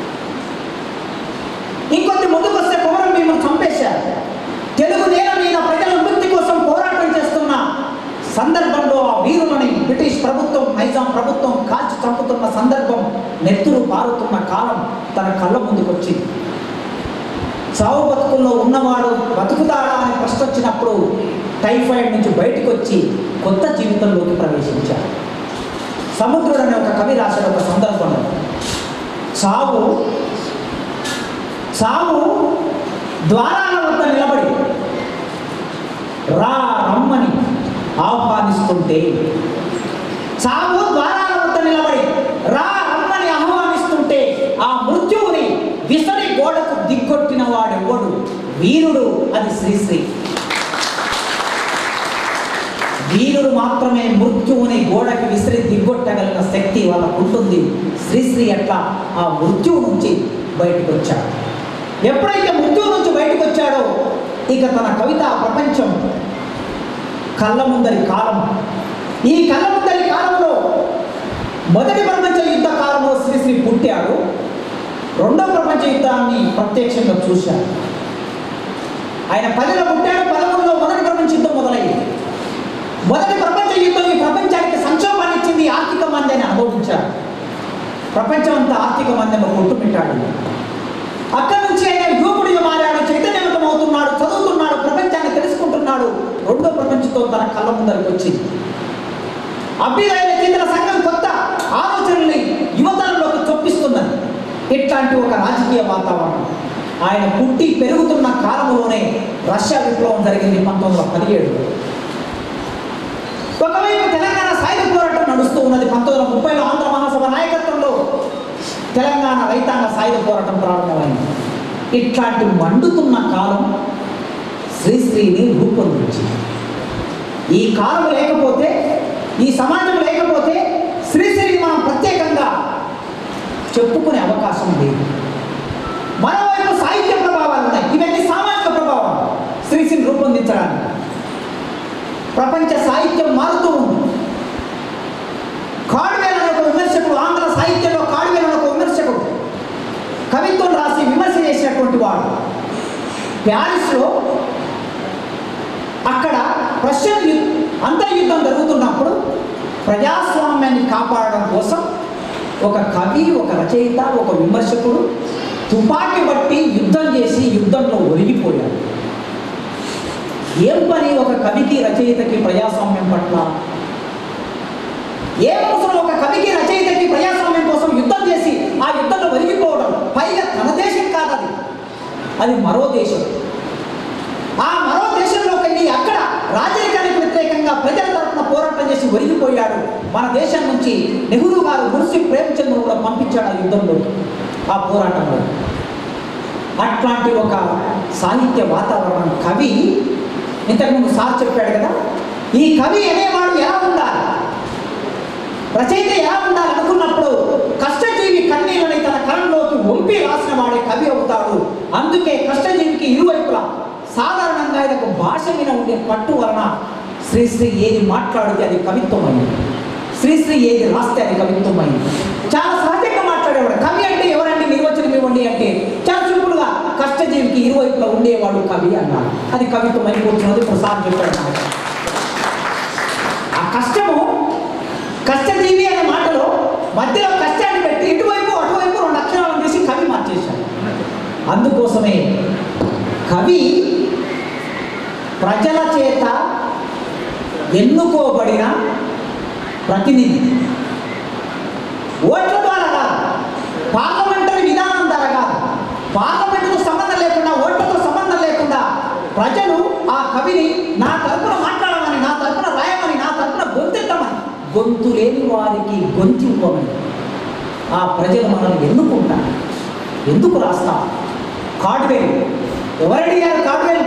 ఇంకొద్ది ముందుకు వస్తే కుమరం భీమును చంపేశారు తెలుగు నేల మీద ప్రజల ముక్తి కోసం పోరాటం చేస్తున్న సందర్భంలో ఆ వీరులని బ్రిటిష్ ప్రభుత్వం నైజాం ప్రభుత్వం కాల్చి చంపుతున్న సందర్భం నెత్తురు పారుతున్న కాలం తన కళ్ళ ముందుకు వచ్చింది చావు బతుకుల్లో ఉన్నవాడు బతుకుతాడా అని ప్రశ్న వచ్చినప్పుడు టైఫాయిడ్ నుంచి బయటకు వచ్చి కొత్త జీవితంలోకి ప్రవేశించాడు సముద్రుడు అనే ఒక కవి రాశాడు ఒక సందర్భంలో చావు చావు ద్వారాల వద్ద నిలబడి రా రమ్మని ఆహ్వానిస్తుంటే చావు ద్వారాల వద్ద నిలబడి రా రమ్మని ఆహ్వానిస్తుంటే ఆ మృత్యువుని విసరి గోడకు దిగ్గొట్టిన వాడెవ్వడు వీరుడు అది శ్రీశ్రీ వీరుడు మాత్రమే మృత్యువుని గోడకి విసిరి దిగ్గొట్టగలిగిన శక్తి వాళ్ళకు ఉంటుంది శ్రీశ్రీ అట్లా ఆ మృత్యువు నుంచి బయటకు వచ్చాడు ఎప్పుడైతే మృత్యువు నుంచి బయటకు వచ్చాడో ఇక తన కవిత ప్రపంచం కళ్ళ ముందరి కాలం ఈ కళ్ళ ముందరి కాలంలో మొదటి ప్రపంచ యుద్ధ కాలంలో శ్రీశ్రీ పుట్టాడు రెండో ప్రపంచ యుద్ధాన్ని ప్రత్యక్షంగా చూశాడు ఆయన పదిలో పుట్టాడు పదమూడులో మొదటి ప్రపంచ యుద్ధం మొదలైంది మొదటి ప్రపంచ యుద్ధం ఈ ప్రపంచానికి సంక్షోభాన్ని ఇచ్చింది ఆర్థిక మందని అనుభవించాడు ప్రపంచం అంతా ఆర్థిక మందలో కొట్టుమిట్టాడు అక్కడి నుంచి ఆయన యువకుడిగా మారాడు చైతన్యవంతం అవుతున్నాడు చదువుతున్నాడు ప్రపంచాన్ని తెలుసుకుంటున్నాడు రెండో ప్రపంచంతో తన కళ్ళ ముందరికి వచ్చింది అభ్యుదయ కేంద్ర సంఘం కొత్త ఆలోచనల్ని యువతరంలోకి చొప్పిస్తున్నది ఇట్లాంటి ఒక రాజకీయ వాతావరణం ఆయన పుట్టి పెరుగుతున్న కాలంలోనే రష్యా విప్లవం జరిగింది పంతొమ్మిది వందల పదిహేడులో ఒకవైపు తెలంగాణ సాయుధ పోరాటం నడుస్తూ ఉన్నది పంతొమ్మిది వందల ముప్పైలో ఆంధ్ర మహాసభ నాయకత్వంలో తెలంగాణ రైతాంగ సాయుధ పోరాటం ప్రారంభమైంది ఇట్లాంటి మండుతున్న కాలం శ్రీశ్రీని రూపొందించింది ఈ కాలం లేకపోతే ఈ సమాజం లేకపోతే శ్రీశ్రీని మనం ప్రత్యేకంగా చెప్పుకునే అవకాశం లేదు మరోవైపు సాహిత్య ప్రభావాలు ఉన్నాయి ఇవన్నీ సామాజిక ప్రభావం శ్రీశ్రీని రూపొందించడానికి ప్రపంచ సాహిత్యం మారుతూ ఉంది కాడువేల అనే ఒక విమర్శకుడు ఆంధ్ర సాహిత్యంలో కాడువేల అనే ఒక విమర్శకుడు కవిత్వం రాసి విమర్శ చేసినటువంటి వాడు ప్యారిస్లో అక్కడ రష్యన్ యు- అంతర్యుద్ధం జరుగుతున్నప్పుడు ప్రజాస్వామ్యాన్ని కాపాడడం కోసం ఒక కవి ఒక రచయిత ఒక విమర్శకుడు తుపాకీ బట్టి యుద్ధం చేసి యుద్ధంలో ఒరిగిపోయాడు ఏం పని ఒక కవికి రచయితకి ప్రజాస్వామ్యం పట్ల ఏ అవసరం ఒక కవికి రచయితకి ప్రజాస్వామ్యం కోసం యుద్ధం చేసి ఆ యుద్ధంలో ఒరిగిపోవడం పైగా తన దేశం కాదు అది అది మరో దేశం ఆ మరో దేశంలోకి వెళ్ళి అక్కడ రాజరికానికి వ్యతిరేకంగా ప్రజల తరఫున పోరాటం చేసి ఒరిగిపోయాడు మన దేశం నుంచి నెహ్రూ గారు మున్సి ప్రేమచంద్ర కూడా పంపించాడు ఆ యుద్ధంలో ఆ పోరాటంలో అట్లాంటి ఒక సాహిత్య వాతావరణం కవి ఇంతకుముందు సార్ చెప్పాడు కదా ఈ కవి అనేవాడు ఎలా ఉండాలి రచయిత ఎలా ఉండాలి అనుకున్నప్పుడు కష్టజీవి కన్నీళ్ళని తన కలంలోకి వంపి రాసిన వాడే కవి అవుతాడు అందుకే కష్టజీవికి ఇరువైపులా సాధారణంగా ఆయనకు భాష మీద ఉండే పట్టు వలన శ్రీశ్రీ ఏది మాట్లాడితే అది కవిత్వం అయింది శ్రీశ్రీ ఏది రాస్తే అది కవిత్వం అయింది చాలా సహజంగా మాట్లాడేవాడు కవి అంటే ఎవరండి నిర్వచనం ఇవ్వండి అంటే చాలా సింపుల్గా కష్టజీవికి ఇరువైపులా ఉండేవాడు కవి అన్నాడు అది కవిత్వం అని కూర్చున్నది ఇప్పుడు సార్ చెప్పాడు నాకు. ఆ కష్టము కష్టజీవి అనే మాటలో మధ్యలో కష్టాన్ని పెట్టి ఇటువైపు ఇటువైపు అటువైపు రెండు అక్షరాలను వేసి కవి మార్చేశాడు అందుకోసమే కవి ప్రజల చేత ఎన్నుకోబడిన ప్రతినిధి ఓట్ల ద్వారా కాదు పార్లమెంటరీ విధానం ద్వారా కాదు పార్లమెంటుకు సంబంధం లేకుండా ఓట్లతో సంబంధం లేకుండా ప్రజలు ఆ కవిని నా తరపున మాట్లాడమని నా తరపున రాయమని నా తరపున గొంతెత్తమని గొంతు లేని వారికి గొంతివ్వమని ఆ ప్రజలు మనల్ని ఎన్నుకుంటారు ఎందుకు రాస్తాం కాడ్వేలు ఎవరడిగారు కాడ్వేలు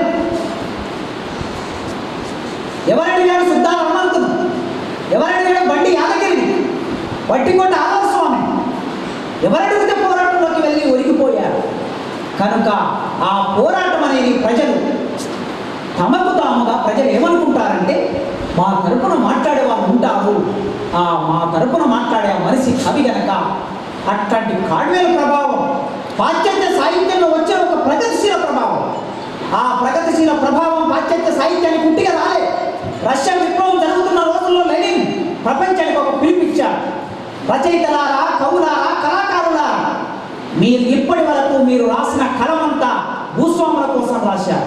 ఎవరడిగాడు సిద్ధార్థ హనుమంతుడు ఎవరడిగాడు బండి యాదగిరిని వట్టికొండ ఆదర్శస్వామి ఎవరడిగితే పోరాటంలోకి వెళ్ళి ఒరిగిపోయారు కనుక ఆ పోరాటం అనేది ప్రజలు తమకు తాముగా ప్రజలు ఏమనుకుంటారంటే మా తరపున మాట్లాడే వాళ్ళు ఉంటారు ఆ మా తరపున మాట్లాడే ఆ మనిషి కవి గనక అట్లాంటి కాడ్వేల ప్రభావం పాశ్చాత్య సాహిత్యంలో వచ్చే ఒక ప్రగతిశీల ప్రభావం ఆ ప్రగతిశీల ప్రభావం పాశ్చాత్య సాహిత్యానికి పుట్టిగా రాలే రష్యా విప్లవం జరుగుతున్న రోజుల్లో లెనిన్ ప్రపంచానికి ఒక పిలిపిచ్చాడు రచయితలారా కవులారా కళాకారులారా మీరు ఇప్పటి వరకు మీరు రాసిన కలమంతా భూస్వాముల కోసం రాశారు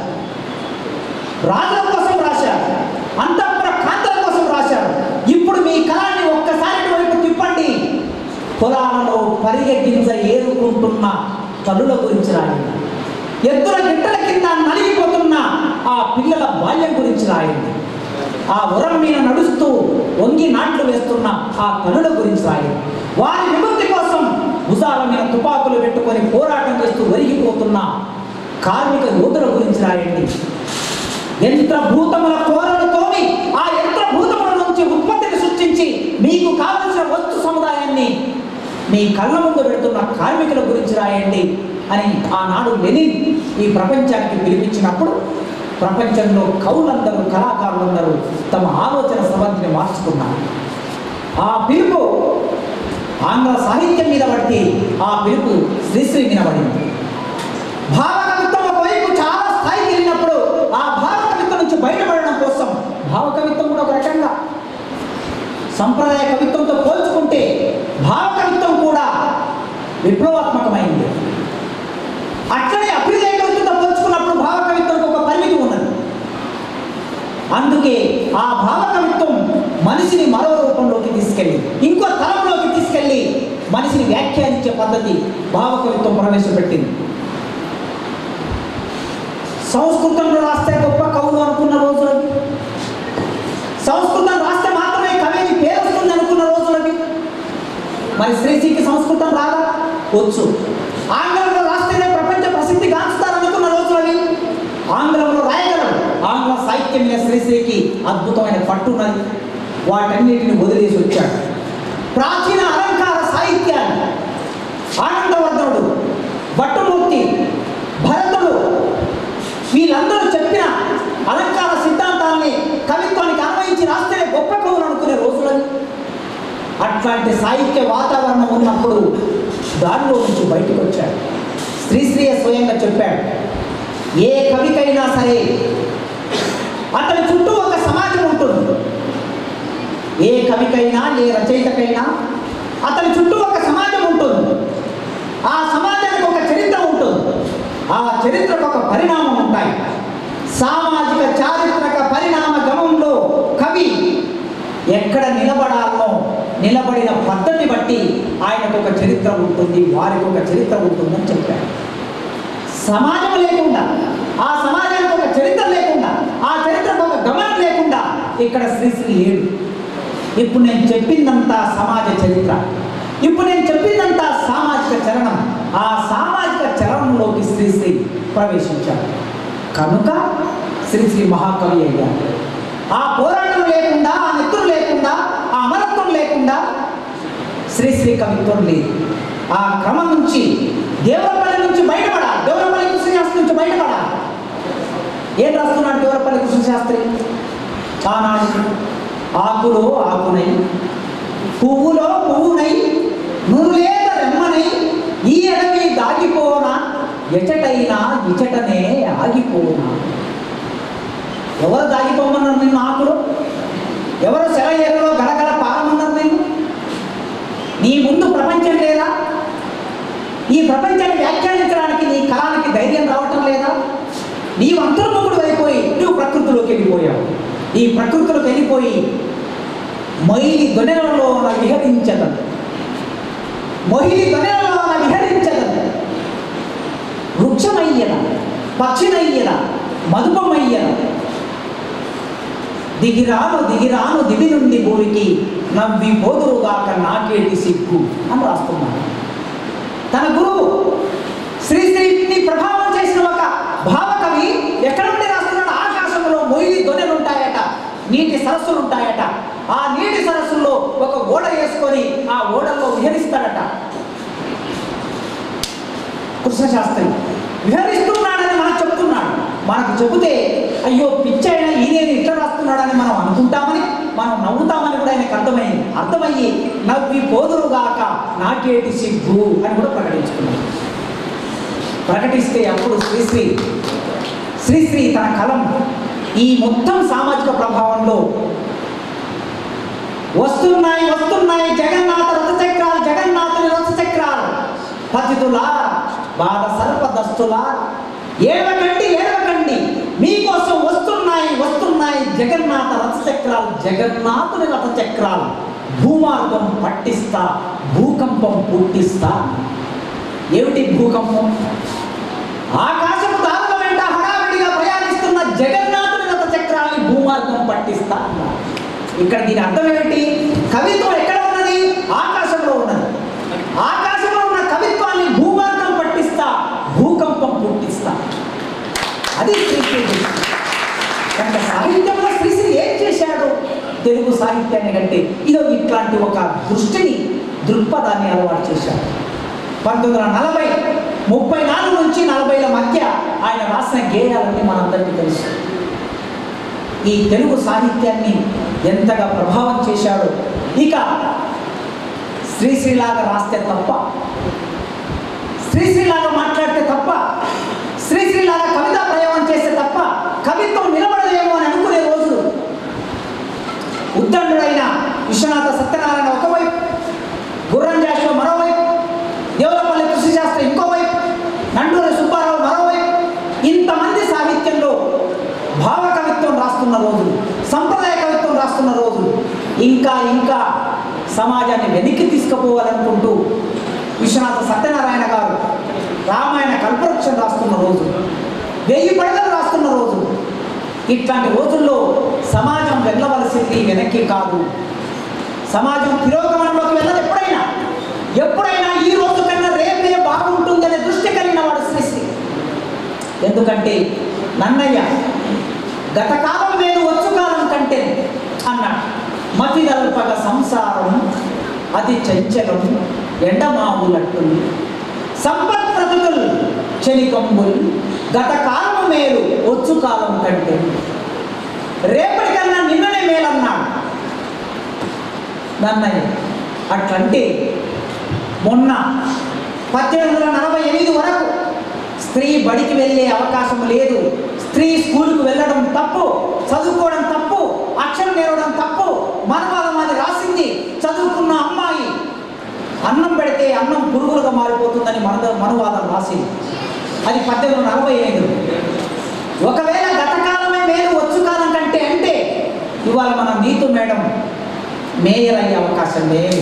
రాజుల కోసం రాశారు అంతఃపుర కాంతల కోసం రాశారు ఇప్పుడు మీ కళాన్ని ఒక్కసారి వైపు తిప్పండి పొలాలలో పరిగె గింజ ఏరుకుంటున్న తల్లుల గురించి రాయండి ఎద్దుల గిట్టల కింద నలిగిపోతున్న ఆ పిల్లల బాల్యం గురించి రాయండి ఆ ఉరం మీద నడుస్తూ వంగి నాట్లు వేస్తున్న ఆ తల్లుల గురించి రాయండి వారి విముక్తి కోసం భుజాల మీద తుపాకులు పెట్టుకొని పోరాటం చేస్తూ ఒరిగిపోతున్న కార్మిక యోధుల గురించి రాయండి యంత్రభూతముల కోరలు తోమి ఆ యంత్రభూతముల నుంచి ఉత్పత్తిని సృష్టించి మీకు కావలసిన వస్తు సముదాయాన్ని మీ కళ్ళ ముందు పెడుతున్న కార్మికుల గురించి రాయండి అని ఆనాడు లెనిన్ ఈ ప్రపంచానికి పిలిపించినప్పుడు ప్రపంచంలో కవులందరూ కళాకారులందరూ తమ ఆలోచన సబంధిని మార్చుకున్నారు ఆ పిలుపు ఆంగ్ల సాహిత్యం మీద బట్టి ఆ పిలుపు శ్రీశ్రీ వినబడింది భావ కవిత్వం ఒకవైపు చాలా స్థాయికి వెళ్ళినప్పుడు ఆ భావ కవిత్వం నుంచి బయటపడడం కోసం భావ కవిత్వం కూడా ఒక రకంగా సంప్రదాయ కవిత్వంతో పోల్చుకుంటే భావ కవిత్వం కూడా విప్లవాత్మకమైంది అట్లనే అభ్యుదయ కవిత్వంతో పోల్చుకున్నప్పుడు భావ కవిత్వంకి ఒక పరిమితి ఉన్నది అందుకే ఆ భావ కవిత్వం మనిషిని మరో రూపంలోకి తీసుకెళ్ళి ఇంకో తరంలోకి తీసుకెళ్ళి మనిషిని వ్యాఖ్యానించే పద్ధతి భావ కవిత్వం ప్రవేశపెట్టింది సంస్కృతంలో రాస్తే గొప్ప కవులు అనుకున్న రోజులవి సంస్కృతం రాస్తే మాత్రమే కవిని పేరు వస్తుంది అనుకున్న రోజులవి మరి శ్రీశ్రీకి సంస్కృతం రాదా వచ్చు ఆంగ్లంలో రాస్తేనే ప్రపంచ ప్రసిద్ధి గాంచుతారనుకున్న రోజులవి ఆంగ్లంలో రాయగలరు ఆంగ్ల సాహిత్యం మీద శ్రీశ్రీకి అద్భుతమైన పట్టున్నది వాటన్నిటిని వదిలేసి వచ్చాడు ప్రాచీన అలంకార సాహిత్యాన్ని ఆనందవర్ధనుడు భట్టుమూర్తి భరతుడు వీళ్ళందరూ చెప్పిన అలంకార సిద్ధాంతాన్ని కవిత్వానికి అన్వయించి రాస్తేనే గొప్ప కవులు అనుకునే రోజులని అట్లాంటి సాహిత్య వాతావరణం ఉన్నప్పుడు దానిలో నుంచి బయటకు వచ్చాడు శ్రీశ్రీయ స్వయంగా చెప్పాడు ఏ కవికైనా సరే అతని చుట్టూ ఒక సమాజం ఉంటుంది ఏ కవికైనా ఏ రచయితకైనా అతని చుట్టూ ఒక సమాజం ఉంటుంది ఆ సమాజానికి ఒక చరిత్ర ఉంటుంది ఆ చరిత్రకు ఒక పరిణామం ఉంటాయి సామాజిక చారిత్రక పరిణామ గమంలో కవి ఎక్కడ నిలబడాలో నిలబడిన పద్ధతి బట్టి ఆయనకు ఒక చరిత్ర ఉంటుంది వారికి ఒక చరిత్ర ఉంటుందని చెప్పారు సమాజం లేకుండా ఆ సమాజానికి ఒక చరిత్ర లేకుండా ఆ చరిత్రకు ఒక గమనం లేకుండా ఇక్కడ శ్రీశ్రీ లేడు ఇప్పుడు నేను చెప్పిందంతా సమాజ చరిత్ర ఇప్పుడు నేను చెప్పిందంతా సామాజిక చలనం ఆ సామాజిక చలనంలోకి శ్రీశ్రీ ప్రవేశించాడు కనుక శ్రీశ్రీ మహాకవి అయ్యాడు ఆ పోరాటం లేకుండా ఆ నెత్తురు లేకుండా ఆ అమరత్వం లేకుండా శ్రీశ్రీ కవిత్వం లేదు ఆ క్రమం నుంచి దేవరపల్లి నుంచి బయటపడాలి దేవరపల్లి కృష్ణశాస్త్రి నుంచి బయటపడాలి ఏం రాస్తున్నాడు దేవరపల్లి కృష్ణశాస్త్రి ఆనాడు ఆకులో ఆకునై పువ్వులో పువ్వునై నూలేత రెమ్మనై ఈ అడవి దాగిపోనా ఎచటైనా ఇచటనే ఆగిపోనా ఎవరు దాగిపోమన్నారు నిన్ను ఆకులు ఎవరు సెలయేరులో గడగడ పారమన్నారు నిన్ను నీ ముందు ప్రపంచం లేదా ఈ ప్రపంచాన్ని వ్యాఖ్యానించడానికి నీ కళానికి ధైర్యం రావటం లేదా నీవు అంతర్ముఖుడు అయిపోయి నువ్వు ప్రకృతిలోకి వెళ్ళిపోయావు ఈ ప్రకృతిలోకి వెళ్ళిపోయి మొయిలి దొనెలలో విహరించదను మొయిలి దొనెలలో విహరించదను వృక్షమయ్యన పక్షినయ్యన మధుపమయ్యన దిగిరాను దిగిరాను దివి నుండి భూమికి నవ్వి పోదురుగాక నాకేటి సిగ్గు అని రాస్తున్నాడు తన గురువు శ్రీశ్రీని ప్రభావం చేసిన ఒక భావకవి ఎక్కడ నుండి రాస్తున్నాడు ఆకాశంలో మొయిలి దొనెలు ఉంటాయట నీటి సరస్సులు ఉంటాయట ఆ నీటి సరస్సుల్లో ఒక ఓడ వేసుకొని ఆ ఓడల్లో విహరిస్తాడట కృష్ణశాస్త్రి విహరిస్తున్నాడని మనకు చెప్తున్నాడు మనకు చెబితే అయ్యో పిచ్చైన ఈయన ఇట్లా రాస్తున్నాడని మనం అనుకుంటామని మనం నవ్వుతామని కూడా ఆయనకు అర్థమైంది అర్థమయ్యి నవ్వి పోదురుగాక నాకేటి సిగ్గు అని కూడా ప్రకటించుకున్నాడు ప్రకటిస్తే అప్పుడు శ్రీశ్రీ శ్రీశ్రీ తన కలం ఈ మొత్తం సామాజిక ప్రభావంలో వస్తున్నాయి వస్తున్నాయి జగన్నాథ రథచక్రాలు జగన్నాథుని రథచక్రాలు పతితులా బాధ సర్పదస్తులా ఏడవకండి ఏడవకండి మీకోసం వస్తున్నాయి వస్తున్నాయి జగన్నాథ రథచక్రాలు జగన్నాథుని రథచక్రాలు భూమార్గం పట్టిస్తా భూకంపం పుట్టిస్తా ఏమిటి భూకంపం ఆకాశపు దారుల వెంట హడావిడిగా ప్రయాణిస్తున్న జగన్నాథుని రథ చక్రాన్ని భూమార్గం పట్టిస్తా అన్నారు. ఇక్కడ దీని అర్థం ఏమిటి కవిత్వం ఎక్కడ ఉన్నది ఆకాశంలో ఉన్నది ఆకాశంలో ఉన్న కవిత్వాన్ని భూమార్గం పట్టిస్తా భూకంపం పుట్టిస్తా అది శ్రీశ్రీ దృష్టి. కనుక సాహిత్యంలో శ్రీశ్రీ ఏం చేశాడు తెలుగు సాహిత్యాన్ని కంటే ఇదో ఇట్లాంటి ఒక దృష్టిని దృక్పథాన్ని అలవాటు చేశాడు పంతొమ్మిది వందల నలభై ముప్పై నాలుగు నుంచి నలభైల మధ్య ఆయన రాసిన గేయాలన్నీ మనందరికీ తెలుసు ఈ తెలుగు సాహిత్యాన్ని ఎంతగా ప్రభావం చేశాడో ఇక శ్రీశ్రీలాగా రాస్తే తప్ప శ్రీశ్రీలాగా మాట్లాడితే తప్ప శ్రీశ్రీలాగా కవితా ప్రయోగం చేస్తే తప్ప కవిత్వం నిలబడలేమో అని అనుకునే రోజులు ఉద్దండుడైన విశ్వనాథ సత్యనారాయణ ఒకవైపు గుర్రం జాషువ మరోవైపు దేవులపల్లి కృషిశాస్త్రి ఇంకోవైపు నండూరి సుబ్బారావు మరోవైపు ఇంతమంది సాహిత్యంలో భావ కవిత్వం రాస్తున్న రోజులు సంప్రదాయ కవిత్వం రాస్తున్న రోజులు ఇంకా ఇంకా సమాజాన్ని వెనక్కి తీసుకుపోవాలనుకుంటూ విశ్వనాథ సత్యనారాయణ గారు రామాయణ కల్పవృక్షం రాస్తున్న రోజు వెయ్యి పడగలు రాస్తున్న రోజు ఇట్లాంటి రోజుల్లో సమాజం వెళ్ళవలసింది వెనక్కి కాదు సమాజం తిరోగమనంలోకి వెళ్ళదు ఎప్పుడైనా ఎప్పుడైనా ఈ రోజు కన్నా రేపే బాగుంటుందనే దృష్టి కలిగిన వాడు శ్రీశ్రీ ఎందుకంటే నన్నయ్య గత కాలం వేరు వచ్చు కాలం కంటే అన్నాడు మతిదల్పగ సంసారం అతి చంచలం ఎండమావులట్టుంది సంపత్ప్రతులు క్షణికంబులు గత కాలం మేలు వచ్చు కాలం కంటే రేపటి కన్నా నిన్ననే మేలన్నాడు నన్నయ్య అట్లంటే మొన్న పద్దెనిమిది వందల నలభై ఎనిమిది వరకు స్త్రీ బడికి వెళ్ళే అవకాశం లేదు స్త్రీ స్కూల్కి వెళ్ళడం తప్పు చదువుకోవడం తప్పు అక్షరం నేర్వడం తప్పు మనవాళ్ళం అది రాసింది చదువుకున్న అమ్మాయి అన్నం పెడితే అన్నం పురుగులుగా మారిపోతుందని మన మనువాదం రాసింది అది పద్దెనిమిది వందల నలభై ఐదు ఒకవేళ గతకాలమే మేలు వచ్చు కాలం కంటే అంటే ఇవాళ మన నీతు మేడం మేయర్ అయ్యే అవకాశం లేదు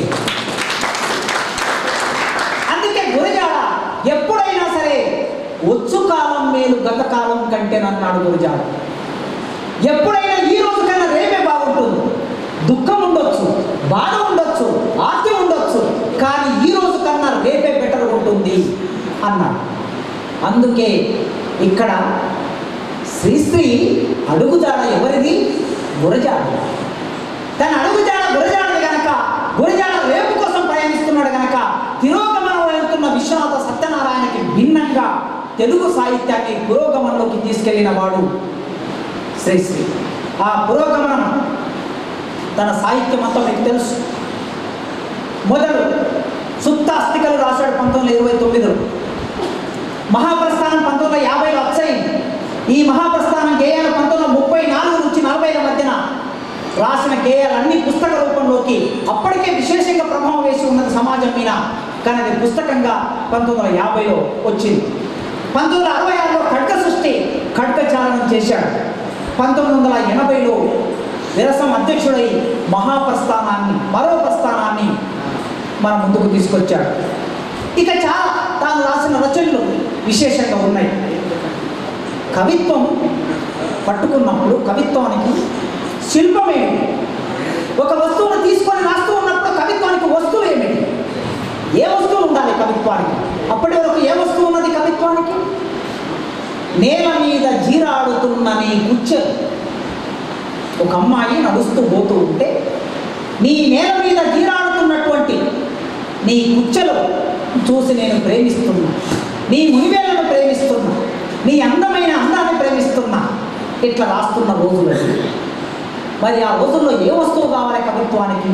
అందుకే గురజాడ ఎప్పుడైనా సరే వచ్చు కాలం మేలు గత కాలం కంటే అన్నాడు గురజాడ ఎప్పుడైనా ఈ రోజు కన్నా రేపే బాగుంటుంది దుఃఖం ఉండొచ్చు బాధ ఉండొచ్చు ఆర్తి ఉండొచ్చు కానీ ఈ రోజు కన్నా రేపే బెటర్ ఉంటుంది అన్నాడు అందుకే ఇక్కడ శ్రీశ్రీ అడుగుజాడ ఎవరిది గురజాడ తన అడుగుజాడ గురజాడది గనక గురజాడ రేపు కోసం ప్రయాణిస్తున్నాడు గనక తిరోగమనం వెళ్తున్న విశ్వనాథ సత్యనారాయణకి భిన్నంగా తెలుగు సాహిత్యాన్ని పురోగమనంలోకి తీసుకెళ్లిన వాడు శ్రీశ్రీ ఆ పురోగమనం తన సాహిత్యం అంతా మీకు తెలుసు మొదలు సుత్త అస్థికలు రాశాడు పంతొమ్మిది వందల ఇరవై తొమ్మిదిలో మహాప్రస్థానం పంతొమ్మిది వందల యాభైలో వచ్చాయింది ఈ మహాప్రస్థానం గేయాలు పంతొమ్మిది వందల ముప్పై నాలుగు నుంచి నలభైల మధ్యన రాసిన గేయాలన్నీ పుస్తక రూపంలోకి అప్పటికే విశేషంగా ప్రభావం వేసి ఉన్నది సమాజం మీద కానీ అది పుస్తకంగా పంతొమ్మిది వందల యాభైలో వచ్చింది పంతొమ్మిది వందల అరవై ఆరులో ఖడ్గ సృష్టి ఖడ్గ చాలనం చేశాడు పంతొమ్మిది వందల ఎనభైలో విరసం అధ్యక్షుడై మహాప్రస్థానాన్ని మరో ప్రస్థానాన్ని మన ముందుకు తీసుకొచ్చాడు ఇక చాలా తాను రాసిన రచనలు విశేషంగా ఉన్నాయి కవిత్వం పట్టుకున్నప్పుడు కవిత్వానికి శిల్పమేమి ఒక వస్తువును తీసుకొని రాస్తూ ఉన్నప్పుడు కవిత్వానికి వస్తువు ఏమిటి ఏ వస్తువు ఉండాలి కవిత్వానికి అప్పటి వరకు ఏ వస్తువు ఉన్నది కవిత్వానికి నేల మీద జీరాడుతున్న నీ కుచ్చెలు ఒక అమ్మాయి నడుస్తూ పోతూ ఉంటే నీ నేల మీద జీరాడుతున్నటువంటి నీ కుచ్చెలు చూసి నేను ప్రేమిస్తున్నా నీ మునివేళ్లను ప్రేమిస్తున్నా నీ అందమైన అందాన్ని ప్రేమిస్తున్నా ఇట్లా రాస్తున్న రోజులు అవి. మరి ఆ రోజుల్లో ఏ వస్తువు కావాలి కవిత్వానికి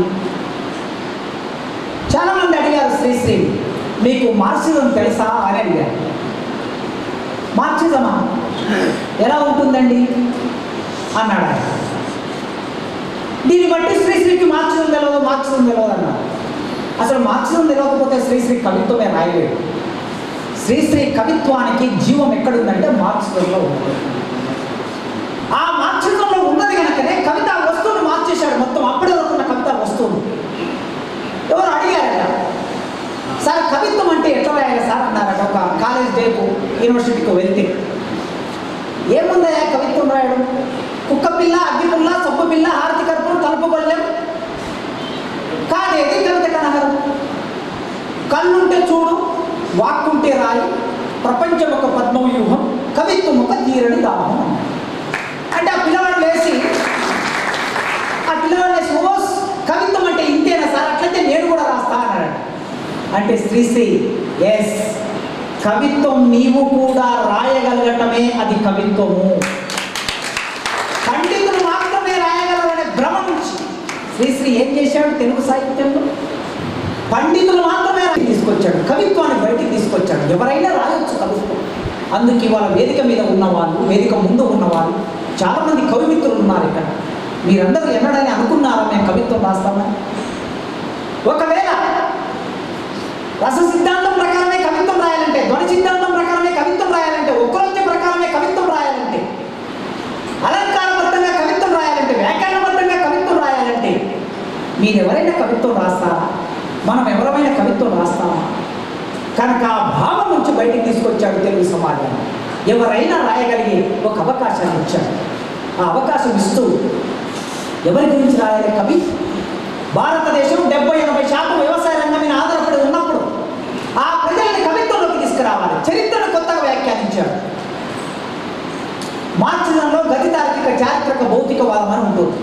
చాలామంది అడిగారు శ్రీశ్రీ మీకు మార్క్సిజం తెలుసా అని అడిగారు మార్క్సిజమా ఎలా ఉంటుందండి అన్నాడు ఆయన దీన్ని బట్టి శ్రీశ్రీకి మార్క్సిజం తెలియదు మార్క్సిజం తెలియదు అన్నాడు అసలు మార్క్సిజం తెలియకపోతే శ్రీశ్రీ కవిత్వమే రాయలేదు శ్రీశ్రీ కవిత్వానికి జీవం ఎక్కడుందంటే మార్క్సిజంలో ఉంది ఆ మార్క్సిజంలో ఉన్నది కనుకనే కవిత వస్తువును మార్చేశాడు మొత్తం అప్పటి వరకు ఉన్న కవిత వస్తువును ఎవరు అడిగారట సార్ కవిత్వం అంటే ఎట్లా రాయాలి సార్ అన్నారట ఒక కాలేజ్ డేకు యూనివర్సిటీకి వెళ్తే ఏముందయ్యా కవిత్వం రాయడం కుక్క పిల్ల అగ్గి పిల్ల సబ్బు పిల్ల హారతి కర్పూరం తలుపు గొల్లెం కాదేది కవిత కనగరం కళ్ళుంటే చూడు వాక్కుంటే రాయి ప్రపంచం ఒక పద్మవ్యూహం కవిత్వం ఒక తీరని దాహం అన్నాడు. అంటే ఆ పిల్లవాడు లేచి ఆ పిల్లవాడు లేచి ఓ కవిత్వం అంటే ఇంతేనా సార్ అట్లయితే నేను కూడా రాస్తా అన్నాడు అంటే శ్రీశ్రీ ఎస్ కవిత్వం నీవు కూడా రాయగలగటమే అది కవిత్వము పండితులు మాత్రమే రాయగలరనే భ్రమ నుంచి శ్రీశ్రీ ఏం చేశాడు తెలుగు సాహిత్యంలో పండితులు మాత్రమే రాయి తీసుకొచ్చాడు కవిత్వాన్ని బయటికి తీసుకొచ్చాడు ఎవరైనా రాయొచ్చు కవిత్వం అందుకు ఇవాళ వేదిక మీద ఉన్నవాళ్ళు వేదిక ముందు ఉన్నవాళ్ళు చాలామంది కవిమిత్రులు ఉన్నారు ఇక్కడ మీరందరూ ఎన్నడని అనుకున్నారా మేము కవిత్వం రాస్తామని ఒకవేళ రస సిద్ధాంతం ప్రకారమే కవిత్వం రాయాలంటే ధ్వని సిద్ధాంతం ప్రకారమే కవిత్వం రాయాలంటే ఉక్రోక్తి ప్రకారమే కవిత్వం రాయాలంటే అలంకారబద్ధంగా కవిత్వం రాయాలంటే వ్యాకరణబద్ధంగా కవిత్వం రాయాలంటే మీరు ఎవరైనా కవిత్వం రాస్తారా మనం ఎవరమైనా కవిత్వం రాస్తామా కనుక ఆ భావం నుంచి బయటికి తీసుకొచ్చాడు తెలుగు సమాజాన్ని ఎవరైనా రాయగలిగే ఒక అవకాశాన్ని ఇచ్చాడు ఆ అవకాశం ఇస్తూ ఎవరి గురించి రాయాలి కవి భారతదేశం డెబ్బై ఎనభై శాతం వ్యవసాయ రంగం మీద ఆధారపడి ఉన్నప్పుడు ఆ ప్రజల్ని కవిత్వంలోకి తీసుకురావాలి చరిత్రను కొత్తగా వ్యాఖ్యానించాడు మార్క్సిజంలో గతితార్కిక చారిత్రక భౌతికవాదం అని ఉంటుంది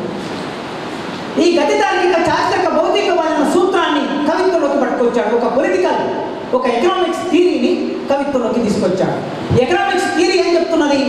ఈ గతితార్కిక చారిత్రక భౌతికవాదం సూత్రాన్ని కవిత్వంలోకి పట్టుకొచ్చాడు ఒక పొలిటికల్ ఒక ఎకనామిక్స్ థీరీని కవిత్వంలోకి తీసుకొచ్చాడు ఎకనామిక్స్ థీరీ ఏం చెప్తున్నది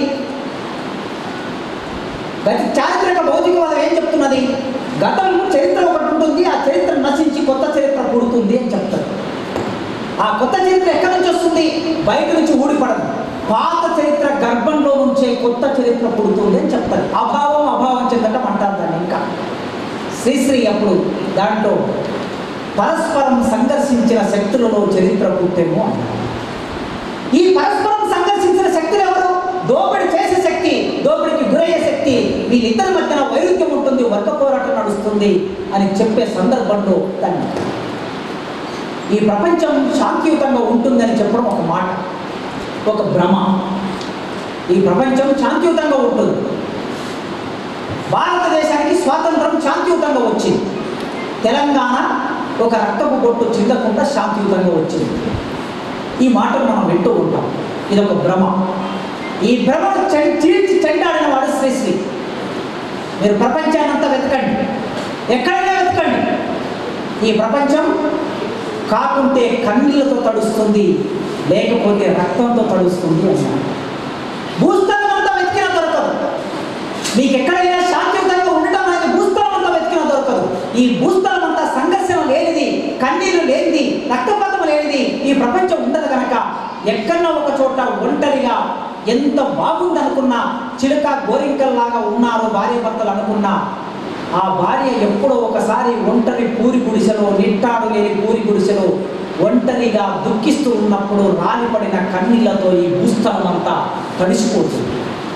గతి చారిత్రక భౌతికవాదం ఏం చెప్తున్నది గతం చరిత్ర ఒకటి ఉంటుంది ఆ చరిత్ర నశించి కొత్త చరిత్ర పుడుతుంది అని చెప్తారు ఆ కొత్త చరిత్ర ఎక్కడి నుంచి వస్తుంది బయట నుంచి ఊడిపడదు పాత చరిత్ర గర్భంలో నుంచే కొత్త చరిత్ర పుడుతుంది అని చెప్తారు అభావం అభావం చెందటం అంటారు దాన్ని ఇంకా శ్రీశ్రీ అప్పుడు దాంట్లో పరస్పరం సంఘర్షించిన శక్తులలో చరిత్ర పుట్టేమో అన్నారు ఈ పరస్పరం సంఘర్షించిన శక్తులు ఎవరు దోపిడి చేసే శక్తి దోపిడికి గురయ్యే శక్తి వీళ్ళిద్దరి మధ్యన వైరుధ్యం ఉంటుంది వర్గ పోరాటం నడుస్తుంది అని చెప్పే సందర్భంలో దాన్ని ఈ ప్రపంచం శాంతియుతంగా ఉంటుందని చెప్పడం ఒక మాట ఒక భ్రమ ఈ ప్రపంచం శాంతియుతంగా ఉంటుంది భారతదేశానికి స్వాతంత్రం శాంతియుతంగా వచ్చింది తెలంగాణ ఒక రక్తపు బొట్టు చిందకుండా శాంతియుతంగా వచ్చింది ఈ మాటలు మనం వింటూ ఉంటాం ఇది ఒక భ్రమ ఈ భ్రమను చె- చీల్చి చెండాడిన వాడు శ్రీశ్రీ మీరు ప్రపంచాన్ని అంతా వెతకండి ఎక్కడైనా వెతకండి ఈ ప్రపంచం కాకుంటే కన్నీళ్లతో తడుస్తుంది లేకపోతే రక్తంతో తడుస్తుంది అన్నాడు భూస్థలం అంతా వెతికినా దొరకదు మీకు ఎక్కడైనా శాంతియుతంగా ఉండటం అనేది భూస్థలం అంతా వెతికినా దొరకదు ఈ భూస్థలం అంతా సంఘర్షణ లేనిది కన్నీరు లేనిది రక్తపాతం లేనిది ఈ ప్రపంచం ఉండదు కనుక ఎక్కడన్నా ఒక చోట ఒంటరిగా ఎంత బాగుందనుకున్నా చిలుక గోరింకల్లాగా ఉన్నారు భార్య భర్తలు అనుకున్నా ఆ భార్య ఎప్పుడో ఒకసారి ఒంటరి పూరి గుడిసెలో నిట్టాడు లేని పూరి గుడిసెలో ఒంటరిగా దుఃఖిస్తూ ఉన్నప్పుడు రాలిపడిన కన్నీళ్లతో ఈ భూస్థలం అంతా తడిసిపోతుంది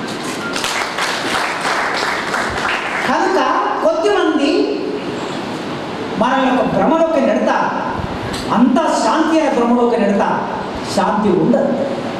కనుక కొద్దిమంది మనల్ని ఒక భ్రమలోకి నెడతా అంతా శాంతి అనే భ్రమలోకి నెడతా శాంతి ఉండదు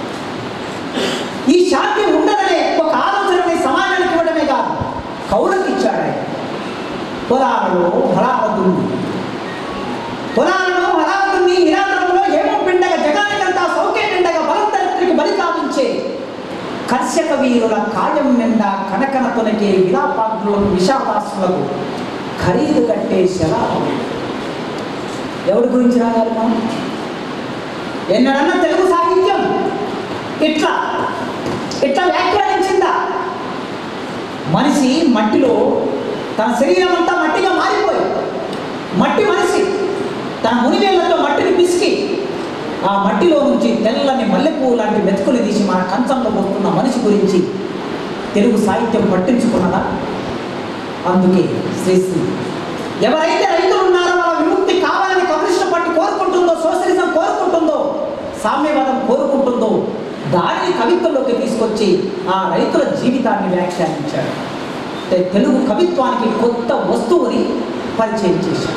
ఈ శాంతి ఉండదనే ఒక ఆలోచనని సమాజానికి ఇవ్వడమే కాదు కౌలకి ఇచ్చాడు ఆయన పొలాలలో ఫలావతుంది పొలాలను ఫలావతుని నిరాకరణలో ఏమో పిండగ జగానికంతా సౌఖ్యం పిండగ బలంతరికి బలి కావించే కర్షక వీరుల కాయం నిండా కనకన తొనకే విలాపాగ్రులకు విషాదాసులకు ఖరీదు కట్టే శరాబం ఎవరి గురించి రాగాలి మనం ఎన్నడన్నా తెలుగు సాహిత్యం ఇట్లా ఇట్లా వ్యాఖ్యానించిందా మనిషి మట్టిలో తన శరీరం అంతా మట్టిగా మారిపోయి మట్టి మనిషి తన మునివేళ్లతో మట్టిని పిసికి ఆ మట్టిలో నుంచి తెల్లని మల్లెపువ్వు లాంటి మెతుకులు తీసి మన కంచంలో వస్తున్న మనిషి గురించి తెలుగు సాహిత్యం పట్టించుకున్నదా అందుకే శ్రీశ్రీ ఎవరైతే రైతులు ఉన్నారో వాళ్ళ విముక్తి కావాలని కమ్యూనిస్ట్ పార్టీ కోరుకుంటుందో సోషలిజం కోరుకుంటుందో సామ్యవాదం కోరుకుంటుందో దానిని కవిత్వంలోకి తీసుకొచ్చి ఆ రైతుల జీవితాన్ని వ్యాఖ్యానించాడు అంటే తెలుగు కవిత్వానికి కొత్త వస్తువుని పరిచయం చేశాడు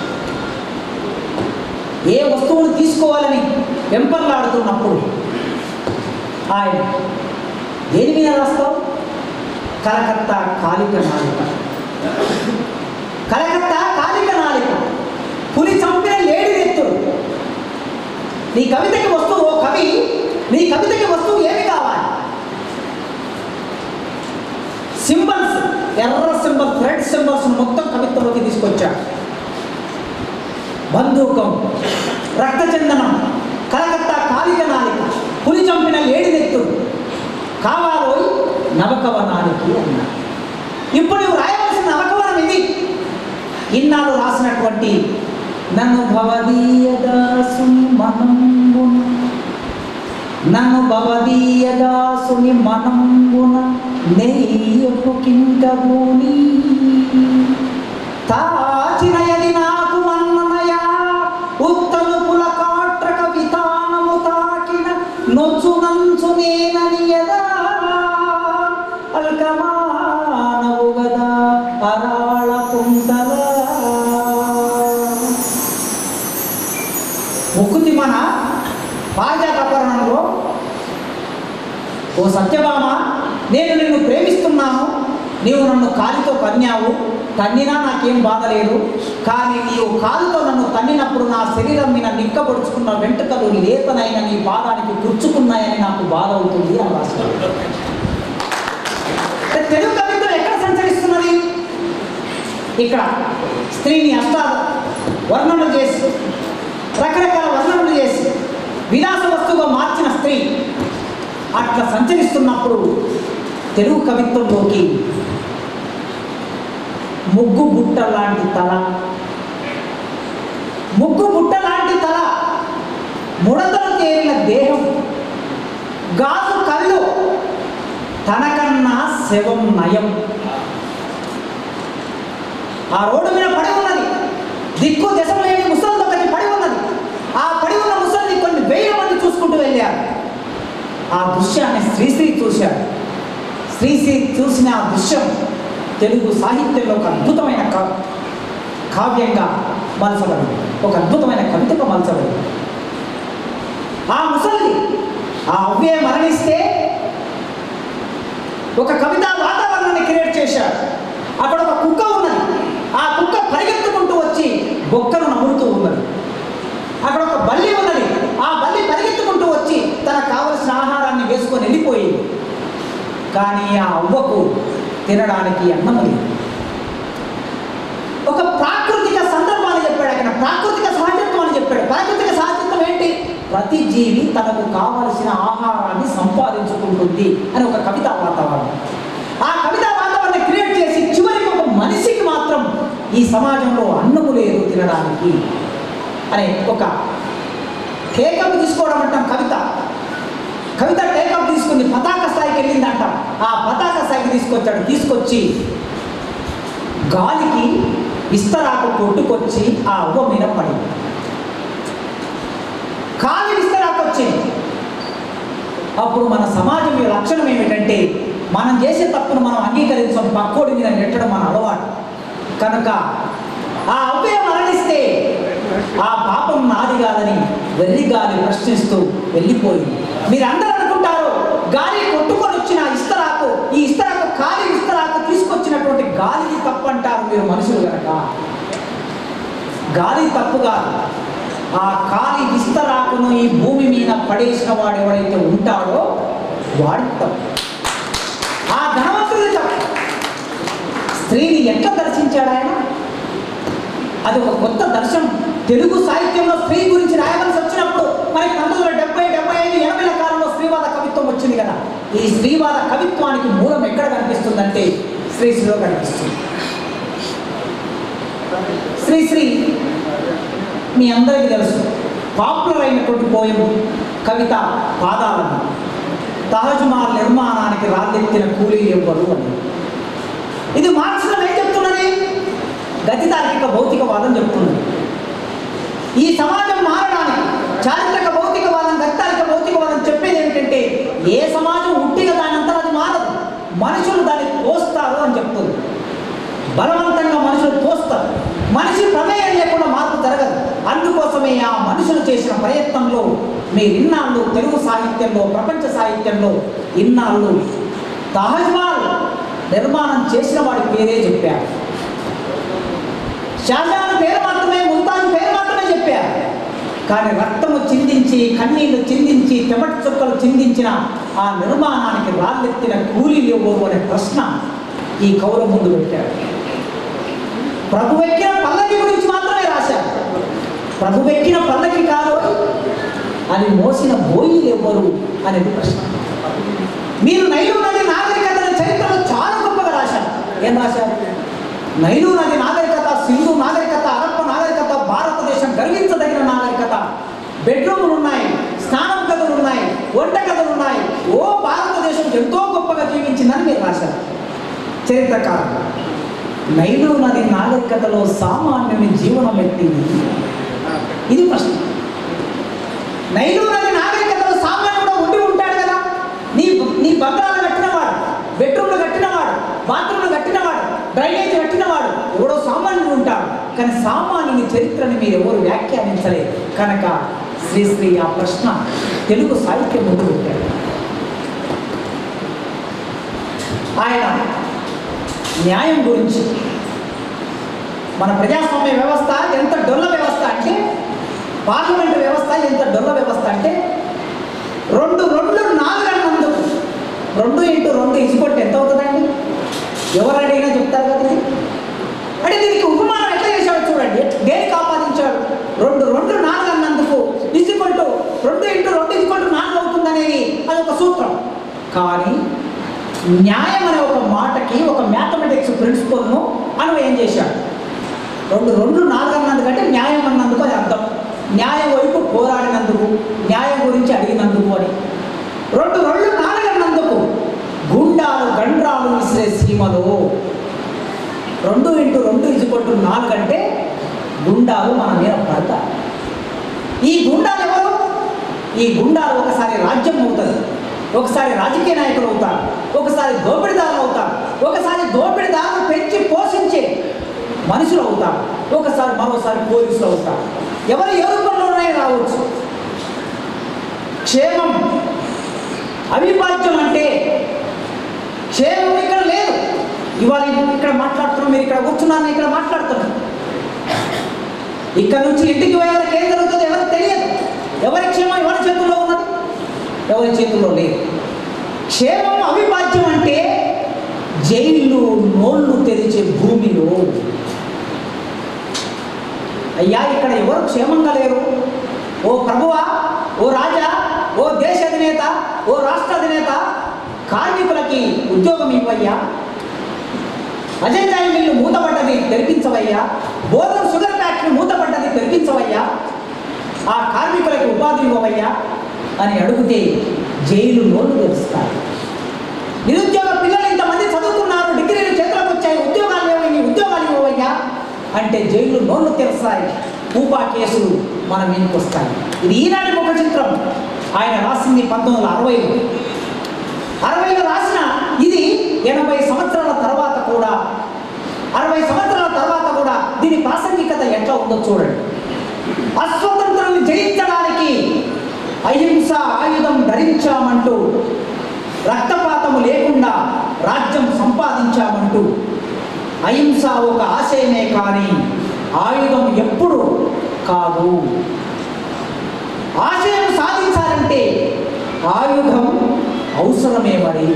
ఏ వస్తువును తీసుకోవాలని వెంపర్లాడుతున్నప్పుడు ఆయన దేని మీద రాస్తావు కలకత్తా కాలిక నాలిక కలకత్తా కాలిక నాలిక పులి చంపిన లేడి నెత్తురు నీ కవితకి వస్తువు ఓ కవి నీ కవితకి వస్తువు ఏమి కావాలి సింబల్స్ ఎర్ర సింబల్ థ్రెడ్ సింబల్స్ మొత్తం కవిత్వంలోకి తీసుకొచ్చాడు బంధూకం రక్తచందనం కలకత్తా కాలిక నాలిక పులి చంపిన లేడి నెత్తురు కావాలోయ్ నవకవనానికి అన్నాడు ఇప్పుడు నువ్వు రాయవలసిన నవకవనం ఇది ఇన్నాళ్ళు రాసినటువంటి నన్ను భవదీయదాసుని మనంబున నన్ను భవదీయదాసుని మనంబున నెయ్యపు కింకబూని తాచినయది నాకు మన్ననయా ఉత్తలుపుల కాట్రక వితానము తాకిన నొచ్చు నంచు నేనని యదా అల్కమానవు గదా అరాళ కుంతలా ముక్కుతి మన పారిజాతపరణంలో ఓ సత్యభామ నేను నిన్ను ప్రేమిస్తున్నాను నీవు నన్ను కాలితో కన్యావు తన్నినా నాకేం బాధ లేదు కానీ నీవు కాలుతో నన్ను తన్నినప్పుడు నా శరీరం మీద నిక్కబడుచుకున్న వెంట్రుకలు లేతనైన నీ పాదానికి గుర్చుకున్నాయని నాకు బాధ అవుతుంది అని రాశాడు అంటే తెలుగు కవిత్వం ఎక్కడ సంచరిస్తున్నది ఇక్కడ స్త్రీని అష్ట వర్ణనలు చేసి రకరకాల వర్ణనలు చేసి విలాస వస్తువుగా మార్చిన స్త్రీ అట్లా సంచరిస్తున్నప్పుడు తెలుగు కవిత్వంలోకి ముగ్గు బుట్ట లాంటి తల ముగ్గు బుట్ట లాంటి తల ముడతలు తేలిన దేహం గాజు కళ్ళు తనకన్నా శవం నయం ఆ రోడ్డు మీద పడి ఉన్నది దిక్కు దశం లేని ముసలి ఒకటి పడి ఉన్నది ఆ పడి ఉన్న ముసలిని కొన్ని వేల మంది చూసుకుంటూ వెళ్ళారు ఆ దృశ్యాన్ని శ్రీశ్రీ చూశాడు శ్రీశ్రీ చూసిన ఆ దృశ్యం తెలుగు సాహిత్యంలో ఒక అద్భుతమైన కా- కావ్యంగా మలచబడింది ఒక అద్భుతమైన కవితగా మలచబడింది ఆ ముసలి ఆ అవ్వే మరణిస్తే ఒక కవితా వాతావరణాన్ని క్రియేట్ చేశాడు అక్కడ ఒక కుక్క ఉన్నది ఆ కుక్క పరిగెత్తుకుంటూ వచ్చి బొక్కను నములుతూ ఉన్నది అక్కడ ఒక బల్లి ఉన్నది ఆ బల్లి పరిగెత్తుకుంటూ వచ్చి తనకు కావలసిన ఆహారాన్ని వేసుకొని వెళ్ళిపోయింది కానీ ఆ అవ్వకు తినడానికి అన్నం లేదు ఒక ప్రాకృతిక సందర్భాన్ని చెప్పాడు ఆయన ప్రాకృతిక సహజత్వం అని చెప్పాడు ప్రాకృతిక సహజత్వం ఏంటి ప్రతి జీవి తనకు కావలసిన ఆహారాన్ని సంపాదించుకుంటుంది అని ఒక కవితా వాతావరణం ఆ కవితా వాతావరణాన్ని క్రియేట్ చేసి చివరికి ఒక మనిషికి మాత్రం ఈ సమాజంలో అన్నము లేదు తినడానికి అనే ఒక టేకప్ తీసుకోవడం అంటాం కవిత కవిత టేకప్ తీసుకుంది పతాక స్థాయికి వెళ్ళింది అంటాం ఆ పతాక స్థాయికి తీసుకొచ్చాడు తీసుకొచ్చి గాలికి విస్తరాకు కొట్టుకొచ్చి ఆ అవ్వ మీద పడింది కాలి విస్తరాకు వచ్చింది అప్పుడు మన సమాజం యొక్క లక్షణం ఏమిటంటే మనం చేసే తప్పును మనం అంగీకరించడం పక్కోడి మీద నెట్టడం మన అలవాటు కనుక ఆ అవ్వే మరణిస్తే ఆ పాపం నాది కాదని వెళ్ళి గాలి ప్రశ్నిస్తూ వెళ్ళిపోయింది మీరు అందరూ అనుకుంటారు గాలి కొట్టుకొని వచ్చిన ఇస్తరాకు ఈ ఇస్తరాకు ఖాళీ ఇస్తరాకు తీసుకొచ్చినటువంటి గాలిని తప్పు అంటారు మీరు మనుషులు కనుక గాలి తప్పు కాదు ఆ కాలి విస్తరాకును ఈ భూమి మీద పడేసిన వాడు ఎవడైతే ఉంటాడో వాడి తప్పు ఆ ధనవంతుడి తప్పు స్త్రీని ఎట్లా దర్శించాడు ఆయన అది ఒక కొత్త దర్శనం తెలుగు సాహిత్యంలో స్త్రీ గురించి రాయవలసి వచ్చినప్పుడు మరి పంతొమ్మిది వందల డెబ్బై డెబ్బై ఐదు ఎనభైల కాలంలో స్త్రీవాద కవిత్వం వచ్చింది కదా ఈ స్త్రీవాద కవిత్వానికి మూలం ఎక్కడ కనిపిస్తుందంటే శ్రీశ్రీలో కనిపిస్తుంది శ్రీశ్రీ మీ అందరికీ తెలుసు పాపులర్ అయినటువంటి పోయం కవిత పాదాలను తహజ్మహల్ నిర్మాణానికి రాళ్ళెత్తిన కూలీలు ఎవ్వరు అని ఇది మార్క్సిజం ఏం చెప్తున్నది గతి తార్కిక భౌతికవాదం చెప్తున్నది ఈ సమాజం మారడానికి చారిత్రక భౌతికవాదం గత్తారిక భౌతికవాదం చెప్పేది ఏమిటంటే ఏ సమాజం ఉట్టిగా దాని అంతా అది మారదు మనుషులు దాన్ని తోస్తారు అని చెప్తుంది బలవంతంగా మనుషులు తోస్తారు మనిషి ప్రమేయం లేకుండా మార్పు జరగదు అందుకోసమే ఆ మనుషులు చేసిన ప్రయత్నంలో మీరు ఇన్నాళ్ళు తెలుగు సాహిత్యంలో ప్రపంచ సాహిత్యంలో ఇన్నాళ్ళు తహజ్మాల్ నిర్మాణం చేసిన వాడి పేరే చెప్పారు షాజహాన్ పేరు మాత్రమే ముల్తాన్ పేరు మాత్రమే చెప్పారు కానీ రక్తము చిందించి కన్నీళ్లు చిందించి తెమటి చుక్కలు చిందించిన ఆ నిర్మాణానికి రాళ్ళెత్తిన కూలీలు ఎవరు అనే ప్రశ్న ఈ కౌల ముందు పెట్టారు ప్రభు ఎక్కిన పల్లకి గురించి మాత్రమే రాశారు ప్రభు ఎక్కిన పల్లకి కాదు అది మోసిన బోయిలు ఎవ్వరు అనేది ప్రశ్న మీరు నైలు నది నాగరికత చరిత్రలో చాలా గొప్పగా రాశారు ఏం రాశారు నైలు నది నాగరికత సింధు నాగరికత అరప్ప నాగరికత భారతదేశం గర్వించదగిన నాగరికత బెడ్రూములు ఉన్నాయి స్నానం గదులు ఉన్నాయి వంట గదులు ఉన్నాయి ఓ భారతదేశం ఎంతో గొప్పగా జీవించిందని మీరు రాశారు చరిత్రకారు నైలు నది నాగరికతలో సామాన్యుని జీవనం ఎట్టింది ఇది ప్రశ్న నైలు నది నాగరికతలో సామాన్యుడు ఉండి ఉంటాడు కదా నీ నీ బంగాళాలు కట్టినవాడు బెడ్రూమ్లు కట్టినవాడు బాత్రూమ్లు కట్టినవాడు డ్రైనేజ్ కట్టినవాడు ఎవడో సామాన్యుడు ఉంటాడు కానీ సామాన్యుని చరిత్రని మీరు ఎవరు వ్యాఖ్యానించలేదు కనుక శ్రీశ్రీ ఆ ప్రశ్న తెలుగు సాహిత్యం ముందు పెట్టాడు ఆయన న్యాయం గురించి మన ప్రజాస్వామ్య వ్యవస్థ ఎంత డొల్ల వ్యవస్థ అంటే పార్లమెంట్ వ్యవస్థ ఎంత డొల్ల వ్యవస్థ అంటే రెండు రెండు నాలుగు అన్నందుకు రెండు ఇంటూ రెండు ఇసుకొట్టి ఎంత అవుతుందండి ఎవరు అడిగినా చెప్తారు కదా ఇది? అంటే దీనికి ఉపమానం ఎట్లా చేశాడు చూడండి దేనికి ఆపాదించాడు రెండు రెండు నాలుగు అన్నందుకు ఇసుకొట్టు రెండు ఇంటూ రెండు ఇసుకొట్టు నాలుగు అవుతుందనేది అది ఒక సూత్రం కానీ న్యాయం అనే ఒక మాటకి ఒక మ్యాథమెటిక్స్ ప్రిన్సిపల్ను అన్వయం చేశాడు రెండు రెండు నాలుగు అన్నందుకంటే న్యాయం అన్నందుకు అది అర్థం న్యాయం వైపు పోరాడినందుకు న్యాయం గురించి అడిగినందుకు అని రెండు రెండు నాలుగు అన్నందుకు గుండాలు గండ్రాలు విసిరే సీమలో రెండు ఇంటూ రెండు ఇచ్చుకుంటూ నాలుగు అంటే గుండాలు మన మీద పడతారు ఈ గుండాలు ఎవరు ఈ గుండాలు ఒకసారి రాజ్యం అవుతుంది ఒకసారి రాజకీయ నాయకులు అవుతారు ఒకసారి దోపిడీదారులు అవుతారు ఒకసారి దోపిడీదారులు పెంచి పోషించే మనుషులు అవుతారు ఒకసారి మరోసారి పోలీసులు అవుతారు ఎవరు ఏ రూపంలోనే రావచ్చు క్షేమం అవిభాజ్యం అంటే క్షేమం ఇక్కడ లేదు ఇవాళ ఇక్కడ మాట్లాడుతున్నాం మీరు ఇక్కడ కూర్చున్నారు నేను ఇక్కడ మాట్లాడుతున్నాను ఇక్కడ నుంచి ఇంటికి పోయేవారికి ఏం జరుగుతుందో ఎవరికి తెలియదు ఎవరి క్షేమం ఎవరి చేతుల్లో ఉన్నది ఎవరి చేతుల్లో లేదు క్షేమం అవిభాజ్యం అంటే జైళ్ళు నోళ్ళు తెరిచే భూమిలో అయ్యా ఇక్కడ ఎవరు క్షేమంగా లేరు ఓ ప్రభువా ఓ రాజా ఓ దేశ అధినేత ఓ రాష్ట్ర అధినేత కార్మికులకి ఉద్యోగం ఇవ్వయ్యా అజంజాయి మిల్లు మూతపడ్డది తెరిపించవయ్యా బోధన్ షుగర్ ఫ్యాక్టరీ మూతపడ్డది తెరిపించవయ్యా ఆ కార్మికులకి ఉపాధి ఇవ్వవయ్యా అని అడిగితే జైలు నోళ్ళు తెరుస్తారు నిరుద్యోగ పిల్లలు ఇంతమంది చదువుకున్నారు డిగ్రీలు చేతులకు వచ్చాయి ఉద్యోగాలు లేవు నీ ఉద్యోగాలు ఇవ్వవయ్యా అంటే జైలు నోళ్ళు తెరుస్తాయి ఊపా కేసులు మన మీదకి వస్తాయి ఇది ఈనాటి ముఖ చిత్రం ఆయన రాసింది పంతొమ్మిది వందల అరవైలో అరవైలో రాసిన ఇది ఎనభై సంవత్సరాల తర్వాత కూడా అరవై సంవత్సరాల తర్వాత కూడా దీని ప్రాసంగికత ఎట్లా ఉందో చూడండి అస్వతంత్రాన్ని జయించడానికి అహింస ఆయుధం ధరించామంటూ రక్తపాతము లేకుండా రాజ్యం సంపాదించామంటూ అహింస ఒక ఆశయమే కానీ ఆయుధం ఎప్పుడు కాదు ఆశయం సాధించాలంటే ఆయుధం అవసరమే మరి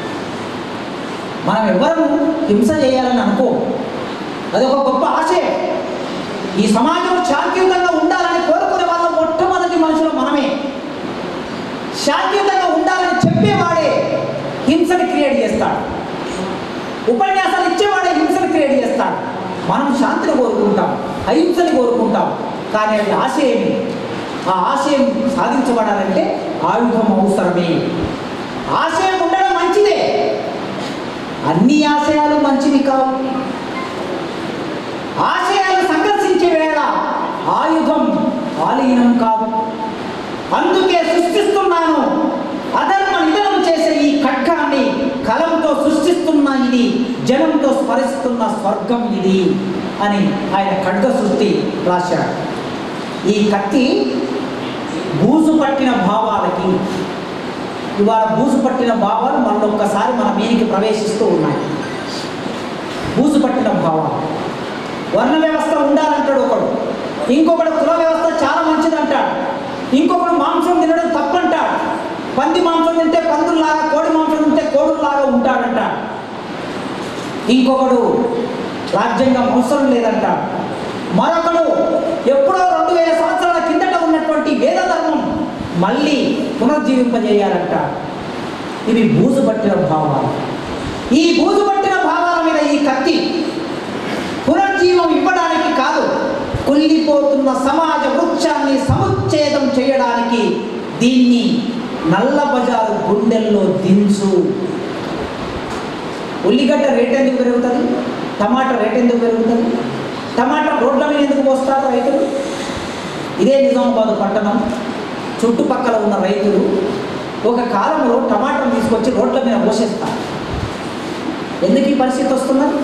మనం ఎవ్వరం హింస చేయాలని అనుకో అది ఒక గొప్ప ఆశయం ఈ సమాజం శాంతియుతంగా ఉండాలని కోరుకునే వాళ్ళ మొట్టమొదటి మనుషులు మనమే శాంతియుతంగా ఉండాలని చెప్పేవాడే హింసని క్రియేట్ చేస్తాడు ఉపన్యాసాలు ఇచ్చేవాడే హింసని క్రియేట్ చేస్తాడు మనం శాంతిని కోరుకుంటాం అహింసని కోరుకుంటాం కానీ అది ఆశయమే ఆ ఆశయం సాధించబడాలంటే ఆయుధం అవసరమే ఆశయం ఉండడం మంచిదే అన్ని ఆశయాలు మంచివి కావు ఆశయాలు సంఘర్షించే వేళ ఆయుధం ఆలీనం కాదు అందుకే సృష్టిస్తున్నాను అధర్మ నిధనం చేసే ఈ ఖడ్గాన్ని కలంతో సృష్టిస్తున్న ఇది జనంతో స్మరిస్తున్న స్వర్గం ఇది అని ఆయన ఖడ్గ సృష్టి రాశాడు ఈ కత్తి బూజు పట్టిన భావాలకి ఇవాళ బూజు పట్టిన భావాలు మళ్ళొక్కసారి మన మీనికి ప్రవేశిస్తూ ఉన్నాయి బూజు పట్టిన భావాలు వర్ణ వ్యవస్థ ఉండాలంటాడు ఒకడు ఇంకొకడు కుల వ్యవస్థ చాలా మంచిది అంటాడు ఇంకొకడు మాంసం తినడం తప్పంటాడు పంది మాంసం తింటే పందుల్లాగా కోడి మాంసం తింటే కోడుల్లాగా ఉంటాడంటాడు ఇంకొకడు రాజ్యాంగం అవసరం లేదంటాడు మరొకడు ఎప్పుడో రెండు వేల సంవత్సరాల కిందట ఉన్నటువంటి వేద ధర్మం మళ్ళీ పునర్జీవింపజేయాలంటాడు ఇవి బూజు పట్టిన భావాలు ఈ బూజు పట్టిన భావాల మీద ఈ కత్తి పునర్జీవం ఇవ్వడానికి కాదు కుళ్ళిపోతున్న సమాజ వృక్షాన్ని సముచ్ఛేదం చేయడానికి దీన్ని నల్ల బజారు గుండెల్లో దించు ఉల్లిగడ్డ రేట్ ఎందుకు పెరుగుతుంది టమాటా రేట్ ఎందుకు పెరుగుతుంది టమాటా రోడ్ల మీద ఎందుకు పోస్తారు రైతులు ఇదే నిజామాబాద్ పట్టణం చుట్టుపక్కల ఉన్న రైతులు ఒక కాలంలో టమాటాను తీసుకొచ్చి రోడ్ల మీద పోసేస్తారు ఎందుకు ఈ పరిస్థితి వస్తున్నది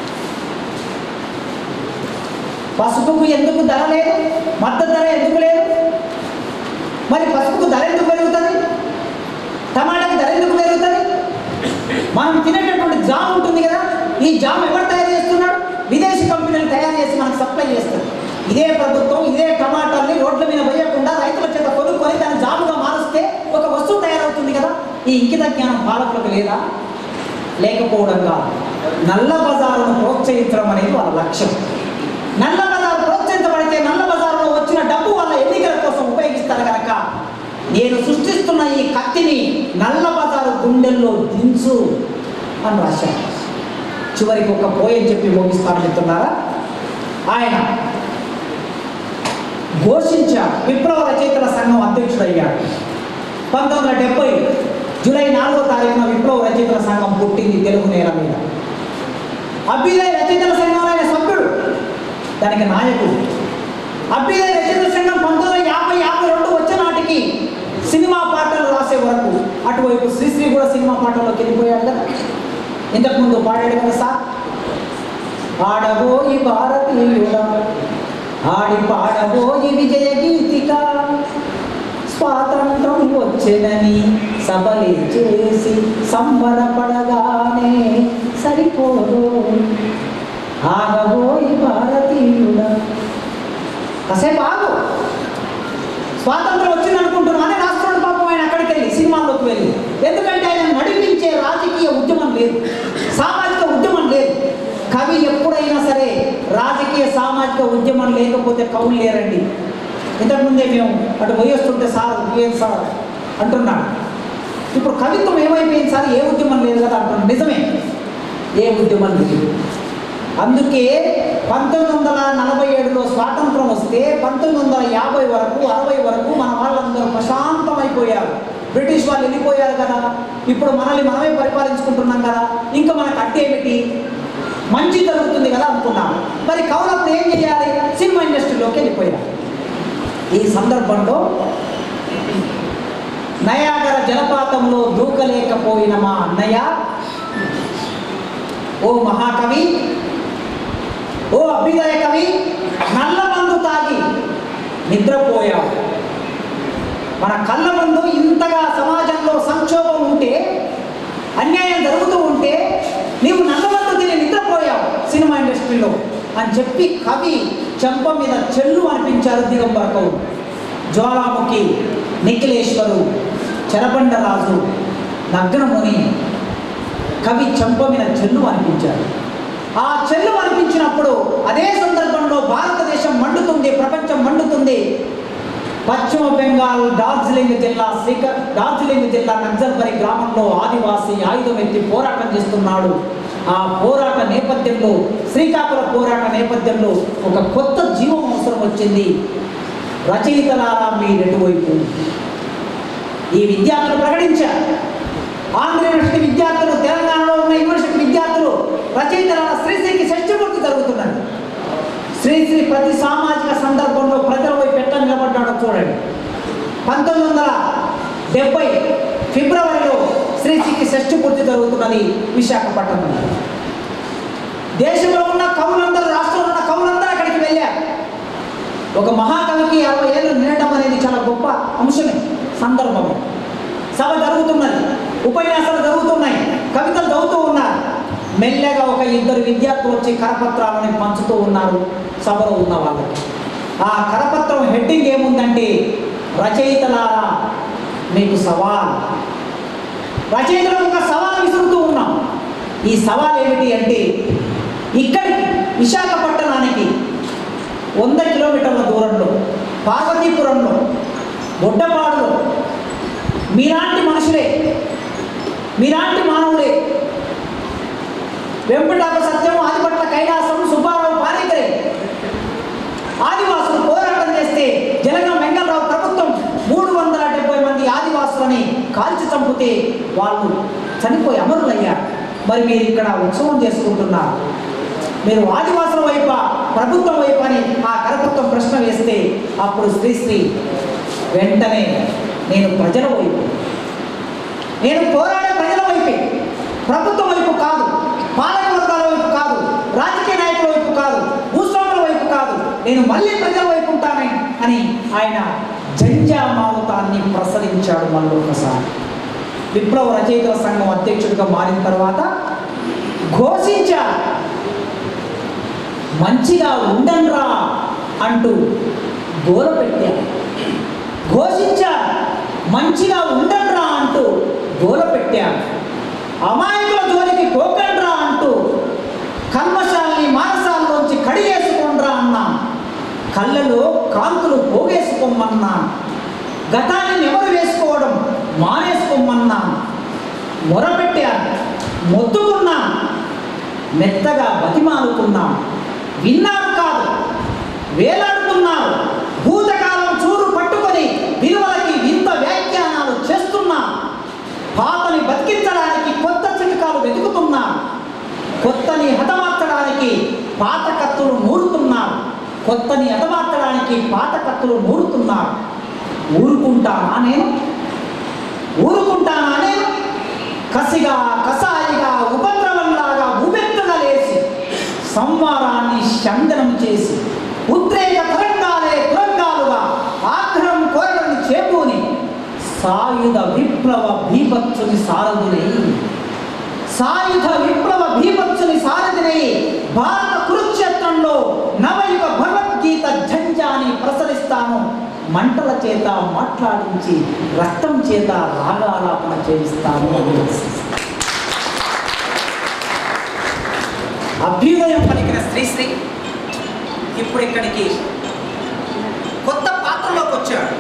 పసుపుకు ఎందుకు ధర లేదు మద్దతు ధర ఎందుకు లేదు మరి పసుపుకు ధర ఎందుకు పెరుగుతుంది టమాటాకి ధర ఎందుకు పెరుగుతుంది మనం తినేటటువంటి జామ్ ఉంటుంది కదా ఈ జామ్ ఎవరు తయారు చేస్తున్నాడు విదేశీ కంపెనీలు తయారు చేసి మనకు సప్లై చేస్తారు ఇదే ప్రభుత్వం ఇదే టమాటాల్ని రోడ్ల మీద వేయకుండా రైతుల చేత కొనుక్కొని దాన్ని జాముగా మారుస్తే ఒక వస్తువు తయారవుతుంది కదా ఈ ఇంకిత జ్ఞానం పాలకులకు లేదా లేకపోవడం కాదు నల్ల బజారును ప్రోత్సహించడం అనేది వాళ్ళ లక్ష్యం నల్ల బజారు ప్రోత్సహించబడితే నల్ల బజారులో వచ్చిన డబ్బు వాళ్ళ ఎన్నికల కోసం ఉపయోగిస్తారు కనుక నేను సృష్టిస్తున్న ఈ కత్తిని నల్ల బజారు గుండెల్లో దించు అని రాశాను చివరికి ఒక పోయం చెప్పి ముగిస్తాను చెప్తున్నారా ఆయన ఘోషించ విప్లవ రచయితల సంఘం అధ్యక్షుడయ్యాడు పంతొమ్మిది వందల డెబ్బై జూలై నాలుగో తారీఖున విప్లవ రచయితల సంఘం పుట్టింది తెలుగు నేల మీద అభ్యుదయ రచయితల సంఘంలో ఆయన సభ్యుడు దానికి నాయకుడు అభ్యుదయ రచయితల సంఘం పంతొమ్మిది వందల యాభై యాభై రెండు వచ్చే నాటికి సినిమా పాటలు రాసే వరకు అటువైపు శ్రీశ్రీ కూడా సినిమా పాటల్లోకి వెళ్ళిపోయాడు కదా ఇంతకుముందు పాడాడు కదా సార్ ఆడబోయి భారతీయుడా ఆడి పాడబోయి విజయ గీతిక స్వాతంత్రం వచ్చేనని సబలి చేసి సంబరపడగానే సరిపోదు ఆగబోయి భారతీయుడా కాసేపు ఆగు స్వాతంత్రం వచ్చింది అనుకుంటున్నానే రాష్ట్రంలో పాపం ఆయన అక్కడికి వెళ్ళి సినిమాల్లోకి వెళ్ళి ఎందుకంటే ఆయన నడిపించే రాజకీయ ఉద్యమం లేదు సామాజిక ఉద్యమం లేదు కవి ఎప్పుడైనా సరే రాజకీయ సామాజిక ఉద్యమం లేకపోతే కవులు లేరండి ఇంతకుముందే మేము అటు పోయేస్తుంటే సార్ ఏం సార్ అంటున్నాడు ఇప్పుడు కవిత్వం ఏమైపోయింది సార్ ఏ ఉద్యమం లేదు కదా అంటున్నాడు నిజమే ఏ ఉద్యమం లేదు అందుకే పంతొమ్మిది వందల నలభై ఏడులో స్వాతంత్రం వస్తే పంతొమ్మిది వందల యాభై వరకు అరవై వరకు మన వాళ్ళందరూ ప్రశాంతమైపోయారు బ్రిటిష్ వాళ్ళు వెళ్ళిపోయారు కదా ఇప్పుడు మనల్ని మనమే పరిపాలించుకుంటున్నాం కదా ఇంకా మనకు అడ్డేమిటి మంచి జరుగుతుంది కదా అనుకున్నాం మరి కవులప్పుడు ఏం చేయాలి సినిమా ఇండస్ట్రీలోకి వెళ్ళిపోయారు ఈ సందర్భంలో నయాగర జలపాతంలో దూకలేకపోయిన మా అన్నయ్య ఓ మహాకవి ఓ అభ్యుదయ కవి నల్ల మందు తాగి నిద్రపోయావు మన కళ్ళ ముందు ఇంతగా సమాజంలో సంక్షోభం ఉంటే అన్యాయం జరుగుతూ ఉంటే నీవు నల్లమందు తిని నిద్రపోయావు సినిమా ఇండస్ట్రీలో అని చెప్పి కవి చెంప మీద చెల్లు అనిపించారు దిగంబర కవులు జ్వాలాముఖి నిఖిలేశ్వరు చెరబండరాజు నగ్నముని కవి చెంప మీద చెల్లు అనిపించారు ఆ చెల్లు అనిపించినప్పుడు అదే సందర్భంలో భారతదేశం మండుతుంది ప్రపంచం మండుతుంది పశ్చిమ బెంగాల్ డార్జిలింగ్ జిల్లా శ్రీక డార్జిలింగ్ జిల్లా నగ్జల్బరి గ్రామంలో ఆదివాసి ఆయుధం ఎత్తి పోరాటం చేస్తున్నాడు ఆ పోరాట నేపథ్యంలో శ్రీకాకుళ పోరాట నేపథ్యంలో ఒక కొత్త జీవం అవసరం వచ్చింది రచయితలారా మీ రెటువైపు ఈ విద్యార్థులు ప్రకటించారు ఆంధ్ర యూనివర్సిటీ విద్యార్థులు తెలంగాణలో ఉన్న యూనివర్సిటీ విద్యార్థులు రచయితల శ్రీశ్రీకి షష్ఠపూర్తి జరుగుతున్నది శ్రీశ్రీ ప్రతి సామాజిక సందర్భంలో ప్రజల వైపు ఎట్లా నిలబడ్డాడో చూడండి పంతొమ్మిది వందల డెబ్బై ఫిబ్రవరిలో శ్రీశ్రీకి షష్ఠి పూర్తి జరుగుతున్నది విశాఖపట్నంలో దేశంలో ఉన్న కవులందరూ రాష్ట్రంలో ఉన్న కవులందరూ అక్కడికి వెళ్ళారు ఒక మహాకవికి అరవై ఏళ్ళు నిండడం అనేది చాలా గొప్ప అంశమే సందర్భమే సభ జరుగుతున్నది ఉపన్యాసాలు జరుగుతున్నాయి కవితలు చదువుతూ ఉన్నారు మెల్లగా ఒక ఇద్దరు విద్యార్థులు వచ్చి కరపత్రాలని పంచుతూ ఉన్నారు సభలో ఉన్న వాళ్ళకి ఆ కరపత్రం హెడ్డింగ్ ఏముందంటే రచయితలారా మీకు సవాల్ రచయితలకు ఒక సవాల్ విసురుతూ ఉన్నాం ఈ సవాల్ ఏమిటి అంటే ఇక్కడికి విశాఖపట్టణానికి వంద కిలోమీటర్ల దూరంలో పార్వతీపురంలో బొడ్డపాడులో మీలాంటి మనుషులే మీలాంటి మానవులే వెంపటాప సత్యం ఆదిపట్ల కైలాసం సుబ్బారావు పారేకరే ఆదివాసులు పోరాటం చేస్తే జలగం వెంకటరావు ప్రభుత్వం మూడు వందల డెబ్బై మంది ఆదివాసులని కాల్చి చంపితే వాళ్ళు చనిపోయి అమరులయ్యారు మరి మీరు ఇక్కడ ఉత్సవం చేసుకుంటున్నారు మీరు ఆదివాసుల వైప ప్రభుత్వం వైపు అని ఆ కరపత్రం ప్రశ్న వేస్తే అప్పుడు శ్రీశ్రీ వెంటనే నేను ప్రజల వైపు నేను పోరాడే ప్రజల వైపే ప్రభుత్వం వైపు కాదు పాలక వర్గాల వైపు కాదు రాజకీయ నాయకుల వైపు కాదు భూస్వాముల వైపు కాదు నేను మళ్ళీ ప్రజల వైపు ఉంటానే అని ఆయన జంజామావుతాన్ని ప్రసరించాడు మళ్ళొకసారి విప్లవ రచయితల సంఘం అధ్యక్షుడిగా మారిన తర్వాత ఘోషించారు మంచిగా ఉండండ్రా అంటూ గోల పెట్టారు ఘోషించారు మంచిగా ఉండండ్రా అంటూ గోల పెట్టారు అమాయకుల జోలికి పోకండ్రా అంటూ కల్మశాల్ని మానసాల్లోంచి కడిగేసుకోండ్రా అన్నాం కళ్ళలో కాంతులు పోగేసుకోమన్నాం గతాన్ని నెమరు వేసుకోవడం మానేసుకోమన్నాం మొరపెట్టాను మొత్తుకున్నాం మెత్తగా బతిమాలుకున్నాం విన్నారు కాదు వేలాడుతున్నారు భూతకాలం చూరు పట్టుకొని విలువలకి వింత వ్యాఖ్యానాలు చేస్తున్నాం పాతని బతికించడానికి కొత్త చిట్కాలు వెతుకుతున్నాం కొత్తని హతమార్చడానికి పాత కత్తులు మూడుతున్నారు కొత్తని హతమార్చడానికి పాత కత్తులు మూడుతున్నారు ఊరుకుంటానా నేను ఊరుకుంటానా నేను కసిగా కసాయిగా ఉపద్రవంలాగా ఉబెత్తుగా లేచి సంవారాన్ని చందనం చేసి ఉద్రేక తరంగాలే తురంగాలుగా ఆగ్రహం కోరలను చేకూని సాయుధ విప్లవ భీభత్సుని సారథులై సాయుధ విప్లవ భీభత్సుని సారథినై భారత కురుక్షేత్రంలో నవయుగ భగవద్గీత ఝంజాని ప్రసరిస్తాను మంటల చేత మాట్లాడించి రక్తం చేత రాగాలాపన చేయిస్తాను అని అభ్యుదయం పలికిన శ్రీశ్రీ ఇప్పుడు ఇక్కడికి కొత్త పాత్రలోకి వచ్చాడు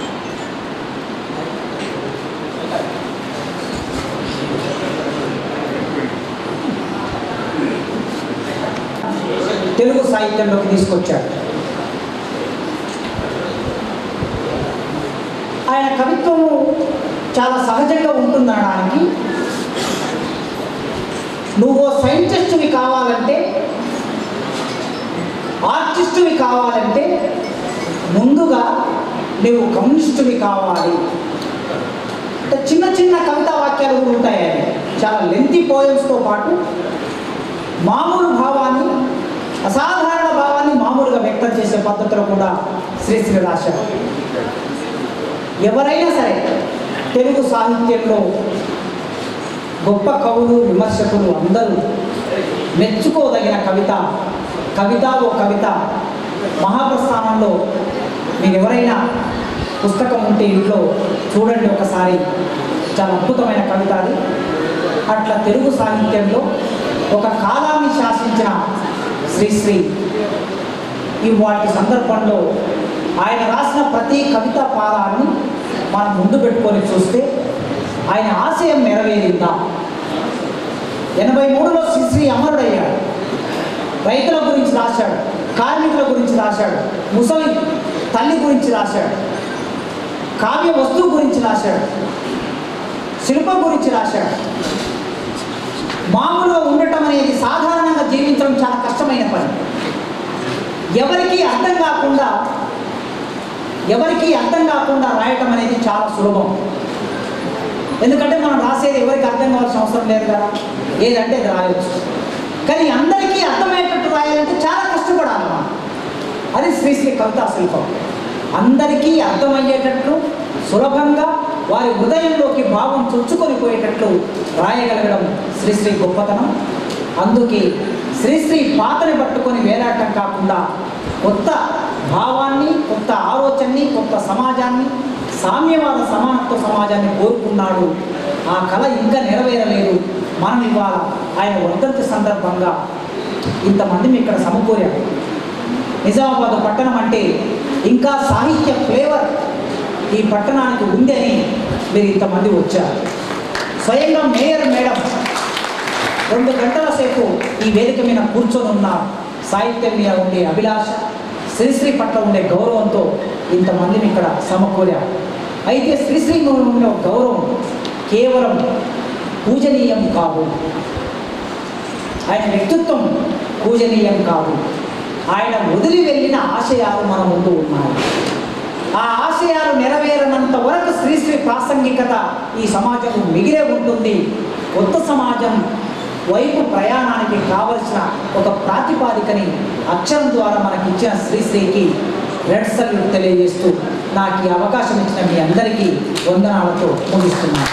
తెలుగు సాహిత్యంలోకి తీసుకొచ్చాడు ఆయన కవిత్వం చాలా సహజంగా ఉంటుందనడానికి నువ్వు సైంటిస్టువి కావాలంటే ఆర్టిస్టువి కావాలంటే ముందుగా నువ్వు కమ్యూనిస్టువి కావాలి అంటే చిన్న చిన్న కవితా వాక్యాలు కూడా ఉంటాయి ఆయన చాలా లెంతీ పోయమ్స్తో పాటు మామూలు భావాన్ని అసాధారణ భావాన్ని మామూలుగా వ్యక్తం చేసే పద్ధతిలో కూడా శ్రీశ్రీ రాశారు ఎవరైనా సరే తెలుగు సాహిత్యంలో గొప్ప కవులు విమర్శకులు అందరూ మెచ్చుకోదగిన కవిత కవిత ఓ కవిత మహాప్రస్థానంలో మీరు ఎవరైనా పుస్తకం ఉంటే ఇంట్లో చూడండి ఒకసారి చాలా అద్భుతమైన కవిత అది అట్లా తెలుగు సాహిత్యంలో ఒక కాలాన్ని శాసించిన శ్రీశ్రీ ఈ వాటి సందర్భంలో ఆయన రాసిన ప్రతి కవితా పాదాన్ని మనం ముందు పెట్టుకొని చూస్తే ఆయన ఆశయం నెరవేరిందా ఎనభై మూడులో శ్రీశ్రీ అమరుడయ్యాడు రైతుల గురించి రాశాడు కార్మికుల గురించి రాశాడు ముసలి తల్లి గురించి రాశాడు కావ్య వస్తువు గురించి రాశాడు శిల్పం గురించి రాశాడు మామూలుగా ఉండటం అనేది సాధారణంగా జీవించడం చాలా కష్టమైన పని ఎవరికీ అర్థం కాకుండా ఎవరికీ అర్థం కాకుండా రాయటం అనేది చాలా సులభం ఎందుకంటే మనం రాసేది ఎవరికి అర్థం కావాల్సిన అవసరం లేదు కదా ఏదంటే అది రాయొచ్చు కానీ అందరికీ అర్థమయ్యేటట్టు రాయాలంటే చాలా కష్టపడాలి మనం అది శ్రీశ్రీ కవితా శిల్పం అందరికీ అర్థమయ్యేటట్లు సులభంగా వారి హృదయంలోకి భావం చొచ్చుకొని పోయేటట్లు రాయగలగడం శ్రీశ్రీ గొప్పతనం అందుకే శ్రీశ్రీ పాతని పట్టుకొని వేలాడటం కాకుండా కొత్త భావాన్ని కొత్త ఆలోచనని కొత్త సమాజాన్ని సామ్యవాద సమానత్వ సమాజాన్ని కోరుకున్నాడు ఆ కళ ఇంకా నెరవేరలేదు మనం ఇవాళ ఆయన వర్ధంతి సందర్భంగా ఇంతమంది ఇక్కడ సమకూరారు నిజామాబాద్ పట్టణం అంటే ఇంకా సాహిత్య ఫ్లేవర్ ఈ పట్టణానికి ఉంది అని మీరు ఇంతమంది వచ్చారు స్వయంగా మేయర్ మేడం రెండు గంటల సేపు ఈ వేదిక మీద కూర్చొని ఉన్న సాహిత్యం మీద ఉండే అభిలాష శ్రీశ్రీ పట్ల ఉండే గౌరవంతో ఇంతమందిని ఇక్కడ సమకూరారు అయితే శ్రీశ్రీ మీద ఉండే ఒక గౌరవం కేవలం పూజనీయం కాదు ఆయన వ్యక్తిత్వం పూజనీయం కాదు ఆయన వదిలి వెళ్ళిన ఆశయాలు మన ముందు ఉన్నాయి ఆ ఆశయాలు నెరవేరనంత వరకు శ్రీశ్రీ ప్రాసంగికత ఈ సమాజం మిగిలే ఉంటుంది కొత్త సమాజం వైపు ప్రయాణానికి కావలసిన ఒక ప్రాతిపాదికని అక్షరం ద్వారా మనకి ఇచ్చిన శ్రీశ్రీకి రెడ్ సల్యూట్ తెలియజేస్తూ నాకు ఈ అవకాశం ఇచ్చిన మీ అందరికీ వందనాలతో ముగిస్తున్నాను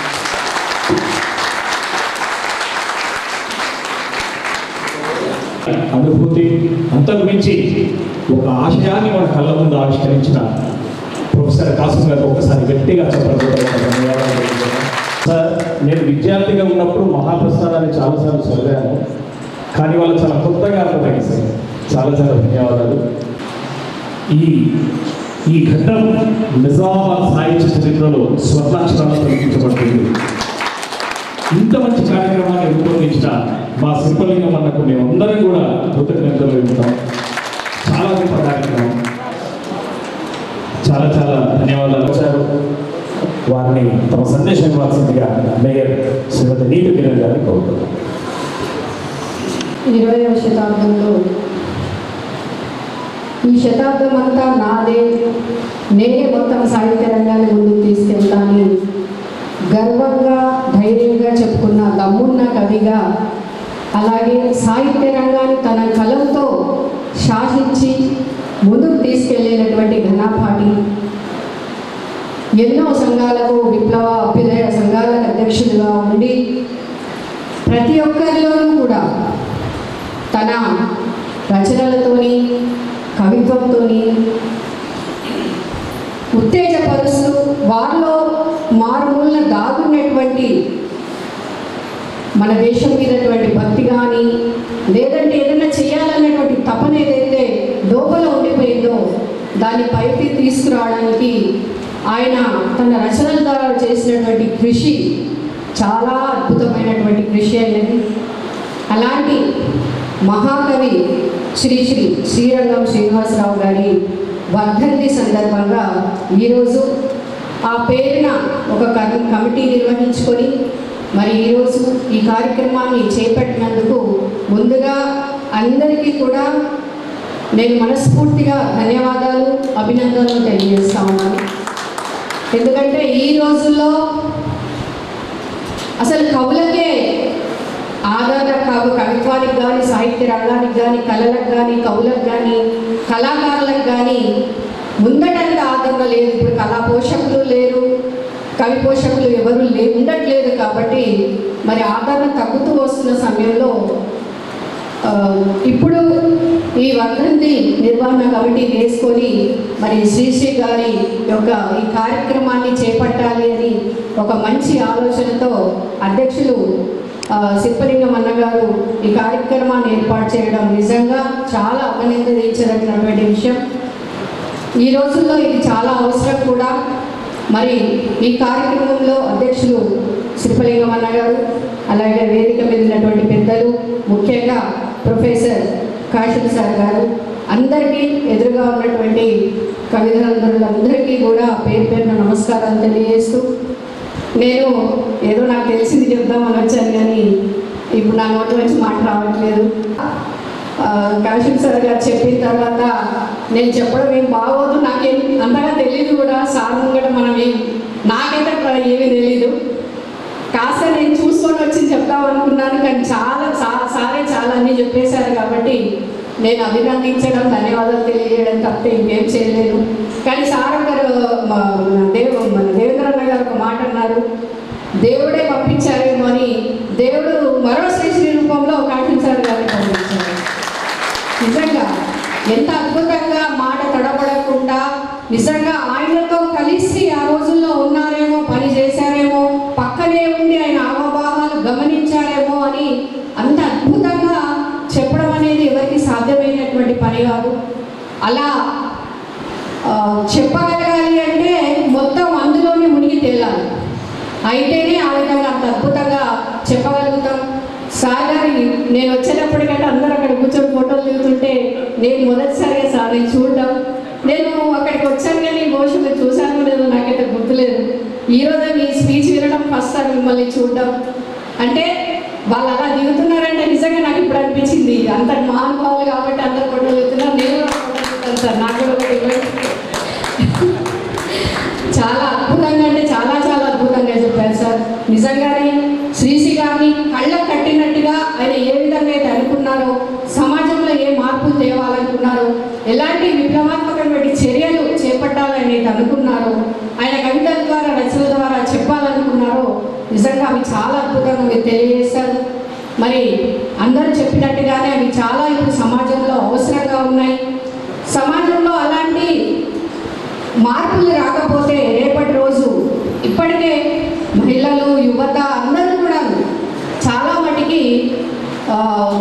అనుభూతి అంతకు మించి ఒక ఆశయాన్ని మన కళ్ళ ముందు ఆవిష్కరించిన ప్రొఫెసర్ కాసం గారికి ఒకసారి గట్టిగా చెప్పడం సార్ నేను విద్యార్థిగా ఉన్నప్పుడు మహాప్రస్థానాన్ని చాలాసార్లు చదివాను కానీ వాళ్ళు చాలా కొత్తగా అర్థమైంది సార్ చాలా చాలా ధన్యవాదాలు ఈ ఈ ఘట్టం నిజామాబాద్ సాహిత్య చరిత్రలో స్వర్ణాక్షరాలతో లిఖించబడుతుంది ఇంత మంచి కార్యక్రమాన్ని రూపొందించిన మా శిల్పలింగం అన్నకు మేమందరం కూడా కృతజ్ఞతలు ఉంటాం చాలా గొప్ప కార్యక్రమం చాలా చాలా ధన్యవాదాలు వచ్చారు వారిని తమ సందేశం ఇవ్వాల్సిందిగా మేయర్ శ్రీమతి నీటి కిరణ్ గారిని కోరుతున్నాం ఇరవైవ శతాబ్దంలో ఈ శతాబ్దం అంతా నాదే నేనే మొత్తం సాహిత్య రంగాన్ని ముందుకు తీసుకెళ్తానని గర్వంగా ధైర్యంగా చెప్పుకున్న దమ్మున్న కవిగా అలాగే సాహిత్య రంగాన్ని తన కలంతో శాసించి ముందుకు తీసుకెళ్ళేటటువంటి ఘనాపాటి ఎన్నో సంఘాలకు విప్లవ అభ్యుదయ సంఘాలకు అధ్యక్షులుగా ఉండి ప్రతి ఒక్కరిలోనూ కూడా తన రచనలతోని కవిత్వంతోని ఉత్తేజపరుస్తూ వారిలో మారుమూలన దాగున్నటువంటి మన దేశం మీదటువంటి భక్తి కానీ లేదంటే ఏదైనా చేయాలనేటువంటి తపన ఏదైతే లోపల ఉండిపోయిందో దాన్ని పైకి తీసుకురావడానికి ఆయన తన రచనల ద్వారా చేసినటువంటి కృషి చాలా అద్భుతమైనటువంటి కృషి అయినది అలాంటి మహాకవి శ్రీ శ్రీ శ్రీరంగం శ్రీనివాసరావు గారి వర్ధంతి సందర్భంగా ఈరోజు ఆ పేరున ఒక కమి- కమిటీ నిర్వహించుకొని మరి ఈరోజు ఈ కార్యక్రమాన్ని చేపట్టినందుకు ముందుగా అందరికీ కూడా నేను మనస్ఫూర్తిగా ధన్యవాదాలు అభినందనలు తెలియజేస్తా ఉన్నాను ఎందుకంటే ఈ రోజుల్లో అసలు కవులకే ఆదరణ కవి కవిత్వానికి కానీ సాహిత్య రంగానికి కానీ కళలకు కానీ కవులకు కానీ కళాకారులకు కానీ ముందటంత ఆదరణ లేదు ఇప్పుడు కళా పోషకులు లేరు కవి పోషకులు ఎవరు లే ఉండట్లేదు కాబట్టి మరి ఆదరణ తగ్గుతూ వస్తున్న సమయంలో ఆ, ఇప్పుడు ఈ వర్ధంతి నిర్వహణ కమిటీ వేసుకొని మరి శ్రీశ్రీ గారి యొక్క ఈ కార్యక్రమాన్ని చేపట్టాలి అని ఒక మంచి ఆలోచనతో అధ్యక్షులు ఆ, సిప్పలింగం అన్న గారు ఈ కార్యక్రమాన్ని ఏర్పాటు చేయడం నిజంగా చాలా అభినందించదగినటువంటి విషయం ఈ రోజుల్లో ఇది చాలా అవసరం కూడా మరి ఈ కార్యక్రమంలో అధ్యక్షులు శ్రీపలింగం అన్న గారు అలాగే వేదిక మీద ఉన్నటువంటి పెద్దలు ముఖ్యంగా ప్రొఫెసర్ కాశం సార్ గారు అందరికీ ఎదురుగా ఉన్నటువంటి కవితలందరులందరికీ కూడా పేరు పేరున నమస్కారాలు తెలియజేస్తూ నేను ఏదో నాకు తెలిసింది చెప్దామని వచ్చాను కానీ ఇప్పుడు నా నోటి నుంచి మాట రావట్లేదు ఆ, కాశం సార్ గారు చెప్పిన తర్వాత నేను చెప్పడం ఏం బాగోదు నాకేం అంతగా తెలియదు కూడా సార్ ముంగట మనం ఏం నాకైతే ప్ర- ఏమీ తెలియదు కాస్త నేను చూసుకొని వచ్చి చెప్తాం అనుకున్నాను కానీ చాలా సా- సారే చాలా అన్నీ చెప్పేశారు కాబట్టి నేను అభినందించడం ధన్యవాదాలు తెలియజేయడం తప్ప ఇంకేం చేయలేను కానీ సార్ గారు మా- మన దేవ మన దేవేంద్రన్న గారు ఒక మాట అన్నారు దేవుడే పంపించారేమో అని దేవుడు మరో శ్రీశ్రీ రూపంలో కాశం సార్ గారిని పంపించారు నిజంగా ఎంత అద్భుతంగా మాట తడబడకుండా నిజంగా ఆయనతో కలిసి ఆ రోజుల్లో ఉన్నారేమో పని చేశారేమో పక్కనే ఉండి ఆయన ఆవభావాలు గమనించారేమో అని అంత అద్భుతంగా చెప్పడం అనేది ఎవరికి సాధ్యమైనటువంటి పని కాదు అలా ఆ, చెప్పగలగాలి అంటే మొత్తం అందులోనే మునిగి తేలాలి అయితేనే ఆ విధంగా అంత అద్భుతంగా చెప్పగలుగుతాం సార్ గారి నేను వచ్చేటప్పటికంటే అందరూ అక్కడ కూర్చొని ఫోటోలు దిగుతుంటే నేను మొదటిసారిగా సార్ నేను చూడడం నేను అక్కడికి వచ్చాను కానీ బహుశా మీరు చూశాను లేదో నాకైతే గుర్తులేదు ఈ రోజు మీ స్పీచ్ వినడం ఫస్ట్ సార్ మిమ్మల్ని చూడడం అంటే వాళ్ళు అలా దిగుతున్నారంటే నిజంగా నాకు ఇప్పుడు అనిపించింది అంత మహానుభావులు కాబట్టి అందరు ఫోటోలు దిగుతున్నారు నేను కూడా ఫోటోలు దిగుతాను సార్ నాకు కూడా ఒకటి ఇవ్వండి. చాలా అద్భుతంగా అంటే చాలా చాలా అద్భుతంగా చెప్పారు సార్ నిజంగానే శ్రీశ్రీ గారిని కళ్ళకు కట్టినట్టుగా ఆయన ఏ విధంగా అయితే అనుకున్నారో సమాజంలో ఏ మార్పులు తేవాలనుకున్నారో ఎలాంటి విప్లవాత్మకమైన చర్యలు చేపట్టాలని అయితే అనుకున్నారో ఆయన కవితల ద్వారా రచనల ద్వారా చెప్పాలనుకున్నారో నిజంగా అవి చాలా అద్భుతంగా మీరు తెలియజేశారు మరి అందరూ చెప్పినట్టుగానే అవి చాలా ఇప్పుడు సమాజంలో అవసరంగా ఉన్నాయి సమాజంలో అలాంటి మార్పులు రాకపోతే రేపటి రోజు ఇప్పటికే మహిళలు యువత అందరూ కూడా చాలా మటుకి ఆ,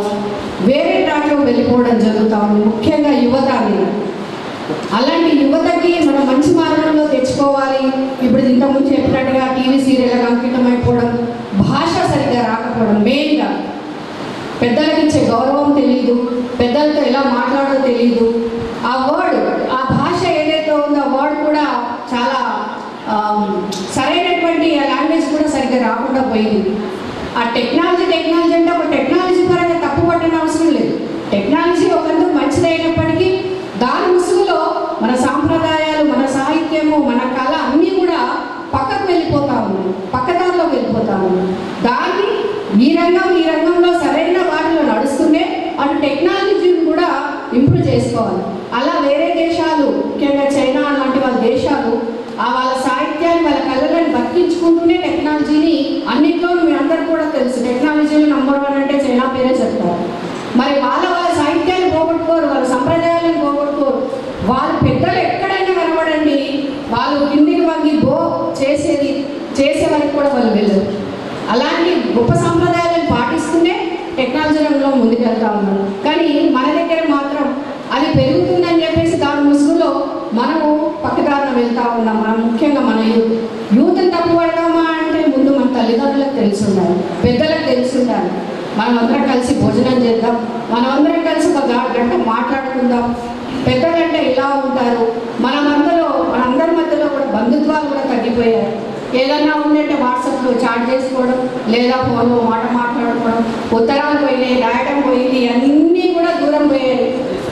వేరే ట్రాక్లో వెళ్ళిపోవడం జరుగుతూ ఉంది ముఖ్యంగా యువత అనేది అలాంటి యువతకి మనం మంచి మార్గంలో తెచ్చుకోవాలి ఇప్పుడు ఇంతకుముందు చెప్పినట్టుగా టీవీ సీరియల్కి అంకితం అయిపోవడం భాష సరిగ్గా రాకపోవడం మెయిన్గా పెద్దలకు ఇచ్చే గౌరవం తెలియదు పెద్దలతో ఎలా మాట్లాడో తెలియదు ఆ వర్డ్ ఆ భాష ఏదైతే ఉందో ఆ వర్డ్ కూడా చాలా ఆ, సరైనటువంటి ఆ లాంగ్వేజ్ కూడా సరిగ్గా రాకుండా పోయింది ఆ టెక్నాలజీ టెక్నాలజీ అంటే ఒక టెక్నాలజీ పరంగా తప్పు పట్టని అవసరం లేదు టెక్నాలజీ ఒకందుకు మంచిదైనప్పటికీ దాని ముసుగులో మన సాంప్రదాయాలు మన సాహిత్యము మన కళ అన్నీ కూడా పక్కకు వెళ్ళిపోతా ఉన్నాయి పక్కదారిలో వెళ్ళిపోతా ఉన్నాయి దాన్ని ఈ రంగం ఈ రంగంలో సరైన వాటిలో నడుస్తూనే అటు టెక్నాలజీని కూడా ఇంప్రూవ్ చేసుకోవాలి అలా వేరే దేశాలు ముఖ్యంగా చైనా లాంటి వాళ్ళ దేశాలు ఆ వాళ్ళ సాహిత్యాన్ని వాళ్ళ కళలను బతికించుకుంటూనే టెక్నాలజీని అన్నింటిలో మీ అందరు కూడా తెలుసు టెక్నాలజీలో నంబర్ వన్ అంటే చైనా పేరే చెప్తారు మరి వాళ్ళ వాళ్ళ సాహిత్యాన్ని పోగొట్టుకోరు వాళ్ళ సంప్రదాయాలను పోగొట్టుకోరు వాళ్ళ పెద్దలు ఎక్కడైనా కనబడండి వాళ్ళు కిందికి వంగి బో చేసేది చేసే వరకు కూడా వాళ్ళు వెళ్ళరు అలాంటి గొప్ప సంప్రదాయాలను పాటిస్తూనే టెక్నాలజీ రంగంలో ముందుకెళ్తా ఉన్నారు కానీ మన దగ్గర మాత్రం అది పెరుగుతుందని చెప్పేసి దాని ముసుగులో మనము పక్కదారిన వెళ్తా ఉన్నాం మనం ముఖ్యంగా మన యూత్ యూత్ని తప్పు పడదామా అంటే ముందు మన తల్లిదండ్రులకు తెలిసి ఉండాలి పెద్దలకు తెలిసి ఉండాలి మనం అందరం కలిసి భోజనం చేద్దాం మనం అందరం కలిసి ఒక గా- గంట మాట్లాడుకుందాం పెద్దలంటే ఇలా ఉంటారు మనమందరూ మనందరి మధ్యలో కూడా బంధుత్వాలు కూడా తగ్గిపోయాయి ఏదన్నా ఉందంటే వాట్సాప్లో చాట్ చేసుకోవడం లేదా ఫోన్లో మాట మాట్లాడుకోవడం ఉత్తరాలు పోయినాయి రాయడం పోయింది అన్నీ కూడా దూరం పోయాయి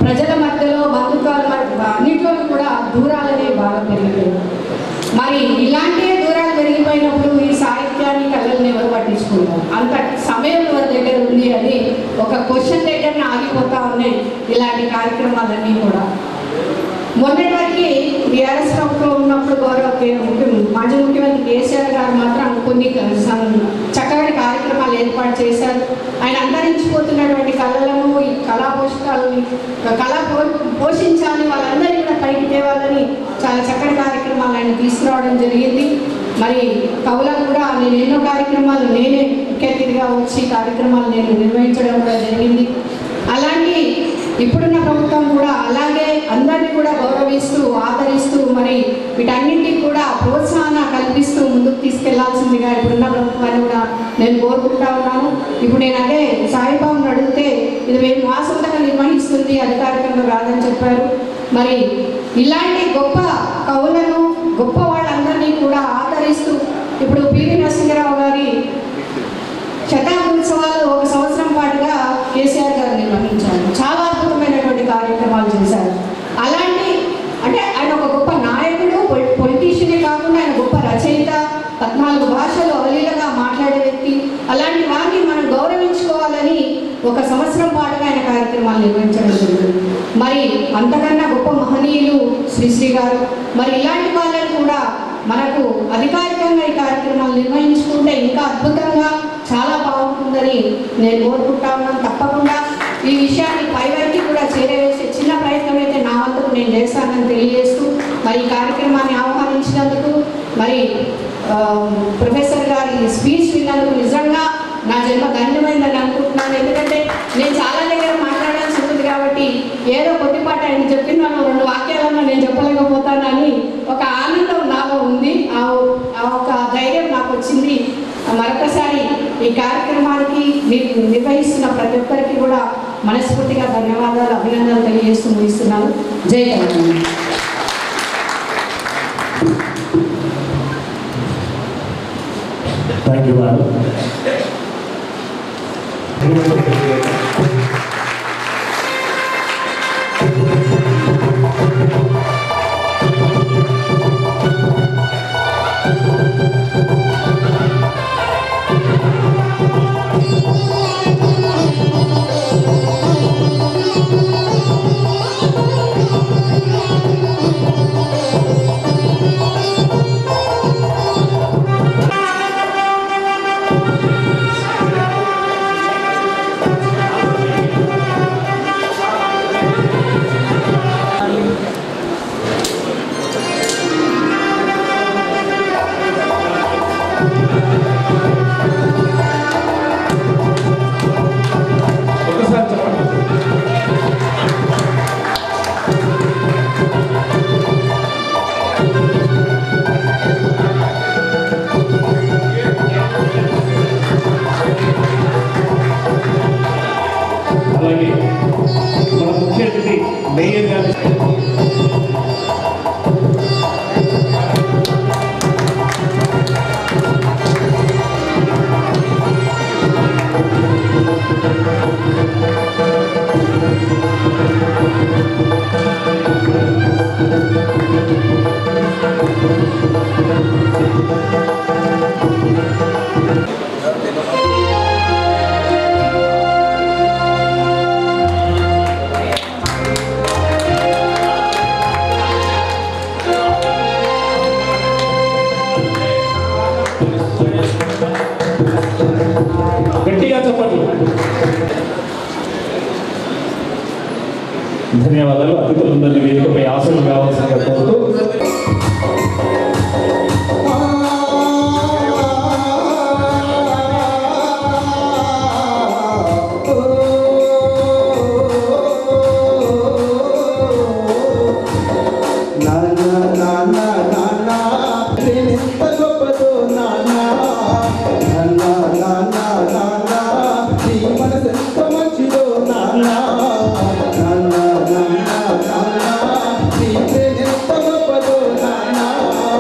ప్రజల మధ్యలో బంధుత్వాల మధ్య అన్నిట్లో కూడా దూరాలనే బాగా పెరిగిపోయాయి మరి ఇలాంటి దూరాలు పెరిగిపోయినప్పుడు ఈ సాహిత్యాన్ని కళల్ని ఎవరు పట్టించుకుంటారు అంత సమయం ఎవరి దగ్గర ఉంది అని ఒక క్వశ్చన్ దగ్గర ఆగిపోతా ఉన్నాయి ఇలాంటి కార్యక్రమాలన్నీ కూడా మొన్నటి వరకు బీఆర్ఎస్ ప్రభుత్వం ఉన్నప్పుడు గౌరవ కే- ముఖ్య మాజీ ముఖ్యమంత్రి కేసీఆర్ గారు మాత్రం కొన్ని సం- చక్కటి కార్యక్రమాలు ఏర్పాటు చేశారు ఆయన అంతరించిపోతున్నటువంటి కళలను ఈ కళా పోషకాలని కళ పో- పోషించాలి వాళ్ళందరినీ కూడా పైకి తేవాలని చాలా చక్కటి కార్యక్రమాలు ఆయన తీసుకురావడం జరిగింది మరి కవులకు కూడా నేను ఎన్నో కార్యక్రమాలు నేనే ముఖ్య అతిథిగా వచ్చి కార్యక్రమాలు నేను నిర్వహించడం కూడా జరిగింది అలాంటి ఇప్పుడున్న ప్రభుత్వం కూడా అలాగే అందరినీ కూడా గౌరవిస్తూ ఆదరిస్తూ మరి వీటన్నింటికి కూడా ప్రోత్సాహన కల్పిస్తూ ముందుకు తీసుకెళ్లాల్సిందిగా ఇప్పుడున్న ప్రభుత్వాన్ని కూడా నేను కోరుకుంటా ఉన్నాను ఇప్పుడు నేను అదే సాయిబాబుని అడిగితే ఇది మేము వాసంతగా నిర్వహిస్తుంది అధికారికంగా కాదని చెప్పారు మరి ఇలాంటి గొప్ప కవులను గొప్ప వాళ్ళందరినీ కూడా ఆదరిస్తూ ఇప్పుడు పివి నరసింహరావు గారి శతాబ్ది ఉత్సవాలు ఒక సంవత్సరం పాటుగా కేసీఆర్ గారు నిర్వహించారు చాలా అద్భుతమైనటువంటి కార్యక్రమాలు చేశారు అలాంటి అంటే ఆయన ఒక గొప్ప నాయకుడు పొలిటీషియనే కాకుండా ఆయన గొప్ప రచయిత పద్నాలుగు భాషలు అవలీలగా మాట్లాడే వ్యక్తి అలాంటి వారిని మనం గౌరవించుకోవాలని ఒక సంవత్సరం పాటుగా ఆయన కార్యక్రమాలు నిర్వహించడం జరిగింది మరి అంతకన్నా గొప్ప మహనీయులు శ్రీశ్రీ గారు మరి ఇలాంటి వాళ్ళని కూడా మనకు అధికారికంగా ఈ కార్యక్రమాలు నిర్వహించుకుంటే ఇంకా అద్భుతంగా చాలా బాగుంటుందని నేను కోరుకుంటా ఉన్నాను తప్పకుండా ఈ విషయాన్ని పైవరికి కూడా చేరవేసే చిన్న ప్రయత్నం అయితే నా వంతుకు నేను చేస్తానని తెలియజేస్తూ మరి ఈ కార్యక్రమాన్ని ఆహ్వానించినందుకు మరి ఆ, ప్రొఫెసర్ గారి స్పీచ్ విన్నందుకు నిజంగా నా జన్మ ధన్యమైందని అనుకుంటున్నాను ఎందుకంటే నేను చాలా దగ్గర మాట్లాడాల్సి ఉంటుంది కాబట్టి ఏదో కొద్దిపాటి ఆయన చెప్పినాను రెండు వాక్యాలన్నా నేను చెప్పలేకపోతానని ఒక ఆనందం నాలో ఉంది ఆ ఆ ఒక ధైర్యం నాకు వచ్చింది మరొకసారి ఈ కార్యక్రమానికి మీరు నిర్వహిస్తున్న ప్రతి ఒక్కరికి కూడా మనస్ఫూర్తిగా ధన్యవాదాలు అభినందనలు తెలియజేస్తూ ముగిస్తున్నాను జై తెలంగాణ థ్యాంక్ యూ మేడం ఒకసారి చెప్పండి అలాగే మన ముఖ్య అతిథి మేయర్ గారు గట్టిగా చెప్పండి ధన్యవాదాలు అతిథులందరినీ వేదికపై ఆశలు కావాల్సిందిగా కోరుతూ నాన్న నాన్న నాన్న నేనెంత గొప్పదో నాన్న నాన్న నాన్న నాన్న నీ మనసెంత మంచిదో నాన్న నాన్న నాన్న నాన్న నీ ప్రేమెంత గొప్పదో నాన్న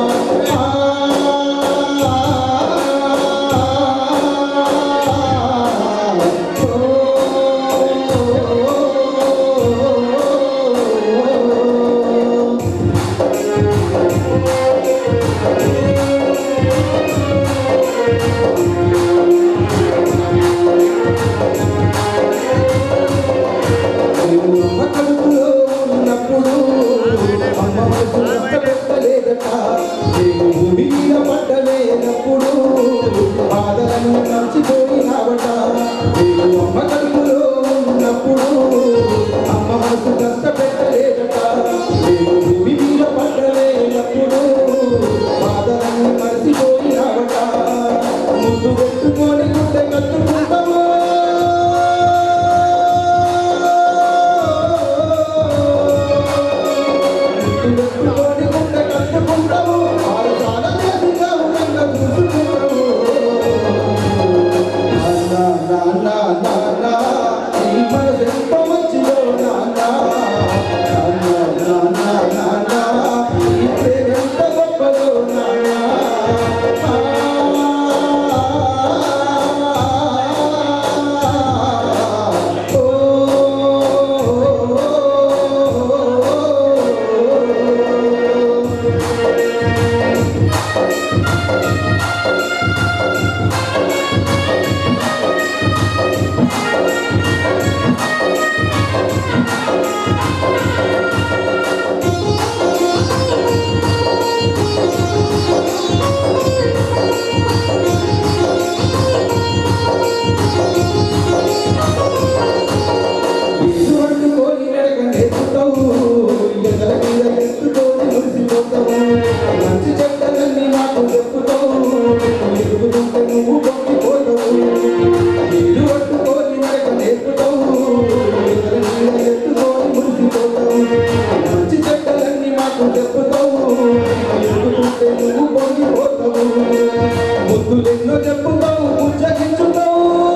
చెప్పుతావు ముచ్చగించుతావు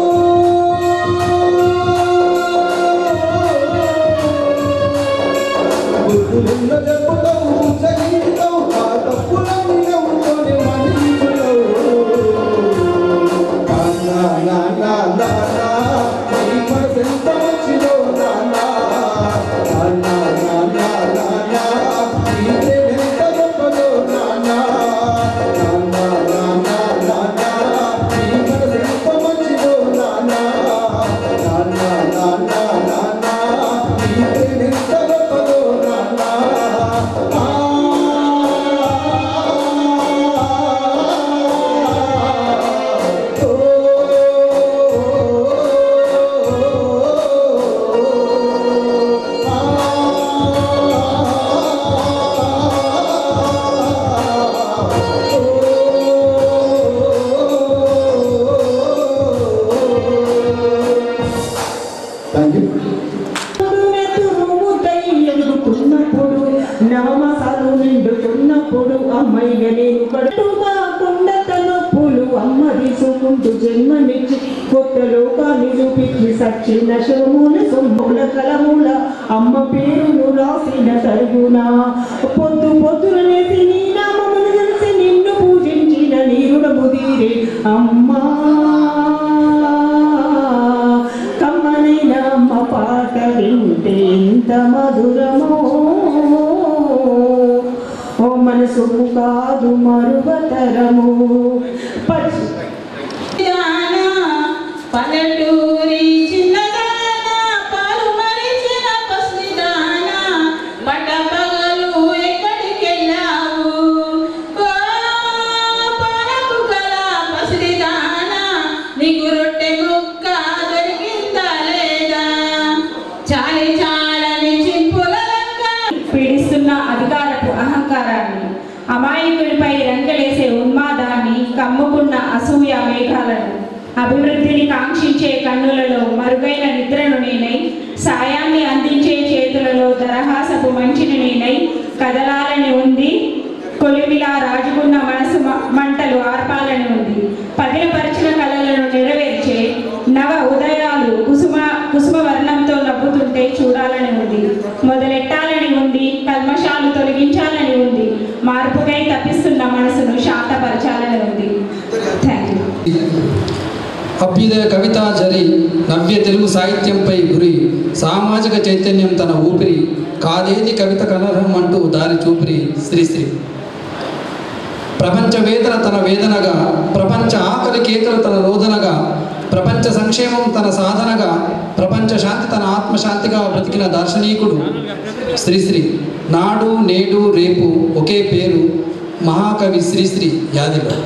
బుద్ధులెన్నో చెప్పుతావు ముచ్చగించుతావు ఆ తప్పులన్నీ నవ్వుకొని మన్నించుతావు నాన్నా నాన్నా నాన్నా నీ మనసెంత మంచిదో నాన్నా నాన్నా నాన్నా నాన్నా నీ ప్రేమెంత గొప్పదో నాన్నా నాన్నా నాన్నా నాన్నా నీ మనసెంత మంచిదో నాన్నా నాన్నా నాన్నా నాన్నా నీ ప్రేమెంత గొప్పదో నాన్నా థ్యాంక్ యూ ఎదుగుతున్నప్పుడు నవమసాలు నిండుతున్నప్పుడు అమ్మాయిగా నేను కట్టుగా కుండత నొప్పులు అమ్మ తీసుకుంటూ జన్మనిచ్చి కొత్త లోకాన్ని చూపించి సచ్చిన శరముల సొమ్ముల కలముల అమ్మ పేరును రాసిన తరుగున పొద్దు పొద్దున లేసి నీ నామమును తెలిసి నిన్ను పూజించిన నీరుడ ముదిరే అమ్మా కమ్మనైన అమ్మ పాట వింటే ఎంత మధురమో ఓ మనసుకు కాదు మరువతరము పచ్చి పల్లెటూరి చిన్నదాన పాలు మరిచిన పసిదాన పట్టపగలు ఎక్కడికెళ్ళావు ఓ పాలకు గల పసిదాన నీకు రొట్టె ముక్క దొరికిందా లేదా చాలి చాలని చింపుల పీడిస్తున్న అధికారపు అహంకారాన్ని అమాయకుడిపై రంగలేసే ఉన్మాదాన్ని కమ్ముకున్న అసూయ మేఘాలను అభివృద్ధిని కాంక్షించే కన్నులలో మరుగైన నిద్రను నేనై సాయాన్ని అందించే చేతులలో దరహాసపు మంచిని నేనై కదలాలని ఉంది కొలిమిలా రాజుకున్న మనసు మ- మంటలు ఆర్పాలని ఉంది పదిలపరిచిన కళలను నెరవేర్చే నవ ఉదయాలు కుసుమ కుసుమ వర్ణంతో నవ్వుతుంటే చూడాలని ఉంది మొదలెట్టాలని ఉంది కల్మషాలు తొలగించాలని ఉంది మార్పుకై తప్పిస్తున్న మనసును శాంతపరచాలని ఉంది థ్యాంక్ యూ అభ్యుదయ కవితా జరి నవ్య తెలుగు సాహిత్యంపై గురి సామాజిక చైతన్యం తన ఊపిరి కాదేది కవిత కనర్హం అంటూ దారి చూపిరి శ్రీశ్రీ ప్రపంచ వేదన తన వేదనగా ప్రపంచ ఆకలి కేకలు తన రోదనగా ప్రపంచ సంక్షేమం తన సాధనగా ప్రపంచ శాంతి తన ఆత్మశాంతిగా బ్రతికిన దార్శనికుడు శ్రీశ్రీ నాడు నేడు రేపు ఒకే పేరు మహాకవి శ్రీశ్రీ యాదిలో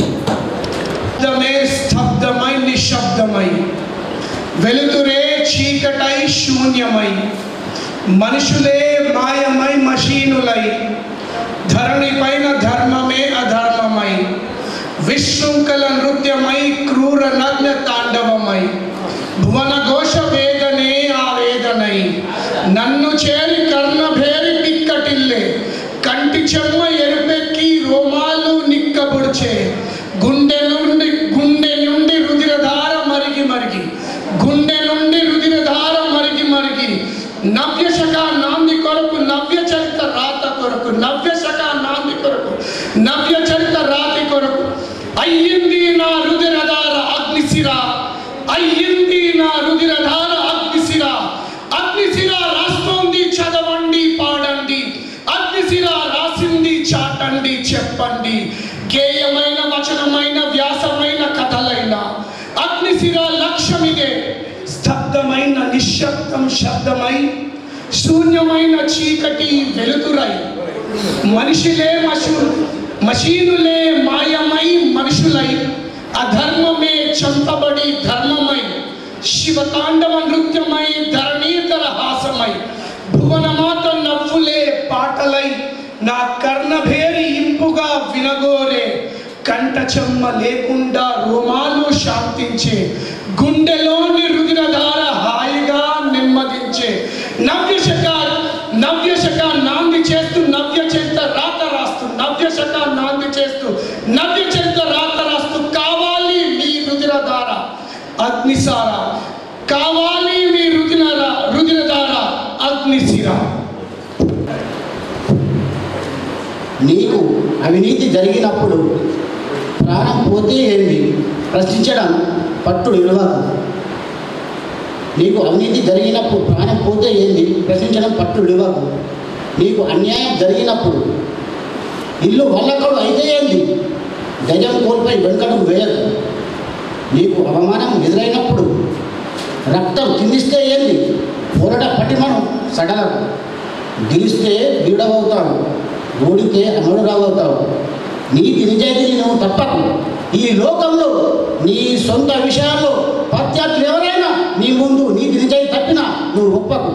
శబ్దమే స్తబ్దమై నిశ్శబ్దమై వెలుతురే చీకటై శూన్యమై మనుషులే మాయమై మషీనులై ధరణి పైన ధర్మమే అధర్మమై విశృంఖల నృత్యమై క్రూర నగ్న తాండవమై భువన ఘోష వేదనే ఆవేదనై నన్ను చేరి కర్ణభేరి పిక్కటిల్లే కంటి చెమ్మ ఎరుపెక్కి రోమాలు నిక్కబుడిచే గుండె నుండి గుండె నుండి రుధిరధార మరిగి మరిగి గుండె నుండి రుధిరధార మరిగి మరిగి నవ్యశక నాంది కొరకు నవ్య చరిత రాత కొరకు నవ్యశక నాంది కొరకు నవ్య చరిత రాతి కొరకు అయ్యింది నా రుధిరధార అగ్నిశిర అయ్యింది నా రుధిరధార అగ్నిశిర అగ్నిశిర రాస్తోంది చదవండి పాడండి అగ్నిశిర రాసింది చాటండి చెప్పండి గేయమైన వచనమైన వ్యాసమైన కథలైన అగ్నిశిర లక్ష్యమిదే స్తబ్దమైన నిశ్శబ్దం శబ్దమై శూన్యమైన చీకటి వెలుతురై మనిషిలే మషు మషీనులే మాయమై మనుషులై అధర్మమే చంపబడి ధర్మమై శివతాండవ నృత్యమై ధరణీతర హాసమై భువనమాత నవ్వులే పాటలై నా కర్ణభేరి ఇంపుగా వినగోరే కంట చెమ్మ లేకుండా రోమాలు శాంతించే గుండెలోని రుదిరధార హాయిగా నెమ్మదించే నవ్యశక నవ్యశక నాంది చేస్తూ నవ్య చేత రాత రాస్తూ నవ్యశక నాంది చేస్తూ నవ్య చేత రాత రాస్తూ కావాలి నిసిరా నీకు అవినీతి జరిగినప్పుడు ప్రాణం పోతే ఏంది ప్రశ్నించడం పట్టుడు విలువకు నీకు అవినీతి జరిగినప్పుడు ప్రాణం పోతే ఏంది ప్రశ్నించడం పట్టుడు విలువకు నీకు అన్యాయం జరిగినప్పుడు ఇల్లు వల్లకడు అయితే ఏంది గజం కోల్పోయి వెనుకడుగు వేయదు నీకు అవమానం ఎదురైనప్పుడు రక్తం చిందిస్తే ఏంది పోరాట పటిమను సడలకు గెలిస్తే వీడవవుతావు ఓడితే అమరురావవుతావు నీతి నిజాయితీని నువ్వు తప్పకు ఈ లోకంలో నీ సొంత విషయాల్లో ప్రత్యర్థులు ఎవరైనా నీ ముందు నీతి నిజాయితీ తప్పినా నువ్వు ఒప్పకు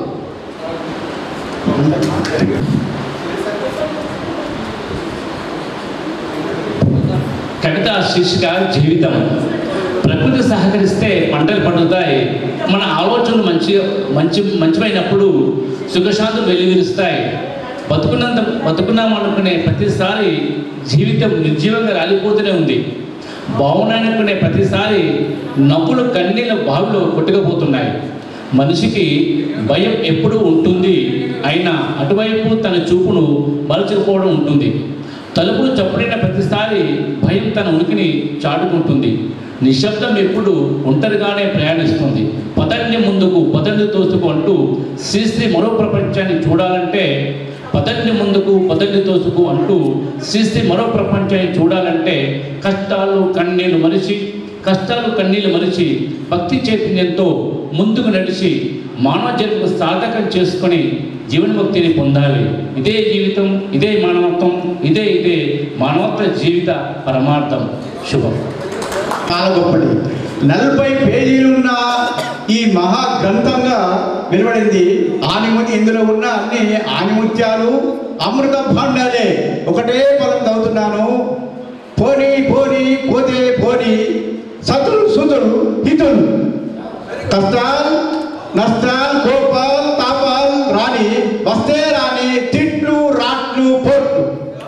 కవిత శీర్షిక జీవితం ప్రకృతి సహకరిస్తే పంటలు పండుతాయి మన ఆలోచనలు మంచి మంచి మంచిమైనప్పుడు సుఖశాంతులు వెలువరిస్తాయి బతుకున్నంత బతుకున్నాం అనుకునే ప్రతిసారి జీవితం నిర్జీవంగా రాలిపోతూనే ఉంది బాగున్నాయనుకునే ప్రతిసారి నవ్వులు కన్నీళ్ళ బావిలో కొట్టుకుపోతున్నాయి మనిషికి భయం ఎప్పుడూ ఉంటుంది అయినా అటువైపు తన చూపును మరచుకుపోవడం ఉంటుంది తలుపులు చప్పుడైన ప్రతిసారి భయం తన ఉనికిని చాటుకుంటుంది నిశ్శబ్దం ఎప్పుడు ఒంటరిగానే ప్రయాణిస్తుంది పదండి ముందుకు పదండి తోసుకు అంటూ శ్రీశ్రీ మరో ప్రపంచాన్ని చూడాలంటే పదండి ముందుకు పదండి తోసుకు అంటూ శ్రీశ్రీ మరో ప్రపంచాన్ని చూడాలంటే కష్టాలు కన్నీళ్లు మరిచి కష్టాలు కన్నీళ్లు మరిచి భక్తి చైతన్యంతో ముందుకు నడిచి మానవ జన్మకు సాధకం చేసుకొని జీవన్ముక్తిని పొందాలి ఇదే జీవితం ఇదే మానవత్వం ఇదే ఇదే మానవత్వ జీవిత పరమార్థం శుభం చాలా గొప్పది నలభై పేజీలున్న ఈ మహా గ్రంథంగా వెలువడింది ఆనిముత్య ఇందులో ఉన్న అన్ని ఆనిముత్యాలు అమృత భాండాలే ఒకటే పదం చదువుతున్నాను పోనీ పోనీ పోతే పోనీ సతులు సుతులు హితులు కష్టాలు నష్టాలు కోపాలు తాపాలు రాని వస్తే రాని తిట్లు రాట్లు పోట్లు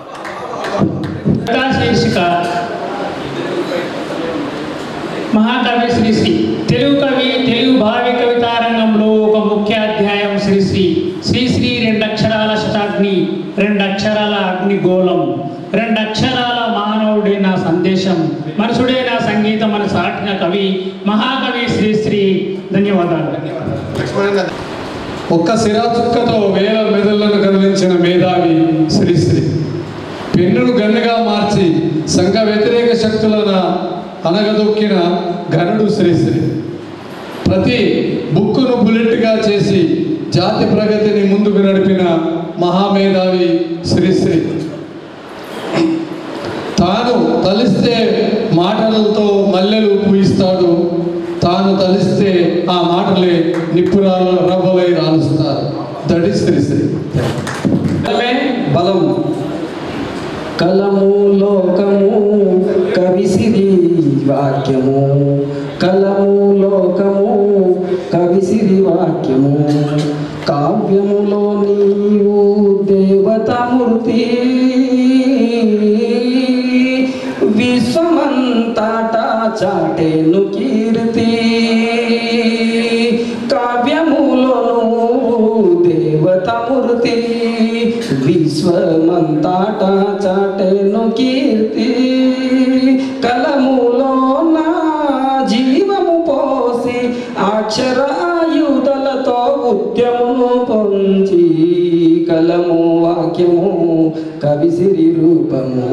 శీర్షిక మహాకవి శ్రీశ్రీ తెలుగు కవి తెలుగు భావి కవితా రంగంలో ఒక ముఖ్య అధ్యాయం శ్రీశ్రీ శ్రీశ్రీ రెండు అక్షరాల శతాగ్ని రెండు అక్షరాల అగ్నిగోళం రెండు అక్షరాల మానవుడే నా సందేశం మనసుడే నా సంగీతం అని సాటిన కవి మహాకవి శ్రీశ్రీ ధన్యవాదాలు ఒక్క సిరాచుక్కతో వేల మెదళ్లను కదిలించిన మేధావి శ్రీశ్రీ పెన్నును గన్నుగా మార్చి సంఘ వ్యతిరేక శక్తులను అనగదొక్కిన ఘనుడు శ్రీశ్రీ ప్రతి బుక్కును బుల్లెట్గా చేసి జాతి ప్రగతిని ముందుకు నడిపిన మహామేధావి శ్రీశ్రీ తాను తలిస్తే మాటలతో మల్లెలు పూయిస్తాడు తాను తలిస్తే ఆ మాటలే నిప్పురాల రవ్వలై రాలుస్తారు దట్ ఈస్ శ్రీశ్రీ బలం కలము లోకము కవిసిరి వాక్యము కలము లోకము కవిసిరి వాక్యము కావ్యములో నీవు దేవతామూర్తి విశ్వమంతటా చాటేను కీర్తి కావ్యములో నువ్వు దేవతామూర్తి విశ్వమంతటా చాటేను కీర్తి కలములో నా జీవము పోసి అక్షరాయుధలతో ఉద్యమును పొంచి కలము వాక్యము కవిసిరి రూపము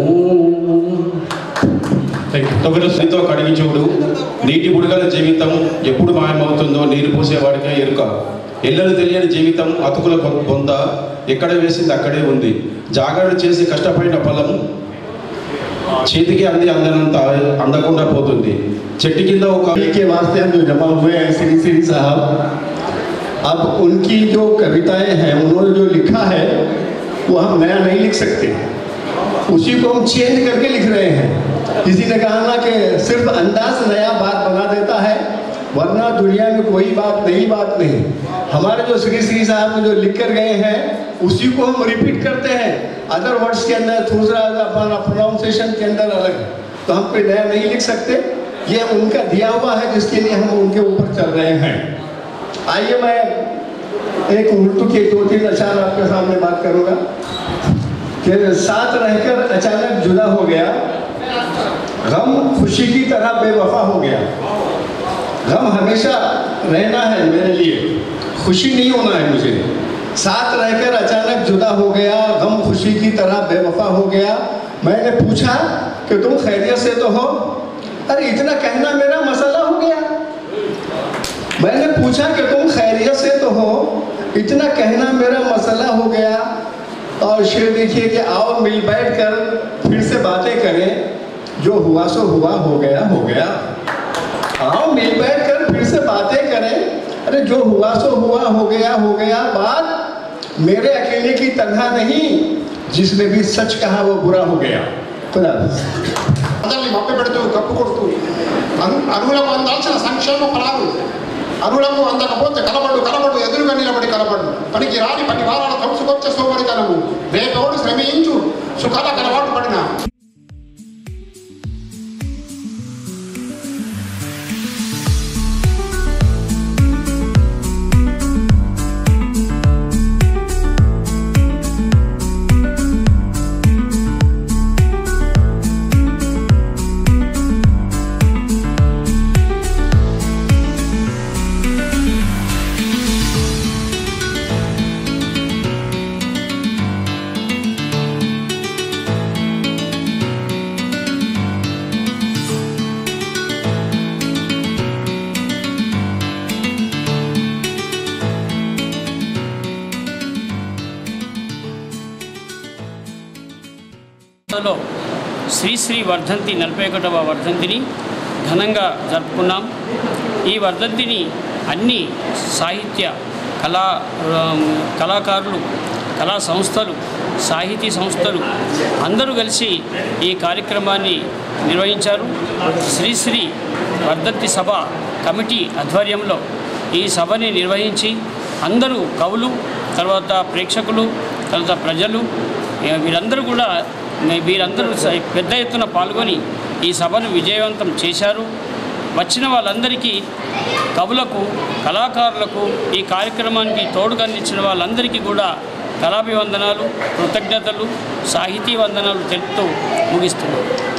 తొగరు సైతో కడిగి చూడు నీటి బుడగల జీవితం ఎప్పుడు మాయమవుతుందో నీరు పోసేవాడికే ఎరుక ఎల్లలు తెలియని జీవితం అతుకుల బొ- బొంద ఎక్కడ వేసింది అక్కడే ఉంది జాగరణ చేసి కష్టపడిన ఫలం చేతికి అంది అందనంత అందకుండా పోతుంది చెట్టు కింద ఒక के वास्ते हम जो जमा हुए हैं श्री श्री साहब अब उनकी जो कविताएं हैं उन्होंने जो लिखा है वो हम नया नहीं लिख सकते उसी को हम चेंज करके लिख रहे हैं किसी ने कहा ना कि सिर्फ अंदाज नया बात बना देता है वरना दुनिया में कोई बात नई बात नहीं हमारे जो श्री श्री साहब जो लिख कर गए हैं उसी को हम रिपीट करते हैं अदर वर्ड्स के अंदर दूसरा अपना प्रोनाउंसिएशन के अंदर अलग है तो हम कोई नया नहीं लिख सकते ये उनका दिया हुआ है जिसके लिए हम उनके ऊपर चल रहे हैं आइए मैं एक उर्दू के दो तीन अशार आपके सामने बात करूंगा कि साथ रहकर अचानक जुदा हो गया गम खुशी की तरह बेवफा हो गया गम हमेशा रहना है मेरे लिए खुशी नहीं होना है मुझे साथ रहकर अचानक जुदा हो गया गम खुशी की तरह बेवफा हो गया मैंने पूछा कि तुम खैरियत से तो हो अरे इतना कहना मेरा मसला हो गया मैंने पूछा कि तुम खैरियत से तो हो इतना कहना मेरा मसला हो गया और शेर देखिए कि आओ मिल बैठ कर फिर से बातें करें जो हुआ सो हुआ हो गया हो गया आओ मिल बैठ कर फिर से बातें करें अरे जो हुआ सो हुआ हो गया हो गया बात मेरे अकेले की तनहा नहीं जिसने भी सच कहा वो बुरा हो गया खुदा हाफिज़। అందరినీ మప్ప పెడుతూ కప్పు కొడుతూ అను- అరువులకు అందాల్సిన సంక్షేమ ఫలాలు అరువులకు అందకపోతే కలబడు కలబడు ఎదురుగా నిలబడి కలబడు పనికి రాని పని వారాల తలుసుకొచ్చే సోమరితనము రేపెవడు శ్రమించు సుఖాలకు అలవాటు పడిన లో శ్రీశ్రీ వర్ధంతి నలభై ఒకటవ వర్ధంతిని ఘనంగా జరుపుకున్నాం ఈ వర్ధంతిని అన్ని సాహిత్య కళా ఆమ్, కళాకారులు కళా సంస్థలు సాహితీ సంస్థలు అందరూ కలిసి ఈ కార్యక్రమాన్ని నిర్వహించారు శ్రీశ్రీ వర్ధంతి సభ కమిటీ ఆధ్వర్యంలో ఈ సభని నిర్వహించి అందరూ కవులు తర్వాత ప్రేక్షకులు తర్వాత ప్రజలు ఏ, వీరందరూ కూడా మే- వీరందరూ స- పెద్ద ఎత్తున పాల్గొని ఈ సభను విజయవంతం చేశారు వచ్చిన వాళ్ళందరికీ కవులకు కళాకారులకు ఈ కార్యక్రమానికి తోడుగా నిలిచిన వాళ్ళందరికీ కూడా కళాభివందనాలు కృతజ్ఞతలు సాహితీ వందనాలు తెలుపుతూ ముగిస్తున్నాను